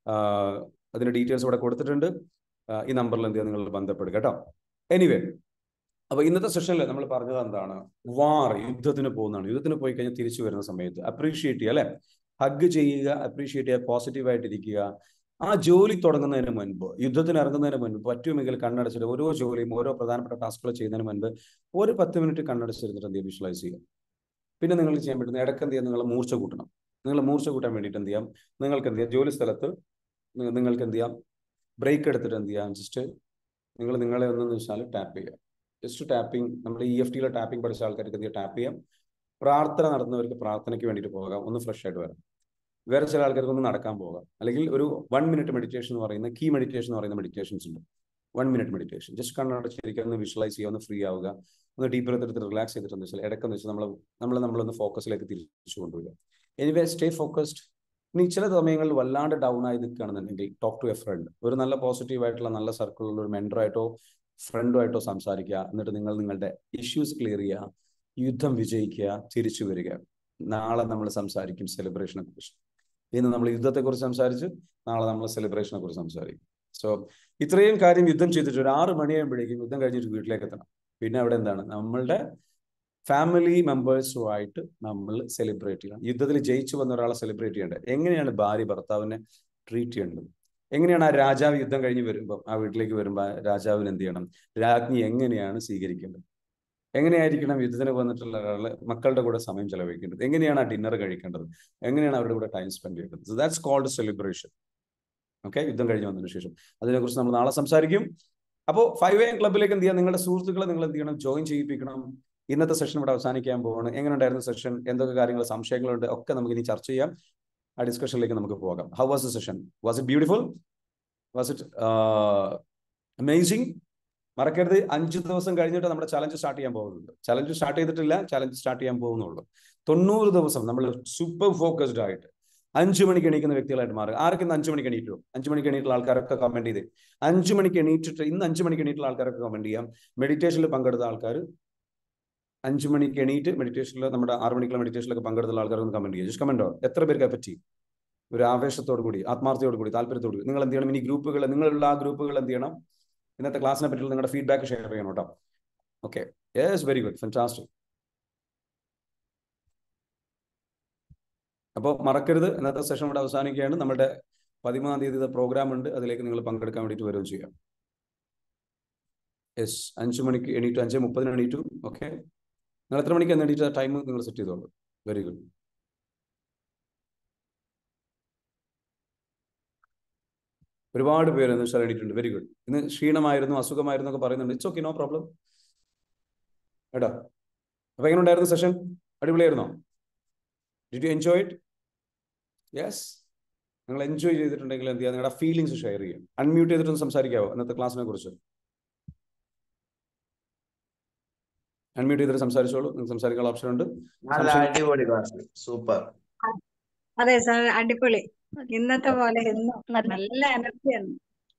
അതിന്റെ ഡീറ്റെയിൽസ് ഇവിടെ കൊടുത്തിട്ടുണ്ട് ഈ നമ്പറിൽ എന്ത് ചെയ്യാം നിങ്ങൾ ബന്ധപ്പെടുക കേട്ടോ എനിവേ അപ്പൊ ഇന്നത്തെ സെഷനിൽ നമ്മൾ പറഞ്ഞത് എന്താണ് വാർ യുദ്ധത്തിന് പോകുന്നതാണ് യുദ്ധത്തിന് പോയി കഴിഞ്ഞാൽ തിരിച്ചു വരുന്ന സമയത്ത് അപ്രീഷിയേറ്റ് ചെയ്യുക അല്ലെ ഹഗ് ചെയ്യുക അപ്രീഷിയേറ്റ് ചെയ്യുക പോസിറ്റീവായിട്ടിരിക്കുക ആ ജോലി തുടങ്ങുന്നതിന് മുൻപ് യുദ്ധത്തിന് ഇറങ്ങുന്നതിന് മുൻപ് പറ്റുമെങ്കിൽ കണ്ണടച്ചിട്ട് ഓരോ ജോലിയും ഓരോ പ്രധാനപ്പെട്ട ടാസ്കുകൾ ചെയ്യുന്നതിന് മുൻപ് ഒരു പത്ത് മിനിറ്റ് കണ്ണടച്ചിരുന്നിട്ട് എന്ത് ചെയ്യുക വിഷ്വലൈസ് ചെയ്യുക പിന്നെ നിങ്ങൾ ചെയ്യാൻ പറ്റുന്ന ഇടയ്ക്ക് എന്ത് ചെയ്യാം നിങ്ങൾ മൂർച്ച കൂട്ടണം നിങ്ങൾ മൂർച്ച കൂട്ടാൻ വേണ്ടിയിട്ട് എന്ത് ചെയ്യാം നിങ്ങൾക്ക് എന്ത് ചെയ്യാം ജോലി സ്ഥലത്ത് നിങ്ങൾക്ക് എന്ത് ചെയ്യാം ബ്രേക്ക് എടുത്തിട്ട് എന്ത് ചെയ്യാം ജസ്റ്റ് നിങ്ങൾ നിങ്ങളെ ഒന്നെന്ന് വെച്ചാൽ ടാപ്പ് ചെയ്യുക ജസ്റ്റ് ടാപ്പിംഗ് നമ്മുടെ ഇ എഫ് ടിയിലെ ടാപ്പിംഗ് പഠിച്ച ആൾക്കാർക്ക് എന്ത് ടാപ്പ് ചെയ്യാം പ്രാർത്ഥന നടത്തുന്നവർക്ക് പ്രാർത്ഥനയ്ക്ക് വേണ്ടിയിട്ട് പോകാം ഒന്ന് ഫ്രഷ് ആയിട്ട് വരാം വേറെ ചില ആൾക്കാർക്ക് ഒന്ന് നടക്കാൻ പോകാം അല്ലെങ്കിൽ ഒരു വൺ മിനിറ്റ് മെഡിറ്റേഷൻ എന്ന് പറയുന്ന കീ മെഡിറ്റേഷൻ എന്ന് പറയുന്ന മെഡിറ്റേഷൻസ് ഉണ്ട് വൺ മിനിറ്റ് മെഡിറ്റേഷൻ ജസ്റ്റ് കണ്ണടച്ചിരിക്കുക ഒന്ന് വിഷ്വലൈസ് ചെയ്യുക ഒന്ന് ഫ്രീ ആവുക ഒന്ന് ഡീപ്പ് എടുത്തിട്ട് റിലാക്സ് ചെയ്തിട്ട് വെച്ചാൽ ഇടയ്ക്കെന്ന് വെച്ചാൽ നമ്മൾ നമ്മൾ നമ്മളൊന്ന് ഫോക്കസിലേക്ക് തിരിച്ചു കൊണ്ടുവരിക എനിവേ സ്റ്റേ ഫോക്കസ്ഡ് ഇനി ചില സമയങ്ങളിൽ വല്ലാണ്ട് ഡൗൺ ആയി നിൽക്കുകയാണെന്നുണ്ടെങ്കിൽ ടോക്ക് ടു എ ഫ്രണ്ട് ഒരു നല്ല പോസിറ്റീവ് ആയിട്ടുള്ള നല്ല സർക്കിളിലുള്ള ഒരു മെൻറ്ററായിട്ടോ ഫ്രണ്ടുമായിട്ടോ സംസാരിക്കുക എന്നിട്ട് നിങ്ങൾ നിങ്ങളുടെ ഇഷ്യൂസ് ക്ലിയർ ചെയ്യുക യുദ്ധം വിജയിക്കുക തിരിച്ചു വരിക നാളെ നമ്മൾ സംസാരിക്കും സെലിബ്രേഷനെ കുറിച്ച് ഇന്ന് നമ്മൾ യുദ്ധത്തെക്കുറിച്ച് സംസാരിച്ച് നാളെ നമ്മൾ സെലിബ്രേഷനെ കുറിച്ച് സംസാരിക്കും സോ ഇത്രയും കാര്യം യുദ്ധം ചെയ്തിട്ട് ഒരു ആറ് മണിയാകുമ്പോഴേക്കും യുദ്ധം കഴിഞ്ഞിട്ട് വീട്ടിലേക്ക് എത്തണം പിന്നെ അവിടെ എന്താണ് നമ്മളുടെ ഫാമിലി മെമ്പേഴ്സുമായിട്ട് നമ്മൾ സെലിബ്രേറ്റ് ചെയ്യണം യുദ്ധത്തിൽ ജയിച്ചു വന്ന ഒരാളെ സെലിബ്രേറ്റ് ചെയ്യേണ്ടത് എങ്ങനെയാണ് ഭാര്യ ഭർത്താവിനെ ട്രീറ്റ് ചെയ്യേണ്ടത് എങ്ങനെയാണ് ആ രാജാവ് യുദ്ധം കഴിഞ്ഞ് വരുമ്പോൾ ആ വീട്ടിലേക്ക് വരുമ്പോൾ രാജാവിന് എന്ത് ചെയ്യണം രാജ്ഞി എങ്ങനെയാണ് സ്വീകരിക്കേണ്ടത് എങ്ങനെയായിരിക്കണം യുദ്ധത്തിന് വന്നിട്ടുള്ള ഒരാൾ മക്കളുടെ കൂടെ സമയം ചെലവഴിക്കേണ്ടത് എങ്ങനെയാണ് ആ ഡിന്നർ കഴിക്കേണ്ടത് എങ്ങനെയാണ് അവരുടെ കൂടെ ടൈം സ്പെൻഡ് ചെയ്യേണ്ടത് so that's called celebration okay യുദ്ധം കഴിഞ്ഞ് വന്നതിന് ശേഷം അതിനെക്കുറിച്ച് നമ്മൾ നാളെ സംസാരിക്കും അപ്പോൾ ഫൈവ് എം ക്ലബിലേക്ക് എന്ത് ചെയ്യാം നിങ്ങളുടെ സുഹൃത്തുക്കളെ നിങ്ങൾ എന്ത് ചെയ്യണം ജോയിൻ ചെയ്യിപ്പിക്കണം ഇന്നത്തെ സെഷൻ ഇവിടെ അവസാനിക്കാൻ പോവാണ് എങ്ങനെ ഉണ്ടായിരുന്നു സെഷൻ എന്തൊക്കെ കാര്യങ്ങൾ സംശയങ്ങളുണ്ട് ഒക്കെ നമുക്ക് ഇനി ചർച്ച ചെയ്യാം ആ ഡിസ്കഷനിലേക്ക് നമുക്ക് പോകാം how was the session was it beautiful was it amazing മറക്കരുത് അഞ്ച് ദിവസം കഴിഞ്ഞിട്ട് നമ്മുടെ ചലഞ്ച് സ്റ്റാർട്ട് ചെയ്യാൻ പോകുന്നുണ്ട് ചലഞ്ച് സ്റ്റാർട്ട് ചെയ്തിട്ടില്ല ചലഞ്ച് സ്റ്റാർട്ട് ചെയ്യാൻ പോകുന്നുള്ളൂ തൊണ്ണൂറ് ദിവസം നമ്മൾ സൂപ്പർ ഫോക്കസ്ഡ് ആയിട്ട് അഞ്ചു മണിക്ക് എണീക്കുന്ന വ്യക്തികളായിട്ട് മാറുക ആർക്ക് ഇന്ന് അഞ്ചു മണിക്ക് എണീറ്റു അഞ്ചു മണിക്ക് എണീറ്റുള്ള ആൾക്കാരൊക്കെ കമന്റ് ചെയ്ത് അഞ്ചു മണിക്ക് എണീറ്റിട്ട് ഇന്ന് അഞ്ചു മണിക്ക് എണീറ്റുള്ള ആൾക്കാരൊക്കെ കമന്റ് ചെയ്യാം മെഡിറ്റേഷനിൽ പങ്കെടുത്ത ആൾക്കാർ അഞ്ചു മണിക്ക് എണീറ്റ് മെഡിറ്റേഷനിൽ നമ്മുടെ ആറ് മണിക്കുള്ള മെഡിറ്റേഷനിലൊക്കെ പങ്കെടുത്തുള്ള ആൾക്കാരൊന്ന് കമന്റ് ചെയ്യുക ജസ്റ്റ് കമന്റോ എത്ര പേർക്ക് പറ്റി ഒരു ആവേശത്തോടു കൂടി ആത്മാർത്ഥയോട് കൂടി താല്പര്യത്തോടു കൂടി നിങ്ങൾ എന്ത് ചെയ്യണം ഇനി ഗ്രൂപ്പുകൾ നിങ്ങളുള്ള ആ ഗ്രൂപ്പുകൾ എന്ത് ചെയ്യണം ഇന്നത്തെ ക്ലാസ്സിനെ പറ്റിയുള്ള നിങ്ങളുടെ ഫീഡ്ബാക്ക് ഷെയർ ചെയ്യണം കേട്ടോ okay yes very good fantastic അപ്പോൾ മറക്കരുത് ഇന്നത്തെ സെഷൻ ഇവിടെ അവസാനിക്കുകയാണ് നമ്മുടെ പതിമൂന്നാം തീയതി പ്രോഗ്രാം ഉണ്ട് അതിലേക്ക് നിങ്ങൾ പങ്കെടുക്കാൻ വേണ്ടിയിട്ട് വരികയും ചെയ്യാം യെസ് അഞ്ച് മണിക്ക് എണീറ്റു അഞ്ച് മുപ്പതിന് എണീറ്റു ഓക്കെ നിങ്ങൾ എത്ര മണിക്ക് എണീറ്റ് ടൈം നിങ്ങൾ സെറ്റ് ചെയ്തോളൂ വെരി ഗുഡ് ഒരുപാട് പേര് എന്ന് വെച്ചാൽ എണീറ്റുണ്ട് വെരി ഗുഡ് ഇന്ന് ക്ഷീണമായിരുന്നു അസുഖമായിരുന്നു ഒക്കെ പറയുന്നുണ്ട് ഇറ്റ്സ് ഓക്കെ നോ പ്രോബ്ലം കേട്ടോ അപ്പൊ എങ്ങനെ ഉണ്ടായിരുന്നു സെഷൻ അടിപൊളിയായിരുന്നോ did you enjoy it yes നിങ്ങൾ എൻജോയ് ചെയ്തിട്ടുണ്ടെങ്കിൽ എന്ത് ചെയ്യുക നിങ്ങളുടെ ഫീലിങ്സ് ഷെയർ ചെയ്യാം അൺമ്യൂട്ട് ചെയ്തിട്ടൊന്ന് സംസാരിക്കാവോ ഇന്നത്തെ ക്ലാസ്സിനെ കുറിച്ച് അൺമ്യൂട്ട് ചെയ്തിട്ട് സംസാരിച്ചോളൂ നിങ്ങൾക്ക് സംസാരിക്കാനുള്ള ഓപ്ഷൻ ഉണ്ട് നല്ല അടിപൊളി ക്ലാസ് സൂപ്പർ അതെ സാർ അടിപൊളി ഇന്നത്തെ പോലെ എന്നും നല്ല എനർജിയാണ്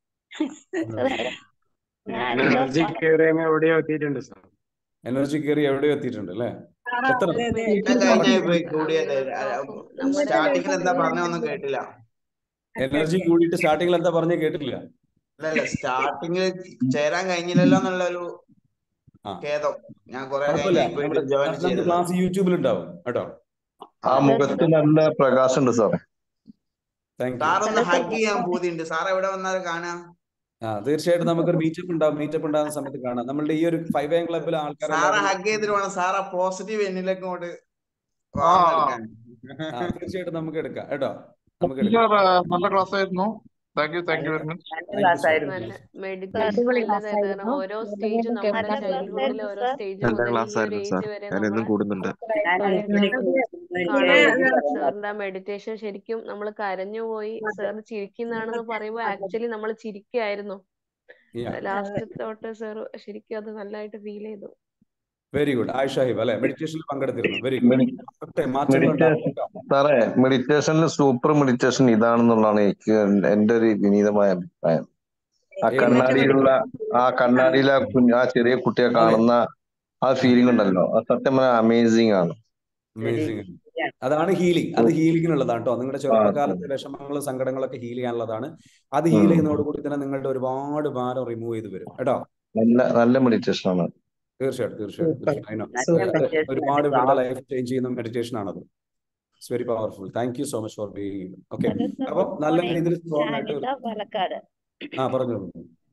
എനർജി കയറി എവിടെയോ എത്തിയിട്ടുണ്ട് സാർ എനർജി കയറി എവിടെയോ എത്തിയിട്ടുണ്ട് അല്ലേ എത്ര അതെ അതെ കഴിഞ്ഞ പോയി കൂടിയത് സ്റ്റാർട്ടിങ്ങിൽ എന്താ പറഞ്ഞൊന്നും കേട്ടില്ല എനർജി കൂടിയിട്ട് സ്റ്റാർട്ടിങ്ങിൽ എന്താ പറഞ്ഞേ കേട്ടില്ല അല്ലല്ല സ്റ്റാർട്ടിങ്ങിൽ ചേരാൻ കഴിഞ്ഞില്ലല്ലോ എന്നുള്ള ഒരു ആ ഖേദം ഞാൻ കുറെ കുഴപ്പമില്ല കഴിഞ്ഞ് പോയിട്ട് നമ്മുടെ ജോയിൻ നമ്മുടെ ചെയ്തത് ക്ലാസ് യൂട്യൂബിൽ ഉണ്ടാവും കേട്ടോ ആ മുഖത്ത് നല്ല പ്രകാശമുണ്ട് സാറേ താങ്ക് യു സാർ ഒന്ന് ഹഗ് ചെയ്യാൻ പൂതിയുണ്ട് സാർ എവിടെ വന്നാലും കാണാം ആ തീർച്ചയായിട്ടും നമുക്കൊരു മീറ്റപ്പ് ഉണ്ടാവും മീറ്റപ്പ് ഉണ്ടാകുന്ന സമയത്ത് കാണാം നമ്മളുടെ ഈ ഒരു ഫൈവ് എം ക്ലബിലെ സാറെ ആൾക്കാരെല്ലാവരും ഹഗ് ചെയ്തിട്ട് വേണം സാറെ പോസിറ്റീവ് എന്നിലേക്ക് ഇങ്ങോട്ട് ആ വാർന്നെടുക്കാൻ ആ തീർച്ചയായിട്ടും നമുക്ക് എടുക്കാം കേട്ടോ നമുക്ക് ടീച്ചർ എടുക്കാം നല്ല ക്ലാസ് ആയിരുന്നു thank you thank you very much നല്ല താങ്ക് യു ക്ലാസ് സോ ആയിരുന്നു മച്ച് നല്ല മെഡിറ്റേഷൻ അടിപൊളി ക്ലാസ് നല്ലതായിരുന്നു കാരണം ആയിരുന്നു ഓരോ സ്റ്റേജും നമ്മുടെ നല്ല ക്ലാസ് ചൈൽഡ്ഹുഡിലെ ആയിരുന്നു ഓരോ സാർ സ്റ്റേജ് നല്ല മുതൽ ഈ ക്ലാസ് ഒരു ആയിരുന്നു സാർ ഏജ് വരെ ഞാൻ എന്നും നമ്മളെ കൂടുന്നുണ്ട് ഞാൻ കാണുമ്പോൾ എനിക്ക് സാറിന്റെ ആ മെഡിറ്റേഷൻ ശരിക്കും നമ്മൾ കരഞ്ഞുപോയി സാറിന് ചിരിക്കുന്നതാണെന്ന് പറയുമ്പോൾ ആക്ച്വലി നമ്മൾ ചിരിക്കായിരുന്നു യാ ലാസ്റ്റ് തൊട്ട് സാർ ശരിക്കും അത് നല്ലതായിട്ട് ഫീൽ ചെയ്തു വെരി ഗുഡ് ആയിഷ ഹിബ് അല്ലെ മെഡിറ്റേഷനിൽ പങ്കെടുത്തിരുന്നു വെരി ഗുഡ് മെഡി മാറ്റത്തെ മാറ്റങ്ങൾ ഉണ്ടാവും മെഡിറ്റേഷൻ കേട്ടോ സാറേ മെഡിറ്റേഷനിൽ സൂപ്പർ മെഡിറ്റേഷൻ ഇതാണെന്നുള്ളതാണ് എനിക്ക് എന്റെ ഒരു വിനീതമായ അഭിപ്രായം ആ ഏത് കണ്ണാടിയിലുള്ള ആ കണ്ണാടിയിലെ ആ കുഞ്ഞ് ആ ചെറിയ കുട്ടിയെ അതെ കാണുന്ന ആ ഫീലിംഗ് ഉണ്ടല്ലോ അത് സത്യം പറഞ്ഞാൽ അമേസിങ് ആണ് അമേസിംഗ് അതാണ് ഹീലിംഗ് അത് ഹീലിങ്ങിനുള്ളതാണ് കേട്ടോ നിങ്ങളുടെ ആ ചെറുപ്പകാലത്തെ വിഷമങ്ങളും സങ്കടങ്ങളൊക്കെ ഹീൽ ചെയ്യാനുള്ളതാണ് അത് ഹീൽ ഉം. ചെയ്യുന്നതോടുകൂടി തന്നെ നിങ്ങളുടെ ഒരുപാട് ഭാരം റിമൂവ് ചെയ്ത് വരും കേട്ടോ നല്ല നല്ല മെഡിറ്റേഷൻ ആണ് തീർച്ചയായിട്ടും തീർച്ചയായിട്ടും സൂപ്പർ തീർച്ചയായിട്ടും I know. നല്ല അത് മെഡിറ്റേഷൻ ഒരുപാട് പേരുടെ ലൈഫ് ചേഞ്ച് ചെയ്യുന്ന മെഡിറ്റേഷൻ ആണത് it's very powerful thank you so much for being okay hello sir അപ്പൊ ഗുഡ് നല്ല മോർണിംഗ് രീതിയിൽ സ്ട്രോങ് ഞാൻ ആയിട്ട് അനിത പാലക്കാട് ആ പറഞ്ഞോളൂ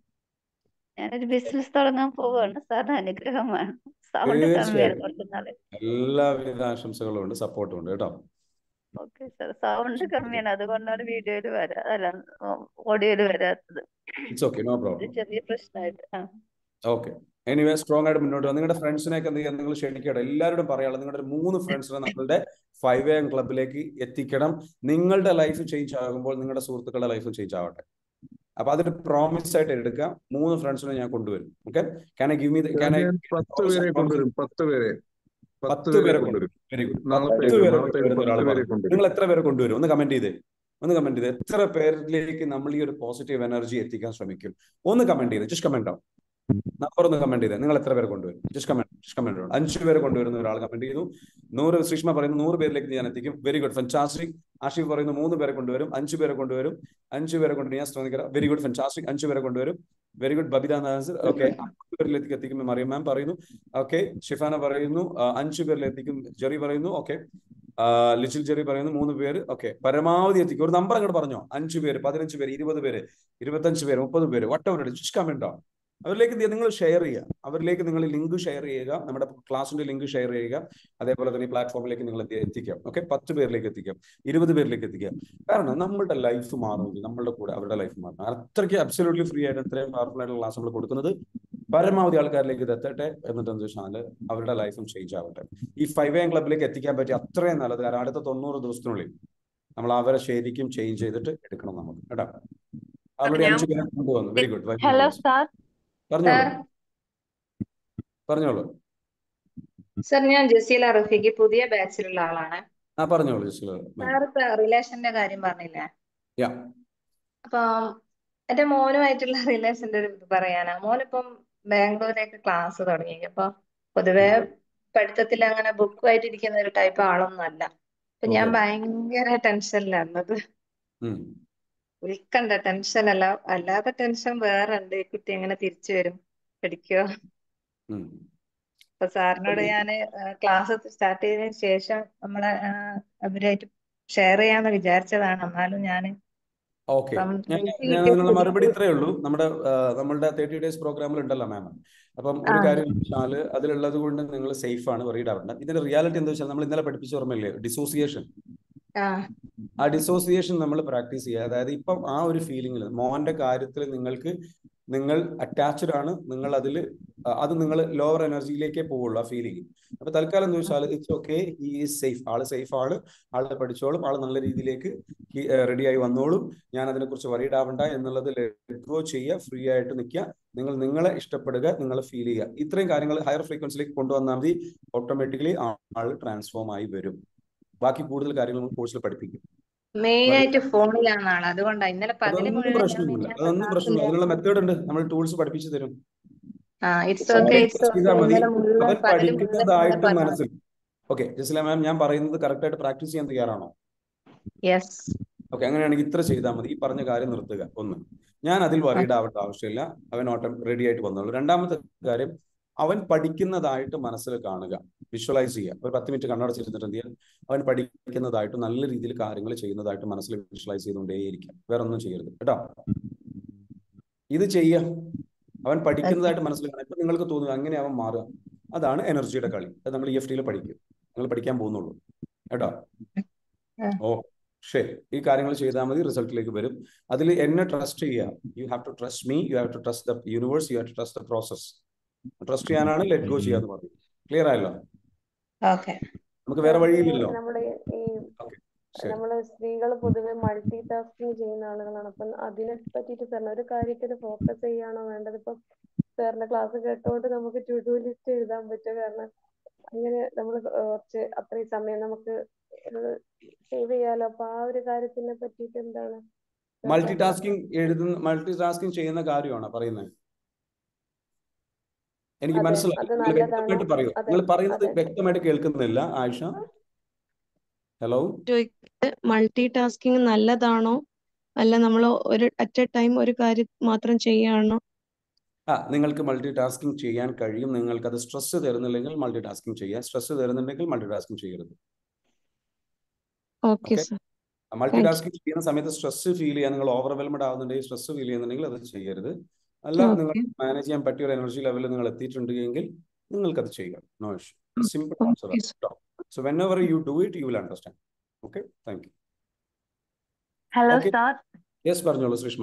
ഞാനൊരു ബിസിനസ് തുടങ്ങാൻ പോവുകയാണ് സാറിന് അനുഗ്രഹം വേണം സൗണ്ട് കമ്മിയാണ് തീർച്ചയായിട്ടും കുറച്ച് നാള് എല്ലാവിധ ആശംസകളും ഉണ്ട് സപ്പോർട്ടും ഉണ്ട് കേട്ടോ ഓക്കെ സാർ സൗണ്ട് കമ്മിയാണ് അതുകൊണ്ടാണ് വീഡിയോയിൽ വരാ അല്ല ഓഡിയോയിൽ വരാത്തത് ഇറ്റ്സ് ഓക്കെ നോ ഒരു പ്രോബ്ലം ചെറിയ പ്രശ്നമായിട്ട് ആ ഓക്കെ എനിവേ സ്ട്രോങ് ആയിട്ട് മുന്നോട്ട് പോകും നിങ്ങളുടെ ഫ്രണ്ട്സിനെയൊക്കെ എന്ത് ചെയ്യാം നിങ്ങൾ ക്ഷണിക്കണം എല്ലാവരോടും പറയാനുള്ളത് നിങ്ങളുടെ ഒരു മൂന്ന് ഫ്രണ്ട്സിനെ നമ്മളുടെ ഫൈവ് എം ക്ലബിലേക്ക് എത്തിക്കണം നിങ്ങളുടെ ലൈഫ് ചേഞ്ച് ആകുമ്പോൾ നിങ്ങളുടെ സുഹൃത്തുക്കളുടെ ലൈഫും ചേഞ്ച് ആവട്ടെ അപ്പൊ അതൊരു പ്രോമിസ് ആയിട്ട് എടുക്കാം മൂന്ന് ഫ്രണ്ട്സിനെ ഞാൻ കൊണ്ടുവരും okay can I give me can I ഞാൻ പത്ത് പേരെ കൊണ്ടുവരും പത്ത് പേരെ പത്ത് പത്ത് പേരെ പേരെ കൊണ്ടുവരും കൊണ്ടുവരും വെരി ഗുഡ് നാളത്തെ പത്ത് പേരെ നാളത്തെ കൊണ്ടുവരുന്ന ഒരാൾ പത്ത് പേരെ പറഞ്ഞു കൊണ്ടുവരും നിങ്ങൾ എത്ര പേരെ കൊണ്ടുവരും ഒന്ന് കമന്റ് ചെയ്തേ ഒന്ന് കമന്റ് ചെയ്തേ എത്ര പേരിലേക്ക് നമ്മൾ ഈ ഒരു പോസിറ്റീവ് എനർജി എത്തിക്കാൻ ശ്രമിക്കും ഒന്ന് കമന്റ് ചെയ്തേ ജസ്റ്റ് കമന്റ് ആവും നമ്പർ ഒന്ന് കമന്റ് ചെയ്തേ നിങ്ങൾ എത്ര പേരെ കൊണ്ടുവരും ജസ്റ്റ് കമന്റ് ജസ്റ്റ് കമന്റ് അഞ്ചു പേരെ കൊണ്ടുവരുന്ന ഒരാൾ കമന്റ് ചെയ്തു നൂറ് ശ്രീഷ്മ പറയുന്നു നൂറ് പേരിലേക്ക് ഞാൻ എത്തിക്കും വെരി ഗുഡ് ഫെൻറ്റാസ്റ്റിക് ആഷിഫ് പറയുന്നു മൂന്ന് പേരെ കൊണ്ടുവരും അഞ്ചു പേരെ കൊണ്ടുവരും അഞ്ചു പേരെ കൊണ്ടുവരും ഞാൻ ശ്രമിക്കാം വെരി ഗുഡ് ഫെൻറ്റാസ്റ്റിക് അഞ്ചു പേരെ കൊണ്ടുവരും very good Babitha Nasar okay അഞ്ചു പേരിലേക്ക് എത്തിക്കും മറിയം മാം പറയുന്നു ഓക്കെ ഷിഫാന പറയുന്നു ആ, അഞ്ചു പേരിലെത്തിക്കും ജെറി പറയുന്നു ഓക്കെ ലിച്ചിൽ ജെറി പറയുന്നു മൂന്ന് പേര് ഓക്കെ പരമാവധി എത്തിക്കും ഒരു നമ്പർ അങ്ങോട്ട് പറഞ്ഞോ അഞ്ചു പേര് പതിനഞ്ച് പേര് ഇരുപത് പേര് ഇരുപത്തഞ്ച് പേര് മുപ്പത് പേര് വട്ട് എവർ ജസ്റ്റ് കമന്റ് ആവും അവരിലേക്ക് എന്ത് ചെയ്യുക? നിങ്ങൾ ഷെയർ ചെയ്യുക അവരിലേക്ക് നിങ്ങൾ ലിങ്ക് ഷെയർ ചെയ്യുക നമ്മുടെ ക്ലാസ്സിന്റെ ലിങ്ക് ഷെയർ ചെയ്യുക അതേപോലെ തന്നെ ഈ പ്ലാറ്റ്ഫോമിലേക്ക് നിങ്ങൾ എത്തി- എത്തിക്കാം ഓക്കെ പത്ത് പേരിലേക്ക് എത്തിക്കാം ഇരുപത് പേരിലേക്ക് എത്തിക്കാം കാരണം നമ്മളുടെ ലൈഫ് മാറുമെങ്കിൽ നമ്മളുടെ കൂടെ അവരുടെ ലൈഫ് മാറണം അത്രയ്ക്ക് അബ്സല്യൂട്ട്ലി ഫ്രീ ആയിട്ട് ഇത്രയും പവർഫുൾ ആയിട്ടുള്ള ക്ലാസ് നമ്മൾ കൊടുക്കുന്നത് പരമാവധി ആൾക്കാരിലേക്ക് ഇത് എത്തട്ടെ എന്നിട്ട് എന്താ വെച്ചാൽ അവരുടെ ലൈഫും ചേഞ്ച് ആവട്ടെ ഈ ഫൈവ് എം ക്ലബിലേക്ക് എത്തിക്കാൻ പറ്റിയ അത്രയും നല്ലത് കാരണം അടുത്ത തൊണ്ണൂറ് ദിവസത്തിനുള്ളിൽ നമ്മൾ അവരെ ശരിക്കും ചേഞ്ച് ചെയ്തിട്ട് എടുക്കണം നമുക്ക് കേട്ടോ അവിടെ ഞാൻ- അഞ്ചു പേരെ കൊണ്ടുവന്നു വെരി ഗുഡ് ഹലോ സാർ പറഞ്ഞോളൂ പറഞ്ഞോളൂ സർ ഞാൻ ജസീല റഫീഖ് പുതിയ ബാച്ചിലുള്ള ആളാണ് ആ പറഞ്ഞോളൂ ജസ്റ്റ് സാർ ഇപ്പൊ റിലേഷന്റെ കാര്യം പറഞ്ഞില്ലേ യാ അപ്പം എന്റെ മോനുമായിട്ടുള്ള റിലേഷന്റെ ഒരു ഇത് പറയാനാ മോനിപ്പം ബാംഗ്ലൂരേക്ക് ക്ലാസ് തുടങ്ങി അപ്പൊ പൊതുവെ പഠിത്തത്തിൽ അങ്ങനെ ബുക്കുമായിട്ട് ഇരിക്കുന്ന ഒരു ടൈപ്പ് ആളൊന്നും അല്ല അപ്പൊ ഞാൻ ഓഹോ. ഭയങ്കര ടെൻഷനിലായിരുന്നത് ഉം. ഉത്കണ്ഠ ടെൻഷൻ അല്ല അല്ലാതെ ടെൻഷൻ വേറെ ഉണ്ട് ഈ കുട്ടി എങ്ങനെ തിരിച്ചു വരും പഠിക്കോ ഉം. അപ്പൊ സാറിനോട് ഞാൻ ക്ലാസ് സ്റ്റാർട്ട് ചെയ്തതിനു ശേഷം നമ്മളെ ആ, അവരായിട്ട് ഷെയർ ചെയ്യാന്ന് വിചാരിച്ചതാണ് എന്നാലും ഞാൻ ഓക്കെ അപ്പം ഞാൻ എനിക്ക് ഞാൻ കിട്ടിയ അതിനുള്ള മറുപടി സ്ഥിതിക്ക് ഇത്രയേ ഉള്ളൂ നമ്മുടെ ആ, നമ്മളുടെ തേർട്ടി ഡേയ്സ് പ്രോഗ്രാമിൽ ഉണ്ടല്ലോ മാം അപ്പം ഒരു ആ കാര്യം വെച്ചാൽ അതിലുള്ളത് കൊണ്ട് നിങ്ങൾ സേഫ് ആണ് വറീഡ് ആവണ്ട ഇതിന്റെ റിയാലിറ്റി എന്താ വെച്ചാൽ നമ്മൾ ഇന്നലെ പഠിപ്പിച്ച ഓർമ്മയില്ലേ ഡിസോസിയേഷൻ ആ ആ ഡിസോസിയേഷൻ നമ്മൾ പ്രാക്ടീസ് ചെയ്യുക അതായത് ഇപ്പം ആ ഒരു ഫീലിംഗിൽ മോന്റെ കാര്യത്തിൽ നിങ്ങൾക്ക് നിങ്ങൾ അറ്റാച്ച്ഡ് ആണ് നിങ്ങൾ അതിൽ അത് നിങ്ങൾ ലോവർ എനർജിയിലേക്കേ പോവുള്ളൂ ആ ഫീലിംഗ് അപ്പൊ തൽക്കാലം എന്ന് വെച്ചാൽ it's okay he is safe ആള് സേഫ് ആണ് ആള് പഠിച്ചോളും ആള് നല്ല രീതിയിലേക്ക് റെഡിയായി വന്നോളും ഞാൻ അതിനെക്കുറിച്ച് വറീഡ് ആവണ്ട എന്നുള്ളത് ലെറ്റ് ചെയ്യുക ഫ്രീ ആയിട്ട് നിൽക്കുക നിങ്ങൾ നിങ്ങളെ ഇഷ്ടപ്പെടുക നിങ്ങളെ ഫീൽ ചെയ്യുക ഇത്രയും കാര്യങ്ങൾ ഹയർ ഫ്രീക്വൻസിലേക്ക് കൊണ്ടുവന്നാൽ മതി ഓട്ടോമാറ്റിക്കലി ആൾ ട്രാൻസ്ഫോം ആയി വരും ബാക്കി കൂടുതൽ കാര്യങ്ങൾ നമ്മൾ കോഴ്സിൽ പഠിപ്പിക്കും മെയിൻ ആയിട്ട് ഫോണിലാണ് ആള് അതുകൊണ്ടാണ് ഇന്നലെ പകല് അതൊന്നും മുഴുവൻ ഞാൻ പ്രശ്നമില്ല മിനിഞ്ഞാന്ന് അതൊന്നും ക്ലാസ് പ്രശ്നമില്ല അതിനുള്ള ഉണ്ടായിരുന്നു മെത്തേഡ് ഉണ്ട് നമ്മൾ ടൂൾസ് പഠിപ്പിച്ചു തരും ആ ഇറ്റ്സ് ഓക്കെ അവരെ ഇറ്റ്സ് ഓക്കെ ചെയ്താൽ മതി ഇന്നലെ മുഴുവൻ അവൻ പകല് മുഴുവൻ ഇങ്ങനെ പഠിക്കുന്നതായിട്ട് പറഞ്ഞു മനസ്സിൽ ഓക്കെ ജസ്ല മാം ഞാൻ പറയുന്നത് കറക്റ്റ് ആയിട്ട് പ്രാക്ടീസ് ചെയ്യാൻ തയ്യാറാണോ യെസ് ഓക്കെ അങ്ങനെയാണെങ്കിൽ ഇത്ര ചെയ്താൽ മതി ഈ പറഞ്ഞ കാര്യം നിർത്തുക ഒന്ന് ഞാൻ അതിൽ വറീഡ് ആവേണ്ട ആവശ്യമില്ല അവൻ ഓട്ടം റെഡി ആയിട്ട് വന്നോളൂ രണ്ടാമത്തെ കാര്യം അവൻ പഠിക്കുന്നതായിട്ട് മനസ്സിൽ കാണുക വിഷ്വലൈസ് ചെയ്യുക ഒരു പത്ത് മിനിറ്റ് കണ്ണടച്ചിരുന്നിട്ട് എന്ത് ചെയ്യുക അവൻ പഠിക്കുന്നതായിട്ട് നല്ല രീതിയിൽ കാര്യങ്ങൾ ചെയ്യുന്നതായിട്ട് മനസ്സിൽ വിഷ്വലൈസ് ചെയ്തുകൊണ്ടേയിരിക്കുക വേറെ ഒന്നും ചെയ്യരുത് കേട്ടോ ഇത് ചെയ്യുക അവൻ പഠിക്കുന്നതായിട്ട് മനസ്സിൽ കാണുക ഇപ്പൊ നിങ്ങൾക്ക് തോന്നുക അങ്ങനെ അവൻ മാറുക അതാണ് എനർജിയുടെ കളി അത് നമ്മൾ ഇ എഫ് ടിയിൽ പഠിക്കും നിങ്ങൾ പഠിക്കാൻ പോകുന്നുള്ളൂ കേട്ടോ ഓ ശരി ഈ കാര്യങ്ങൾ ചെയ്താൽ മതി റിസൾട്ടിലേക്ക് വരും അതിൽ എന്നെ ട്രസ്റ്റ് ചെയ്യുക you have to trust me you have to trust the universe you have to trust the process trust ചെയ്യാനാണ് ലെറ്റ് ഗോ ചെയ്യാന്ന് മതി ക്ലിയർ ആയല്ലോ ഓക്കെ നമുക്ക് വേറെ വഴിയില്ലല്ലോ നമ്മുടെ ഈ ഓക്കെ ശരി നമ്മള് സ്ത്രീകൾ പൊതുവെ മൾട്ടി ടാസ്കിങ് ചെയ്യുന്ന ആളുകളാണ് അപ്പം അതിനെ പറ്റിയിട്ട് സാറിന് ഒരു കാര്യത്തിൽ ഫോക്കസ് ചെയ്യാണോ വേണ്ടത് ഇപ്പം സാറിന്റെ ക്ലാസ് കേട്ടോണ്ട് നമുക്ക് ടു ഡു ലിസ്റ്റ് എഴുതാൻ പറ്റും കാരണം അങ്ങനെ നമ്മൾ കുറച്ച് അത്രയും സമയം നമുക്ക് സേവ് ചെയ്യാലോ അപ്പൊ ആ ഒരു കാര്യത്തിനെ പറ്റിയിട്ട് എന്താണ് സാറിന്റെ മൾട്ടി അഭിപ്രായം ടാസ്കിങ് എഴുതുന്ന മൾട്ടി ടാസ്കിങ് ചെയ്യുന്ന കാര്യമാണോ പറയുന്നത് എനിക്ക് അതെ മനസ്സിലായി അത് നിങ്ങൾ നല്ലതാണോ വ്യക്തമായിട്ട് പറയൂ അതെ നിങ്ങൾ പറയുന്നത് അതെ വ്യക്തമായിട്ട് കേൾക്കുന്നില്ല ആയിഷ ഹലോ മൾട്ടി ടാസ്കിങ് നല്ലതാണോ അല്ല നമ്മൾ ഒരു അറ്റ് എ ടൈം ഒരു കാര്യം മാത്രം ചെയ്യാണോ ആ നിങ്ങൾക്ക് മൾട്ടി ടാസ്കിങ് ചെയ്യാൻ കഴിയും നിങ്ങൾക്ക് അത് സ്ട്രെസ് തരുന്നില്ലെങ്കിൽ മൾട്ടി ടാസ്കിങ് ചെയ്യാം സ്ട്രെസ് തരുന്നുണ്ടെങ്കിൽ മൾട്ടി ടാസ്കിങ് ചെയ്യരുത് okay okay sir multi thank you tasking ചെയ്യുന്ന സമയത്ത് സ്ട്രെസ് ഫീൽ ചെയ്യാൻ നിങ്ങൾ ഓവർവെൽമഡ് ആവുന്നുണ്ടെങ്കിൽ സ്ട്രെസ് ഫീൽ ചെയ്യുന്നുണ്ടെങ്കിൽ അത് ചെയ്യരുത് അല്ല നിങ്ങൾ ഓക്കെ മാനേജ് ചെയ്യാൻ പറ്റിയ ഒരു എനർജി ലെവലിൽ നിങ്ങൾ എത്തിയിട്ടുണ്ടെങ്കിൽ നിങ്ങൾക്ക് അത് ചെയ്യാം no issue simple answer okay ആണ് കേട്ടോ so whenever you do it you will understand okay thank you hello okay sir yes പറഞ്ഞോളൂ ശ്രീഷ്മ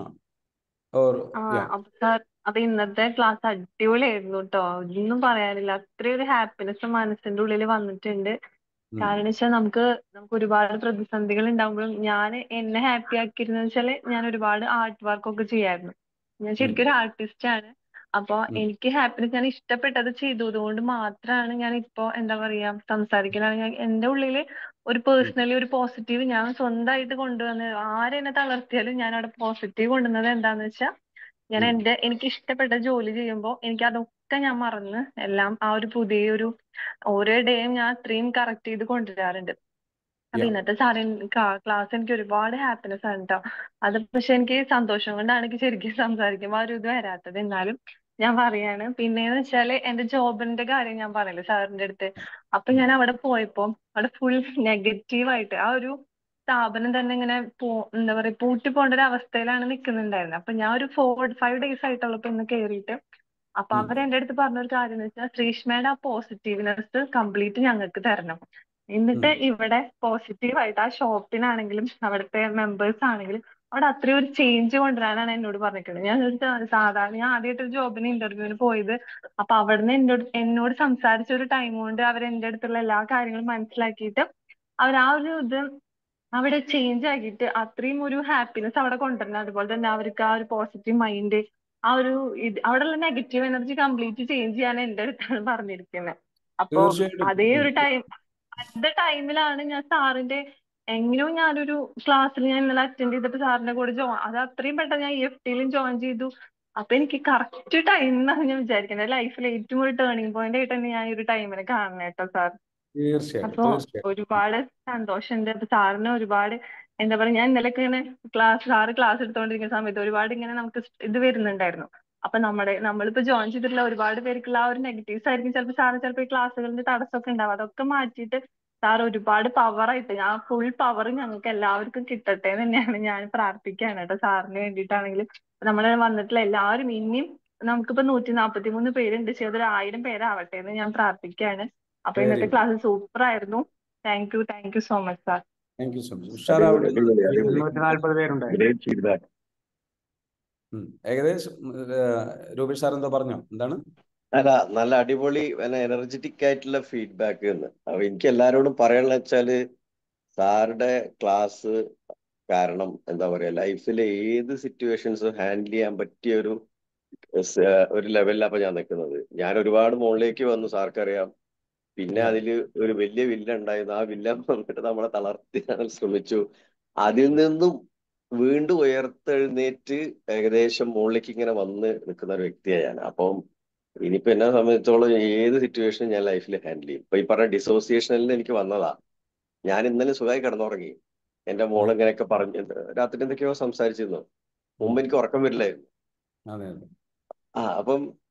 ഓർ ആ യാ അപ്പൊ സാർ അത് ഇന്നത്തെ ക്ലാസ് അടിപൊളിയായിരുന്നു കേട്ടോ ഒന്നും പറയാനില്ല അത്രയും ഒരു ഹാപ്പിനെസ് മനസ്സിന്റെ ഉള്ളിൽ വന്നിട്ടുണ്ട് കാരണം വെച്ചാൽ നമുക്ക് നമുക്ക് ഒരുപാട് പ്രതിസന്ധികൾ ഉണ്ടാകുമ്പോഴും ഞാൻ എന്നെ ഹാപ്പി ആക്കിയിരുന്നെന്ന് വെച്ചാല് ഞാൻ ഒരുപാട് ആർട്ട് വർക്ക് ഒക്കെ ചെയ്യായിരുന്നു ഞാൻ ശരിക്കും ഒരു ആർട്ടിസ്റ്റ് ആണ് അപ്പൊ എനിക്ക് ഹാപ്പിനെസ് ഞാൻ ഇഷ്ടപ്പെട്ടത് ചെയ്തത് കൊണ്ട് മാത്രമാണ് ഞാൻ ഇപ്പോ എന്താ പറയാ സംസാരിക്കുന്നത് ഞാൻ എന്റെ ഉള്ളില് ഒരു പേഴ്സണലി ഒരു പോസിറ്റീവ് ഞാൻ സ്വന്തമായിട്ട് കൊണ്ടുവന്ന് ആരെന്നെ തളർത്തിയാലും ഞാൻ അവിടെ പോസിറ്റീവ് കൊണ്ടുവന്നത് എന്താന്ന് വെച്ചാൽ ഞാൻ എന്റെ എനിക്ക് ഇഷ്ടപ്പെട്ട ജോലി ചെയ്യുമ്പോൾ എനിക്ക് അതൊക്കെ ഞാൻ മറന്ന് എല്ലാം ആ ഒരു പുതിയൊരു ഓരോ ഡേയും ഞാൻ അത്രയും കറക്റ്റ് ചെയ്ത് കൊണ്ടുവരാറുണ്ട് അപ്പൊ യാ ഇന്നത്തെ സാറിൻ ക്ലാസ് എനിക്ക് ഒരുപാട് ഹാപ്പിനെസ് ആണ് കേട്ടോ അത് പക്ഷെ എനിക്ക് സന്തോഷം കൊണ്ടാണ് എനിക്ക് ശരിക്കും സംസാരിക്കുമ്പോൾ ആ ഒരു ഇത് വരാത്തത് എന്നാലും ഞാൻ പറയാണ് പിന്നെന്ന് വെച്ചാല് എന്റെ ജോബിന്റെ കാര്യം ഞാൻ പറയില്ലേ സാറിന്റെ അടുത്ത് അപ്പൊ ഞാൻ അവിടെ പോയപ്പോ അവിടെ ഫുൾ നെഗറ്റീവ് ആയിട്ട് ആ ഒരു സ്ഥാപനം തന്നെ ഇങ്ങനെ പോ എന്താ പറയാ പൂട്ടി പോകേണ്ട ഒരു അവസ്ഥയിലാണ് നിൽക്കുന്നുണ്ടായിരുന്നത് അപ്പൊ ഞാൻ ഒരു ഫോർ ഫൈവ് ഡേയ്സ് ആയിട്ടുള്ളൂ ഇപ്പൊ ഇന്ന് കയറിയിട്ട് അപ്പൊ അവർ എന്റെ അടുത്ത് പറഞ്ഞ ഒരു കാര്യം എന്ന് വെച്ചാൽ ശ്രീഷ്മയുടെ ആ പോസിറ്റീവ്നെസ് കംപ്ലീറ്റ് ഞങ്ങൾക്ക് തരണം എന്നിട്ട് ഇവിടെ പോസിറ്റീവ് ആയിട്ട് ആ ഷോപ്പിനാണെങ്കിലും അവിടുത്തെ മെമ്പേഴ്സ് ആണെങ്കിലും അവിടെ അത്രയും ഒരു ചേഞ്ച് കൊണ്ടുവരാനാണ് എന്നോട് പറഞ്ഞിട്ടുള്ളത് ഞാൻ ഒരു സാ- സാധാരണ ഞാൻ ആദ്യമായിട്ട് ഒരു ജോബിന് ഇന്റർവ്യൂവിന് പോയത് അപ്പൊ അവിടുന്ന് എന്നോട് എന്നോട് സംസാരിച്ച ഒരു ടൈം കൊണ്ട് അവർ എന്റെ അടുത്തുള്ള എല്ലാ കാര്യങ്ങളും മനസ്സിലാക്കിയിട്ട് അവർ ആ ഒരു ഇത് അവിടെ ചേഞ്ച് ആക്കിയിട്ട് അത്രയും ഒരു ഹാപ്പിനെസ് അവിടെ കൊണ്ടുവരണം അതുപോലെ തന്നെ അവർക്ക് ആ ഒരു പോസിറ്റീവ് മൈൻഡ് ആ ഒരു ഇത് അവിടെയുള്ള നെഗറ്റീവ് എനർജി കംപ്ലീറ്റ് ചേഞ്ച് ചെയ്യാൻ എന്റെ അടുത്താണ് പറഞ്ഞിരിക്കുന്നത് അപ്പൊ തീർച്ചയായിട്ടും അതേ ഒരു ടൈം അടുത്ത ടൈമിലാണ് ഞാൻ സാറിന്റെ എങ്ങനെയോ ഞാനൊരു ക്ലാസ്സിൽ ഞാൻ ഇന്നലെ അറ്റൻഡ് ചെയ്തപ്പോൾ സാറിന്റെ കൂടെ ജോ അത് അത്രയും പെട്ടെന്ന് ഞാൻ ഇ എഫ് ടിയിലും ജോയിൻ ചെയ്തു അപ്പൊ എനിക്ക് കറക്റ്റ് ടൈം എന്നാണ് ഞാൻ വിചാരിക്കുന്നത് ലൈഫിൽ ഏറ്റവും ഒരു ടേണിംഗ് പോയിന്റ് ആയിട്ട് തന്നെ ഞാൻ ഈ ഒരു ടൈമിനെ കാണണം കേട്ടോ സാർ തീർച്ചയായിട്ടും അപ്പൊ തീർച്ചയായിട്ടും ഒരുപാട് സന്തോഷമുണ്ട് അപ്പൊ സാറിന് ഒരുപാട് എന്താ പറയാ ഞാൻ ഇന്നലെ ഇങ്ങനെ ക്ലാസ് സാറ് ക്ലാസ് എടുത്തോണ്ടിരിക്കുന്ന സമയത്ത് ഒരുപാട് ഇങ്ങനെ നമുക്ക് ഇത് വരുന്നുണ്ടായിരുന്നു അപ്പൊ നമ്മുടെ നമ്മളിപ്പോ ജോയിൻ ചെയ്തിട്ടുള്ള ഒരുപാട് പേർക്കുള്ള ആ ഒരു നെഗറ്റീവ്സ് ആയിരിക്കും ചിലപ്പോൾ സാറ് ചിലപ്പോൾ ഈ ക്ലാസ്സുകളിന്റെ തടസ്സമൊക്കെ ഉണ്ടാവും അതൊക്കെ മാറ്റിയിട്ട് സാർ ഒരുപാട് പവർ ആയിട്ട് ആ ഫുൾ പവർ ഞങ്ങൾക്ക് എല്ലാവർക്കും കിട്ടട്ടെ എന്ന് തന്നെയാണ് ഞാൻ പ്രാർത്ഥിക്കുകയാണ് കേട്ടോ സാറിന് വേണ്ടിയിട്ടാണെങ്കിലും നമ്മൾ വന്നിട്ടുള്ള എല്ലാവരും ഇനിയും നമുക്കിപ്പോ നൂറ്റി നാൽപ്പത്തി മൂന്ന് പേരുണ്ട് പക്ഷെ അതൊരു ആയിരം പേരാവട്ടെ എന്ന് ഞാൻ പ്രാർത്ഥിക്കുകയാണ് അപ്പൊ വെരി ഇന്നത്തെ ഗുഡ് ക്ലാസ് സൂപ്പർ ആയിരുന്നു thank you thank you so much sir thank you so much ഉഷാറാവട്ടെ ഇരുന്നൂറ്റി നാല്പത് പേരുണ്ടായിരുന്നു ഉം. ഏകദേശം ഏഹ്, രൂപേഷ് സാർ എന്തോ പറഞ്ഞോ എന്താണ് അല്ല നല്ല അടിപൊളി എനർജറ്റിക് ആയിട്ടുള്ള ഫീഡ്ബാക്ക് എന്ന് അപ്പൊ എനിക്ക് എല്ലാരോടും പറയാനുള്ള വെച്ചാല് സാറുടെ ക്ലാസ് കാരണം എന്താ പറയാ ലൈഫിലെ ഏത് സിറ്റുവേഷൻസും ഹാൻഡിൽ ചെയ്യാൻ പറ്റിയ ഒരു സ- ഒരു ലെവലിലാണ് അപ്പൊ ഞാൻ നിൽക്കുന്നത് ഞാൻ ഒരുപാട് മുകളിലേക്ക് വന്നു സാർക്കറിയാം പിന്നെ Yeah. അതില് ഒരു വലിയ വില്ല ഉണ്ടായിരുന്നു ആ വില്ല വന്നിട്ട് നമ്മളെ തളർത്താൻ ശ്രമിച്ചു അതിൽ നിന്നും വീണ്ടും ഉയർത്തെഴുന്നേറ്റ് ഏകദേശം മുകളിലേക്ക് ഇങ്ങനെ വന്ന് നിൽക്കുന്ന ഒരു വ്യക്തിയാണ് ഞാൻ അപ്പം ഇനിയിപ്പോ എന്നെ സംബന്ധിച്ചോളം ഏത് സിറ്റുവേഷനും ഞാൻ ലൈഫിൽ ഹാൻഡിൽ ചെയ്യും ഇപ്പൊ ഈ പറഞ്ഞ ഡിസോസിയേഷനിൽ എനിക്ക് വന്നതാ ഞാൻ ഇന്നലെ സുഖമായി കിടന്നുറങ്ങി എന്റെ മോൾ ഇങ്ങനെയൊക്കെ പറഞ്ഞു രാത്രി എന്തൊക്കെയോ സംസാരിച്ചിരുന്നു മുമ്പ് എനിക്ക് ഉറക്കം വരില്ലായിരുന്നു അതെ അതെ ആ അപ്പം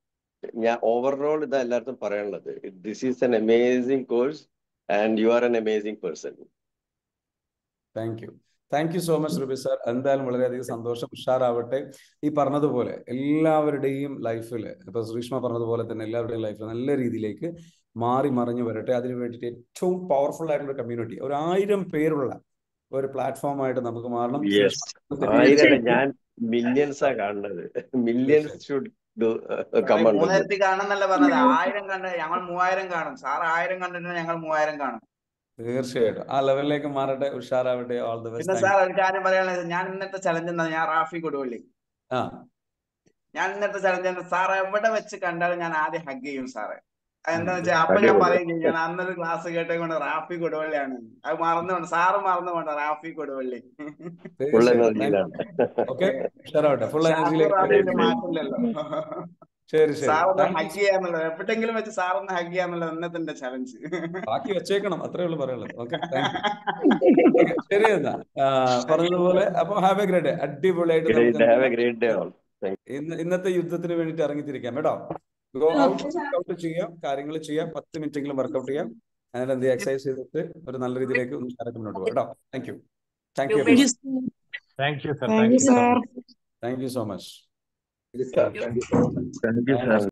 ഞാൻ ഓവറോൾ ഇതാ എല്ലായിടത്തും പറയാനുള്ളത് this is an amazing course and you are an amazing person thank you thank you so much Ruby sir എന്തായാലും വളരെയധികം സന്തോഷം ഉഷാറാവട്ടെ ഈ പറഞ്ഞതുപോലെ എല്ലാവരുടെയും ലൈഫിൽ ഇപ്പൊ ശ്രീഷ്മ പറഞ്ഞതുപോലെ തന്നെ എല്ലാവരുടെയും ലൈഫിൽ നല്ല രീതിയിലേക്ക് മാറി മറിഞ്ഞു വരട്ടെ അതിന് വേണ്ടിയിട്ട് ഏറ്റവും പവർഫുൾ ആയിട്ടുള്ള കമ്മ്യൂണിറ്റി ഒരു ആയിരം പേരുള്ള ഒരു പ്ലാറ്റ്ഫോം ആയിട്ട് നമുക്ക് മാറണം യെസ് ശ്രീഷ്മ ആയിരം ഞാൻ മില്യൺസാ കാണുന്നത് മില്യൺസ് ഷുഡ് കമൺ മൂന്നിരത്തി കാണുന്നല്ല പറഞ്ഞത് ആയിരം കണ്ട് ഞങ്ങൾ മൂവായിരം കാണും സാർ ആയിരം കണ്ടിട്ട് ഞങ്ങൾ മൂവായിരം കാണും തീർച്ചയായിട്ടും ആ ലെവലിലേക്ക് മാറട്ടെ ഉഷാറാവട്ടെ ഓൾ ദി പിന്നെ ബെസ്റ്റ് സാർ ഒരു കാര്യം പറയാനുള്ളത് ഞാൻ ഇന്നത്തെ ചലഞ്ച് എന്താ ഞാൻ റാഫി കൊടുവള്ളി ആ ഞാൻ ഇന്നത്തെ ചലഞ്ച് സാർ എവിടെ വെച്ച് കണ്ടാലും ഞാൻ ആദ്യം ഹഗ് ചെയ്യും സാറേ എന്താന്ന് വെച്ചാൽ അപ്പൊ ഞാൻ പറയും ചെയ്യും ഞാൻ അന്നൊരു ക്ലാസ് കേട്ടുകൊണ്ട് റാഫി കൊടുവള്ളിയാണ് അത് മറന്നുകൊണ്ട് സാറ് മറന്നുകൊണ്ട് റാഫി കൊടുവള്ളി ഫുൾ തീർച്ചയായിട്ടും എനർജിയിലാണ് ഓക്കെ ഉഷാറാവട്ടെ ഫുൾ ഷാഫി എനർജിയിലേക്ക് റാഫിന്റെ മാറ്റില്ലല്ലോ ശരി ശരി സാറൊന്ന് താങ്ക് ഹഗ് ചെയ്യാന്നുള്ളത് എപ്പോഴെങ്കിലും വെച്ച് സാറൊന്ന് ഹഗ് ചെയ്യാന്നുള്ളത് ഇന്നത്തെ എന്റെ ചലഞ്ച് ബാക്കി വെച്ചേക്കണം അത്രേ ഉള്ളൂ പറയുള്ളത് ഓക്കെ താങ്ക് യു ശരി എന്നാ ആ, പറഞ്ഞതുപോലെ അപ്പൊ ഹാവ് എ ഗ്രേറ്റ് ഡേ അടിപൊളിയായിട്ട് നമുക്ക് ഗ്രേറ്റ് ഹാവ് എ എന്താണ് ഗ്രേറ്റ് ഡേ ഓൾ ഇന്ന് ഇന്നത്തെ യുദ്ധത്തിന് വേണ്ടിയിട്ട് ഇറങ്ങിത്തിരിക്കാം കേട്ടോ ഗോ ഔട്ട് വർക്ക്ഔട്ട് ചെയ്യാം കാര്യങ്ങൾ ചെയ്യാം പത്ത് മിനിറ്റ് എങ്കിലും വർക്ക്ഔട്ട് ചെയ്യാം അതിന് എന്ത് എക്സസൈസ് ചെയ്തിട്ട് ഒരു നല്ല രീതിയിലേക്ക് ഒന്ന് ഉഷാറായിട്ട് മുന്നോട്ട് പോകാം കേട്ടോ thank you thank you Rupesh thank you sir thank you sir thank you so much thank you sir